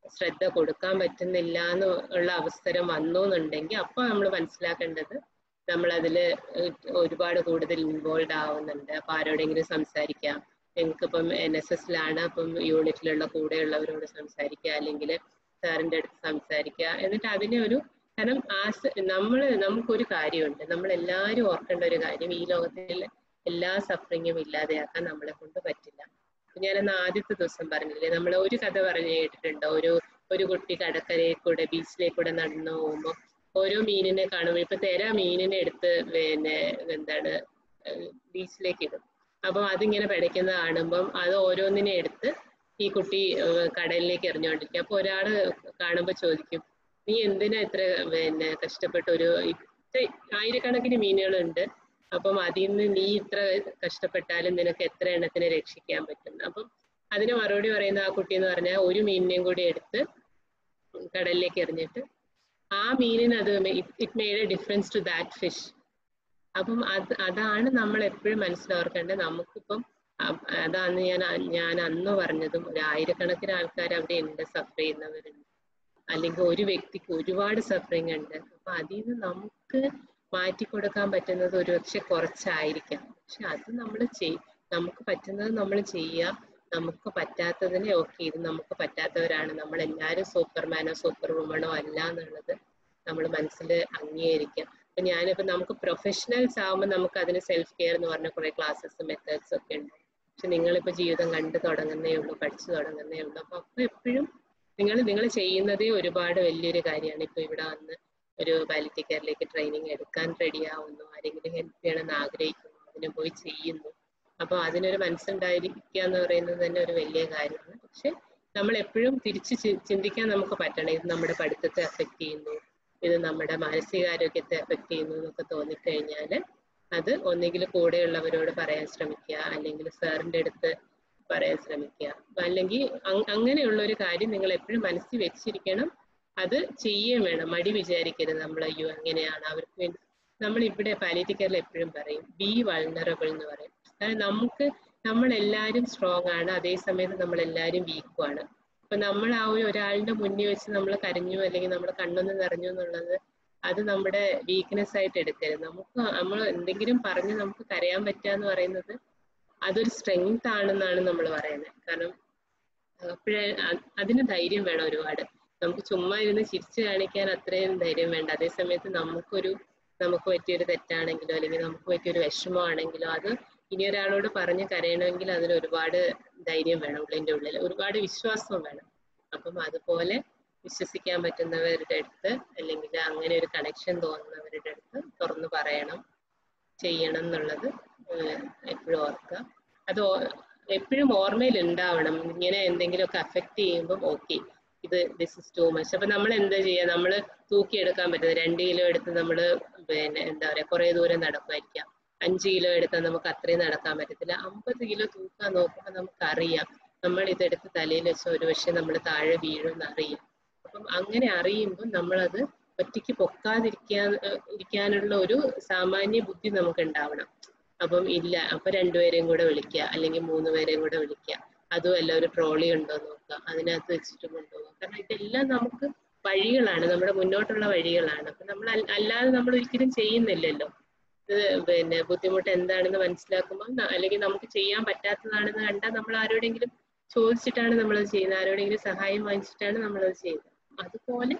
ശ്രദ്ധ കൊടുക്കാൻ പറ്റുന്നില്ല എന്ന് ഉള്ള അവസരം വന്നു എന്നുണ്ടെങ്കിൽ അപ്പൊ നമ്മൾ മനസ്സിലാക്കേണ്ടത് നമ്മൾ അതിൽ ഒരുപാട് കൂടുതൽ ഇൻവോൾവ് ആവുന്നുണ്ട് അപ്പൊ ആരോടെങ്കിലും സംസാരിക്കാം നിങ്ങൾക്കിപ്പം എൻ എസ് എസിലാണ് അപ്പം യൂണിറ്റിലുള്ള കൂടെയുള്ളവരോട് സംസാരിക്കുക അല്ലെങ്കിൽ സാറിന്റെ അടുത്ത് സംസാരിക്കുക എന്നിട്ട് അതിനെ ഒരു കാരണം ആസ് നമ്മൾ നമുക്കൊരു കാര്യമുണ്ട് നമ്മൾ എല്ലാവരും ഓർക്കേണ്ട ഒരു കാര്യം ഈ ലോകത്തിൽ എല്ലാ സഫറിങ്ങും ഇല്ലാതെയാക്കാൻ നമ്മളെ കൊണ്ട് പറ്റില്ല ഞാനന്ന് ആദ്യത്തെ ദിവസം പറഞ്ഞില്ലേ നമ്മൾ ഒരു കഥ പറഞ്ഞു കേട്ടിട്ടുണ്ടോ ഒരു ഒരു കുട്ടി കടക്കരയിൽ കൂടെ ബീച്ചിലേക്ക് കൂടെ നടന്നു പോകുമ്പോൾ ഓരോ മീനിനെ കാണുമ്പോൾ ഇപ്പൊ തെര മീനിനെ എടുത്ത് പിന്നെ എന്താണ് ബീച്ചിലേക്ക് ഇടും അപ്പം അതിങ്ങനെ പിടയ്ക്കുന്ന കാണുമ്പം അത് ഓരോന്നിനെ എടുത്ത് ഈ കുട്ടി ഏഹ് കടലിലേക്ക് എറിഞ്ഞുകൊണ്ടിരിക്കും അപ്പൊ ഒരാള് കാണുമ്പോ ചോദിക്കും നീ എന്തിനാ ഇത്ര പിന്നെ കഷ്ടപ്പെട്ട് ഒരു ഇത്ര ആയിരക്കണക്കിന് മീനുകളുണ്ട് അപ്പം അതിൽ നിന്ന് നീ ഇത്ര കഷ്ടപ്പെട്ടാലും നിനക്ക് എത്ര എണ്ണത്തിനെ രക്ഷിക്കാൻ പറ്റും അപ്പം അതിന് മറുപടി പറയുന്ന ആ കുട്ടി എന്ന് പറഞ്ഞാൽ ഒരു മീനിനെയും കൂടി എടുത്ത് കടലിലേക്ക് എറിഞ്ഞിട്ട് ആ മീനിന് അത് it made a difference to that fish അപ്പം അത് അതാണ് നമ്മൾ എപ്പോഴും മനസ്സിലോർക്കേണ്ടത് നമുക്കിപ്പം അ- അതാണ് ഞാൻ അ- ഞാൻ അന്ന് പറഞ്ഞതും ഒരു ആയിരക്കണക്കിന് ആൾക്കാർ അവിടെ ഉണ്ട് സഫർ ചെയ്യുന്നവരുണ്ട് അല്ലെങ്കിൽ ഒരു വ്യക്തിക്ക് ഒരുപാട് സഫറിങ് ഉണ്ട് അപ്പൊ അതിൽ നിന്ന് നമുക്ക് മാറ്റിക്കൊടുക്കാൻ പറ്റുന്നത് ഒരുപക്ഷെ കുറച്ചായിരിക്കാം പക്ഷെ അത് നമ്മൾ ചെയ് നമുക്ക് പറ്റുന്നത് നമ്മൾ ചെയ്യുക നമുക്ക് പറ്റാത്തതിനെ ഓക്കെ ഇത് നമുക്ക് പറ്റാത്തവരാണ് നമ്മൾ എല്ലാവരും സൂപ്പർമാനോ സൂപ്പർ വുമണോ അല്ല എന്നുള്ളത് നമ്മൾ മനസ്സിൽ അംഗീകരിക്കാം അപ്പൊ ഞാനിപ്പോ നമുക്ക് പ്രൊഫഷണൽസ് ആവുമ്പോൾ നമുക്ക് അതിന് സെൽഫ് കെയർ എന്ന് പറഞ്ഞ കുറെ ക്ലാസ്സസ് മെത്തേഡ്സ് ഒക്കെ ഉണ്ട് പക്ഷെ നിങ്ങളിപ്പോ ജീവിതം കണ്ടു തുടങ്ങുന്നേ ഉള്ളൂ പഠിച്ചു തുടങ്ങുന്നേ ഉള്ളൂ അപ്പൊ അപ്പൊ എപ്പോഴും നിങ്ങൾ നിങ്ങൾ ചെയ്യുന്നതേ ഒരുപാട് വലിയൊരു കാര്യമാണ് ഇപ്പൊ ഇവിടെ വന്ന് ഒരു പാലിറ്റി കെയറിലേക്ക് ട്രെയിനിങ് എടുക്കാൻ റെഡി ആവുന്നു ആരെങ്കിലും ഹെൽപ്പ് ചെയ്യണമെന്ന് ആഗ്രഹിക്കുന്നു അതിന് പോയി ചെയ്യുന്നു അപ്പൊ അതിനൊരു മനസ്സുണ്ടായിരിക്കുക എന്ന് പറയുന്നത് തന്നെ ഒരു വലിയ കാര്യമാണ് പക്ഷെ നമ്മൾ എപ്പോഴും തിരിച്ച് ചി- ചിന്തിക്കാൻ നമുക്ക് പറ്റണം ഇത് നമ്മുടെ പഠിത്തത്തെ അഫക്റ്റ് ചെയ്യുന്നു ഇത് നമ്മുടെ മാനസികാരോഗ്യത്തെ അഫക്റ്റ് ചെയ്യുന്നു എന്നൊക്കെ തോന്നിക്കഴിഞ്ഞാൽ അത് ഒന്നുകിൽ കൂടെയുള്ളവരോട് പറയാൻ ശ്രമിക്കുക അല്ലെങ്കിൽ സാറിന്റെ അടുത്ത് പറയാൻ ശ്രമിക്കുക അല്ലെങ്കിൽ അങ്- അങ്ങനെയുള്ള ഒരു കാര്യം നിങ്ങൾ എപ്പോഴും മനസ്സിൽ വെച്ചിരിക്കണം അത് ചെയ്യുകയും വേണം മടി വിചാരിക്കരുത് നമ്മൾ അയ്യോ അങ്ങനെയാണ് അവർക്ക് വേണ്ടി നമ്മൾ ഇവിടെ പാലിറ്റി കെയറിൽ എപ്പോഴും പറയും ബി വൾണറബിൾ എന്ന് പറയും കാരണം നമുക്ക് നമ്മളെല്ലാവരും സ്ട്രോങ് ആണ് അതേസമയത്ത് നമ്മളെല്ലാവരും വീക്കും ആണ് അപ്പൊ നമ്മൾ ആ ഒരു ഒരാളുടെ മുന്നിൽ വെച്ച് നമ്മൾ കരഞ്ഞു അല്ലെങ്കിൽ നമ്മുടെ കണ്ണൊന്ന് നിറഞ്ഞു എന്നുള്ളത് അത് നമ്മുടെ വീക്ക്നെസ് ആയിട്ട് എടുക്കരുത് നമുക്ക് നമ്മൾ എന്തെങ്കിലും പറഞ്ഞ് നമുക്ക് കരയാൻ പറ്റുക എന്ന് പറയുന്നത് അതൊരു സ്ട്രെങ്ത് ആണെന്നാണ് നമ്മൾ പറയുന്നത് കാരണം അപ്പോഴേ അതിന് ധൈര്യം വേണം ഒരുപാട് നമുക്ക് ചുമ്മാ ഇരുന്ന് ചിരിച്ചു കാണിക്കാൻ അത്രയും ധൈര്യം വേണ്ട അതേ സമയത്ത് നമുക്കൊരു നമുക്ക് പറ്റിയൊരു തെറ്റാണെങ്കിലോ അല്ലെങ്കിൽ നമുക്ക് പറ്റിയൊരു വിഷമമാണെങ്കിലോ അത് ഇനി ഒരാളോട് പറഞ്ഞ് കരയണമെങ്കിൽ അതിന് ഒരുപാട് ധൈര്യം വേണം ഉള്ളിന്റെ ഉള്ളിൽ ഒരുപാട് വിശ്വാസവും വേണം അപ്പം അതുപോലെ വിശ്വസിക്കാൻ പറ്റുന്നവരുടെ അടുത്ത് അല്ലെങ്കിൽ അങ്ങനെ ഒരു കണക്ഷൻ തോന്നുന്നവരുടെ അടുത്ത് തുറന്നു പറയണം ചെയ്യണം എന്നുള്ളത് എപ്പോഴും ഓർക്കുക അത് എപ്പോഴും ഓർമ്മയിൽ ഉണ്ടാവണം ഇങ്ങനെ എന്തെങ്കിലുമൊക്കെ അഫക്റ്റ് ചെയ്യുമ്പോൾ ഓക്കെ ഇത് ദിസ് ഇസ് ടു മച്ച് അപ്പൊ നമ്മൾ എന്താ ചെയ്യുക നമ്മൾ തൂക്കിയെടുക്കാൻ പറ്റുന്നത് രണ്ട് കിലോ എടുത്ത് നമ്മൾ പിന്നെ എന്താ പറയാ കുറെ ദൂരം നടക്കുമായിരിക്കാം അഞ്ച് കിലോ എടുത്താൽ നമുക്ക് അത്രയും നടക്കാൻ പറ്റത്തില്ല അമ്പത് കിലോ തൂക്കാൻ നോക്കുമ്പോൾ നമുക്കറിയാം നമ്മൾ ഇതെടുത്ത് തലയിൽ വെച്ച ഒരു പക്ഷെ നമ്മൾ താഴെ വീഴുമെന്ന് അറിയാം അപ്പം അങ്ങനെ അറിയുമ്പോൾ നമ്മളത് ഒറ്റയ്ക്ക് പൊക്കാതിരിക്കാൻ ഇരിക്കാനുള്ള ഒരു സാമാന്യ ബുദ്ധി നമുക്ക് ഉണ്ടാവണം അപ്പം ഇല്ല അപ്പൊ രണ്ടുപേരെയും കൂടെ വിളിക്കുക അല്ലെങ്കിൽ മൂന്ന് പേരെയും കൂടെ വിളിക്കുക അതുമല്ല ഒരു ട്രോളി ഉണ്ടോ നോക്കുക അതിനകത്ത് വെച്ചിട്ട് കൊണ്ടുപോകുക കാരണം ഇതെല്ലാം നമുക്ക് വഴികളാണ് നമ്മുടെ മുന്നോട്ടുള്ള വഴികളാണ് അപ്പൊ നമ്മൾ അല്ലാതെ നമ്മൾ ഒരിക്കലും ചെയ്യുന്നില്ലല്ലോ ഇത് പിന്നെ ബുദ്ധിമുട്ട് എന്താണെന്ന് മനസ്സിലാക്കുമ്പോൾ അല്ലെങ്കിൽ നമുക്ക് ചെയ്യാൻ പറ്റാത്തതാണെന്ന് കണ്ടാൽ നമ്മൾ ആരോടെങ്കിലും ചോദിച്ചിട്ടാണ് നമ്മളത് ചെയ്യുന്നത് ആരോടെങ്കിലും സഹായം വാങ്ങിച്ചിട്ടാണ് നമ്മളത് ചെയ്യുന്നത് അതുപോലെ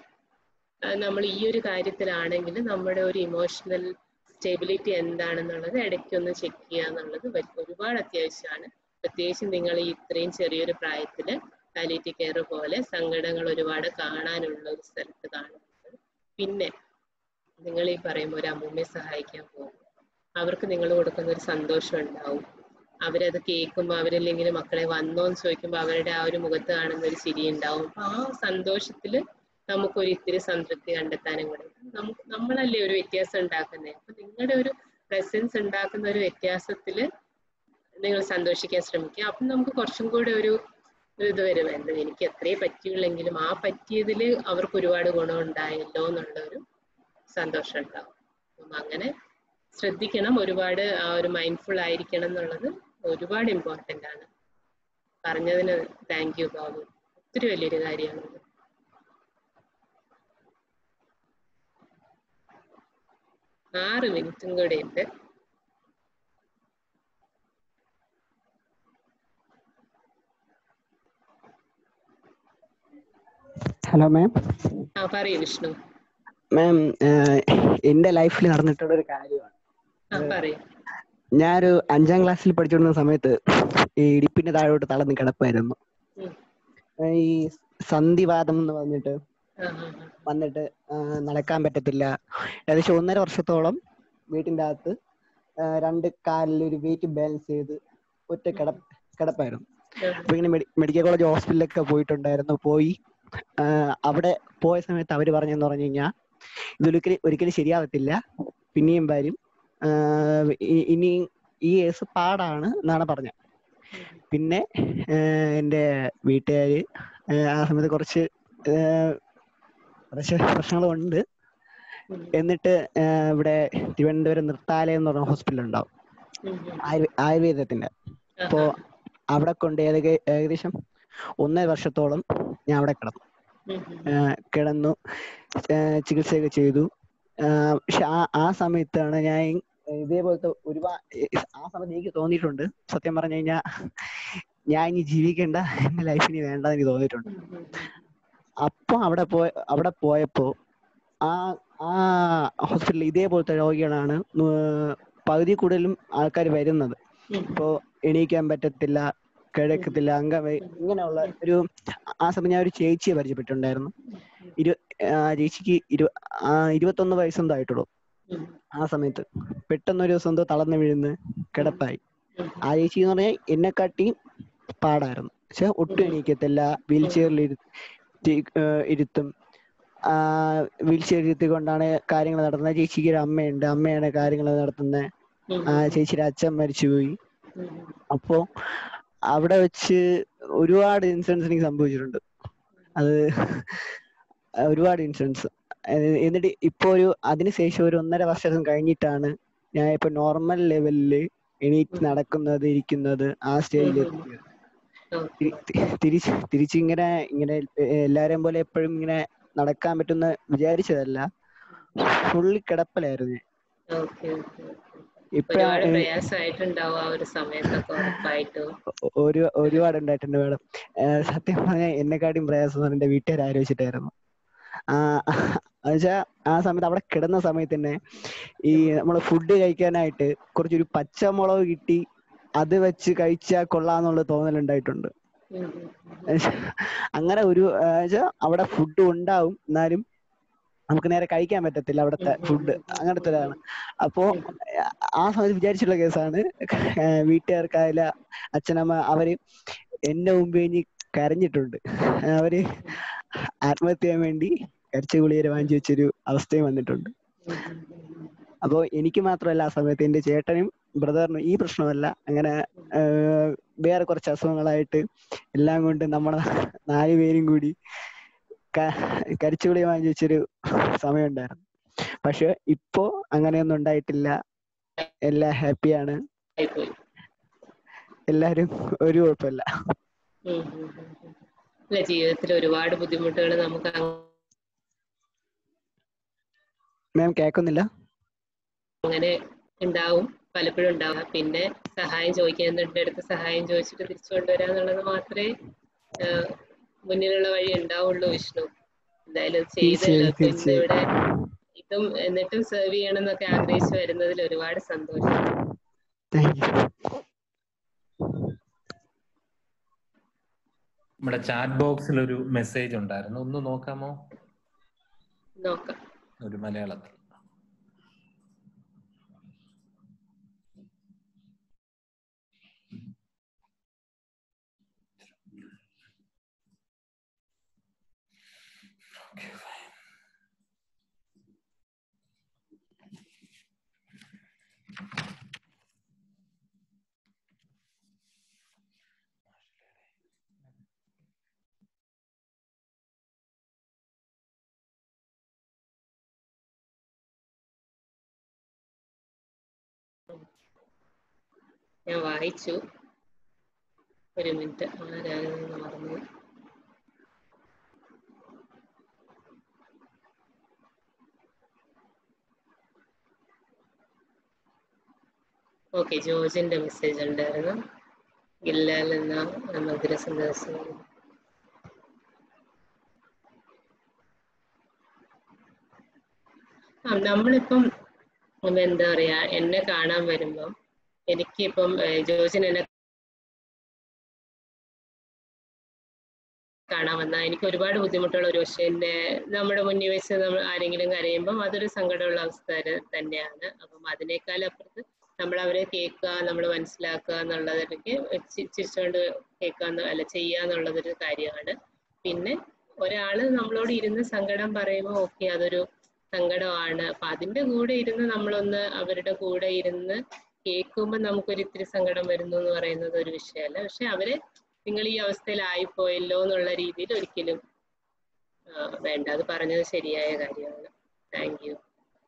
നമ്മൾ ഈ ഒരു കാര്യത്തിലാണെങ്കിൽ നമ്മുടെ ഒരു ഇമോഷണൽ സ്റ്റെബിലിറ്റി എന്താണെന്നുള്ളത് ഇടയ്ക്കൊന്ന് ചെക്ക് ചെയ്യുക എന്നുള്ളത് ഒരുപാട് അത്യാവശ്യമാണ് പ്രത്യേകിച്ച് നിങ്ങൾ ഈ ഇത്രയും ചെറിയൊരു പ്രായത്തിൽ പാലിറ്റി കെയർ പോലെ സങ്കടങ്ങൾ ഒരുപാട് കാണാനുള്ള ഒരു സ്ഥലത്ത് കാണുന്നത് പിന്നെ നിങ്ങൾ ഈ പറയുമ്പോൾ ഒരു അമ്മൂമ്മയെ സഹായിക്കാൻ പോകും അവർക്ക് നിങ്ങൾ കൊടുക്കുന്ന ഒരു സന്തോഷം ഉണ്ടാവും അവരത് കേൾക്കുമ്പോൾ അവരില്ലെങ്കിൽ മക്കളെ വന്നോ എന്ന് ചോദിക്കുമ്പോൾ അവരുടെ ആ ഒരു മുഖത്ത് കാണുന്ന ഒരു ചിരി ഉണ്ടാവും അപ്പൊ ആ സന്തോഷത്തിൽ നമുക്കൊരു ഇത്തിരി സംതൃപ്തി കണ്ടെത്താനും കൂടെ നമുക്ക് നമ്മളല്ലേ ഒരു വ്യത്യാസം ഉണ്ടാക്കുന്നത് അപ്പൊ നിങ്ങളുടെ ഒരു പ്രസൻസ് ഉണ്ടാക്കുന്ന ഒരു വ്യത്യാസത്തിൽ നിങ്ങൾ സന്തോഷിക്കാൻ ശ്രമിക്കുക അപ്പം നമുക്ക് കുറച്ചും കൂടെ ഒരു ഇത് വരും എന്ത് എനിക്ക് എത്രയേ പറ്റിയുള്ളെങ്കിലും ആ പറ്റിയതിൽ അവർക്ക് ഒരുപാട് ഗുണം ഉണ്ടായല്ലോ എന്നുള്ള ഒരു സന്തോഷം ഉണ്ടാവും അപ്പം അങ്ങനെ ശ്രദ്ധിക്കണം ഒരുപാട് ആ ഒരു മൈൻഡ്ഫുൾ ആയിരിക്കണം എന്നുള്ളത് ഒരുപാട് ഇമ്പോർട്ടൻ്റ് ആണ് പറഞ്ഞതിന് താങ്ക് യു ബാബു ഒത്തിരി വലിയൊരു കാര്യമാണ് ആറ് മിനിറ്റും കൂടി ഉണ്ട് ഹലോ മാം ആ പറയൂ വിഷ്ണു മാം എന്റെ ലൈഫിൽ നടന്നിട്ടുള്ള ഒരു കാര്യമാണ് ആ പറയൂ ഞാനൊരു അഞ്ചാം ക്ലാസ്സിൽ പഠിച്ചുകൊണ്ടിരുന്ന സമയത്ത് ഈ ഇടിപ്പിന്റെ താഴോട്ട് തളർന്ന് കിടപ്പായിരുന്നു ഉം. ഈ സന്ധിവാദം എന്ന് പറഞ്ഞിട്ട് ആ ആ ആ. വന്നിട്ട് ആ, നടക്കാൻ പറ്റത്തില്ല ഏകദേശം ഒന്നര വർഷത്തോളം വീട്ടിന്റെ അകത്ത് ആ, രണ്ട് കാലിൽ ഒരു വെയിറ്റ് ബാലൻസ് ചെയ്ത് ഒറ്റ കിട കിടപ്പായിരുന്നു അപ്പൊ ഇങ്ങനെ മെഡി- മെഡിക്കൽ കോളേജ് ഹോസ്പിറ്റലിലൊക്കെ പോയിട്ടുണ്ടായിരുന്നു പോയി ആ, അവിടെ പോയ സമയത്ത് അവര് പറഞ്ഞെന്ന് പറഞ്ഞു കഴിഞ്ഞാൽ ഇതൊരിക്കലും ഒരിക്കലും ശരിയാവത്തില്ല പിന്നെയും വരും ആ, ഇ- ഇനി ഈ കേസ് പാടാണ് എന്നാണ് പറഞ്ഞത് പിന്നെ ആ, എൻ്റെ വീട്ടുകാര് ആ, ആ സമയത്ത് കുറച്ച് ആ, കുറച്ച് പ്രശ്നങ്ങളുണ്ട് എന്നിട്ട് ആ, ഇവിടെ തിരുവനന്തപുരം നൃത്താലയം എന്ന് പറഞ്ഞ ഹോസ്പിറ്റൽ ഉണ്ടാവും ആയുർ- ആയുർവേദത്തിന്റെ അപ്പോ അവിടെ കൊണ്ട് ഏക- ഏകദേശം ഒന്നര വർഷത്തോളം ഞാൻ അവിടെ കിടന്നു ആ, കിടന്നു ആ, ചികിത്സയൊക്കെ ചെയ്തു ആ, പക്ഷെ ആ ആ സമയത്താണ് ഞാൻ ഈ ഇതേപോലത്തെ ഒരുപാട് ആ സമയത്ത് എനിക്ക് തോന്നിയിട്ടുണ്ട് സത്യം പറഞ്ഞു കഴിഞ്ഞാൽ ഞാൻ ഇനി ജീവിക്കേണ്ട എന്റെ ലൈഫ് ഇനി വേണ്ടെന്ന് എനിക്ക് തോന്നിയിട്ടുണ്ട് അപ്പൊ അവിടെ പോയ അവിടെ പോയപ്പോ ആ ആ ഹോസ്പിറ്റലിൽ ഇതേപോലത്തെ രോഗികളാണ് നൂ- പകുതി കൂടുതലും ആൾക്കാർ വരുന്നത് ഇപ്പോ എണീക്കാൻ പറ്റത്തില്ല കിഴക്കത്തില്ല അംഗം ഇങ്ങനെയുള്ള ഒരു ആ സമയം ഞാൻ ഒരു ചേച്ചിയെ പരിചയപ്പെട്ടിട്ടുണ്ടായിരുന്നു ഇരു ആ ചേച്ചിക്ക് ഇരു ആ ഇരുപത്തൊന്ന് വയസ്സെന്തോ ആയിട്ടുള്ളൂ ആ സമയത്ത് പെട്ടെന്നൊരു ദിവസം എന്തോ തളർന്നു വീഴുന്ന് കിടപ്പായി ആ ചേച്ചി എന്ന് പറഞ്ഞാൽ എന്നെക്കാട്ടിയും പാടായിരുന്നു പക്ഷെ ഒട്ടും എണീക്കത്തില്ല വീൽ ചെയറിൽ ഇരുത്തും വീൽ ചെയർ ഇരുത്തിക്കൊണ്ടാണ് കാര്യങ്ങൾ നടത്തുന്നത് ചേച്ചിക്ക് ഒരു അമ്മയുണ്ട് അമ്മയാണ് കാര്യങ്ങൾ നടത്തുന്നത് ആ ചേച്ചിയുടെ അച്ഛൻ മരിച്ചുപോയി അപ്പോ അവിടെ വെച്ച് ഒരുപാട് ഇൻസിഡൻസ് എനിക്ക് സംഭവിച്ചിട്ടുണ്ട് അത് ഒരുപാട് ഇൻസിഡൻസ് എന്നിട്ട് ഇപ്പൊ ഒരു അതിനുശേഷം ഒരു ഒന്നര വർഷം കഴിഞ്ഞിട്ടാണ് ഞാൻ ഇപ്പൊ നോർമൽ ലെവലില് എണീറ്റ് നടക്കുന്നത് ഇരിക്കുന്നത് ആ സ്റ്റേജിൽ എത്തിയത് തിരിച്ച് തിരിച്ചിങ്ങനെ ഇങ്ങനെ എല്ലാരെയും പോലെ എപ്പോഴും ഇങ്ങനെ നടക്കാൻ പറ്റുന്ന വിചാരിച്ചതല്ല ഫുള്ളി കിടപ്പലായിരുന്നു ഞാൻ ഓക്കെ ഓക്കെ ഇപ്പൊ ഒരുപാട് പ്രയാസമായിട്ടുണ്ടാവും ആ ഒരു സമയത്തൊക്കെ ഉറപ്പായിട്ടും ഒരു ഒരുപാട് ഉണ്ടായിട്ടുണ്ട് മാഡം സത്യം പറഞ്ഞാൽ എന്നെക്കാട്ടിയും പ്രയാസം എന്ന് എന്റെ വീട്ടുകാർ ആലോചിച്ചിട്ടായിരുന്നു ആ എന്നുവെച്ചാ ആ സമയത്ത് അവിടെ കിടന്ന സമയത്ത് തന്നെ ഈ നമ്മള് ഫുഡ് കഴിക്കാനായിട്ട് കുറച്ചൊരു പച്ചമുളക് കിട്ടി അത് വെച്ച് കഴിച്ചാൽ കൊള്ളാന്നുള്ള തോന്നലുണ്ടായിട്ടുണ്ട് അങ്ങനെ ഒരു വെച്ചാ അവിടെ ഫുഡ് ഉണ്ടാവും എന്നാലും നമുക്ക് നേരെ കഴിക്കാൻ പറ്റത്തില്ല അവിടുത്തെ ഫുഡ് അങ്ങനത്തെ ഒരാണ് അപ്പോ ആ സമയത്ത് വിചാരിച്ചുള്ള കേസാണ് വീട്ടുകാർക്കായാല അച്ഛനമ്മ അവര് എന്റെ മുമ്പ് കഴിഞ്ഞ് കരഞ്ഞിട്ടുണ്ട് അവര് ആത്മഹത്യ ചെയ്യാൻ വേണ്ടി കരിച്ച ഗുളികരെ വാങ്ങിച്ചു വെച്ചൊരു അവസ്ഥയും വന്നിട്ടുണ്ട് അപ്പോ എനിക്ക് മാത്രമല്ല ആ സമയത്ത് എന്റെ ചേട്ടനും ബ്രദറിനും ഈ പ്രശ്നമല്ല അങ്ങനെ വേറെ കുറച്ച് അസുഖങ്ങളായിട്ട് എല്ലാം കൊണ്ട് നമ്മളെ നാല് പേരും കൂടി കരിച്ചുകുളി വാങ്ങിച്ചു വെച്ചൊരു സമയം ഉണ്ടായിരുന്നു പക്ഷെ ഇപ്പോ അങ്ങനെയൊന്നും ഉണ്ടായിട്ടില്ല എല്ലാം ഹാപ്പിയാണ് എല്ലാരും ഒരു കുഴപ്പമില്ല അല്ല ജീവിതത്തിൽ ഒരുപാട് ബുദ്ധിമുട്ടുകൾ നമുക്ക് മാം കേൾക്കുന്നില്ല അങ്ങനെ ഉണ്ടാവും പലപ്പോഴും ഉണ്ടാവുക പിന്നെ സഹായം ചോദിക്കുന്നതിന്റെ അടുത്ത് സഹായം ചോദിച്ചിട്ട് തിരിച്ചു കൊണ്ടുവരാന്നുള്ളത് മാത്രമേ മുന്നിലുള്ള വഴി ഉണ്ടാവുള്ളൂ വിഷ്ണു എന്തായാലും ചെയ്തല്ലോ ഇപ്പൊ ഇന്ന് ഇവിടെ ഇതും എന്നിട്ടും സെർവ് ചെയ്യണം എന്നൊക്കെ ആഗ്രഹിച്ചു വരുന്നതിൽ ഒരുപാട് സന്തോഷം നമ്മുടെ ചാറ്റ് ബോക്സിൽ ഒരു മെസ്സേജ് ഉണ്ടായിരുന്നു ഒന്ന് നോക്കാമോ നോക്കാം ഒരു മലയാളത്തിൽ ഞാൻ വായിച്ചു ഒരു മിനിറ്റ് ആരാണെന്ന് മറന്നു ഓക്കെ ജോർജിന്റെ മെസ്സേജ് ഉണ്ടായിരുന്നു ഗില്ലാൽ എന്ന മധുര സന്ദേശം ആ നമ്മളിപ്പം ഉം, എന്താ പറയാ എന്നെ കാണാൻ വരുമ്പം എനിക്കിപ്പം ഏഹ്, ജോർജിന് എന്നെ കാണാൻ വന്നാൽ എനിക്ക് ഒരുപാട് ബുദ്ധിമുട്ടുള്ള ഒരു പക്ഷേ എന്നെ നമ്മുടെ മുന്നിൽ വെച്ച് നമ്മൾ ആരെങ്കിലും കരയുമ്പം അതൊരു സങ്കടമുള്ള അവസ്ഥ ത- തന്നെയാണ് അപ്പം അതിനേക്കാൾ അപ്പുറത്ത് നമ്മൾ അവരെ കേൾക്കുക നമ്മൾ മനസ്സിലാക്കുക എന്നുള്ളതൊക്കെ ചി- ചിരിച്ചുകൊണ്ട് കേൾക്കുക എന്ന് അല്ല ചെയ്യുക എന്നുള്ളതൊരു കാര്യമാണ് പിന്നെ ഒരാള് നമ്മളോട് ഇരുന്ന് സങ്കടം പറയുമ്പോൾ ഓക്കെ അതൊരു സങ്കടമാണ് അപ്പൊ അതിന്റെ കൂടെ ഇരുന്ന് നമ്മളൊന്ന് അവരുടെ കൂടെ ഇരുന്ന് കേൾക്കുമ്പോൾ നമുക്കൊരു ഇത്തിരി സങ്കടം വരുന്നു എന്ന് പറയുന്നത് ഒരു വിഷയമല്ല പക്ഷെ അവരെ നിങ്ങൾ ഈ അവസ്ഥയിലായിപ്പോയല്ലോ എന്നുള്ള രീതിയിൽ ഒരിക്കലും ആ, വേണ്ട അത് പറഞ്ഞത് ശരിയായ കാര്യമാണ് താങ്ക് യു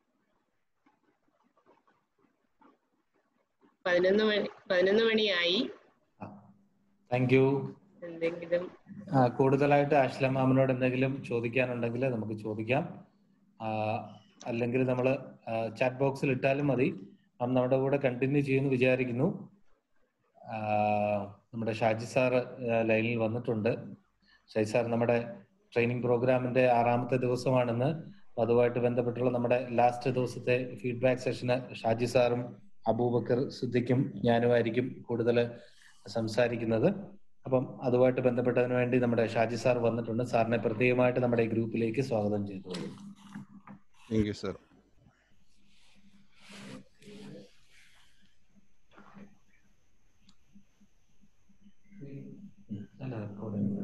പതിനൊന്ന് മണി പതിനൊന്ന് മണിയായി താങ്ക് യു എന്തെങ്കിലും ആ, കൂടുതലായിട്ട് ആഷ്ല മാമിനോട് എന്തെങ്കിലും ചോദിക്കാനുണ്ടെങ്കിൽ നമുക്ക് ചോദിക്കാം ആ, അല്ലെങ്കിൽ നമ്മൾ ചാറ്റ് ബോക്സിൽ ഇട്ടാലും മതി മാം നമ്മുടെ കൂടെ കണ്ടിന്യൂ ചെയ്യുമെന്ന് വിചാരിക്കുന്നു ആ, നമ്മുടെ ഷാജി സാർ ലൈനിൽ വന്നിട്ടുണ്ട് ഷാജി സാർ നമ്മുടെ ട്രെയിനിങ് പ്രോഗ്രാമിന്റെ ആറാമത്തെ ദിവസമാണെന്ന് അപ്പൊ അതുമായിട്ട് ബന്ധപ്പെട്ടുള്ള നമ്മുടെ ലാസ്റ്റ് ദിവസത്തെ ഫീഡ്ബാക്ക് സെഷന് ഷാജി സാറും അബൂബക്കർ സിദ്ദിഖും ഞാനുമായിരിക്കും കൂടുതൽ സംസാരിക്കുന്നത് അപ്പം അതുമായിട്ട് ബന്ധപ്പെട്ടതിന് വേണ്ടി നമ്മുടെ ഷാജി സാർ വന്നിട്ടുണ്ട് സാറിനെ പ്രത്യേകമായിട്ട് നമ്മുടെ ഈ ഗ്രൂപ്പിലേക്ക് സ്വാഗതം ചെയ്തു താങ്ക് യു സർ അല്ല recording.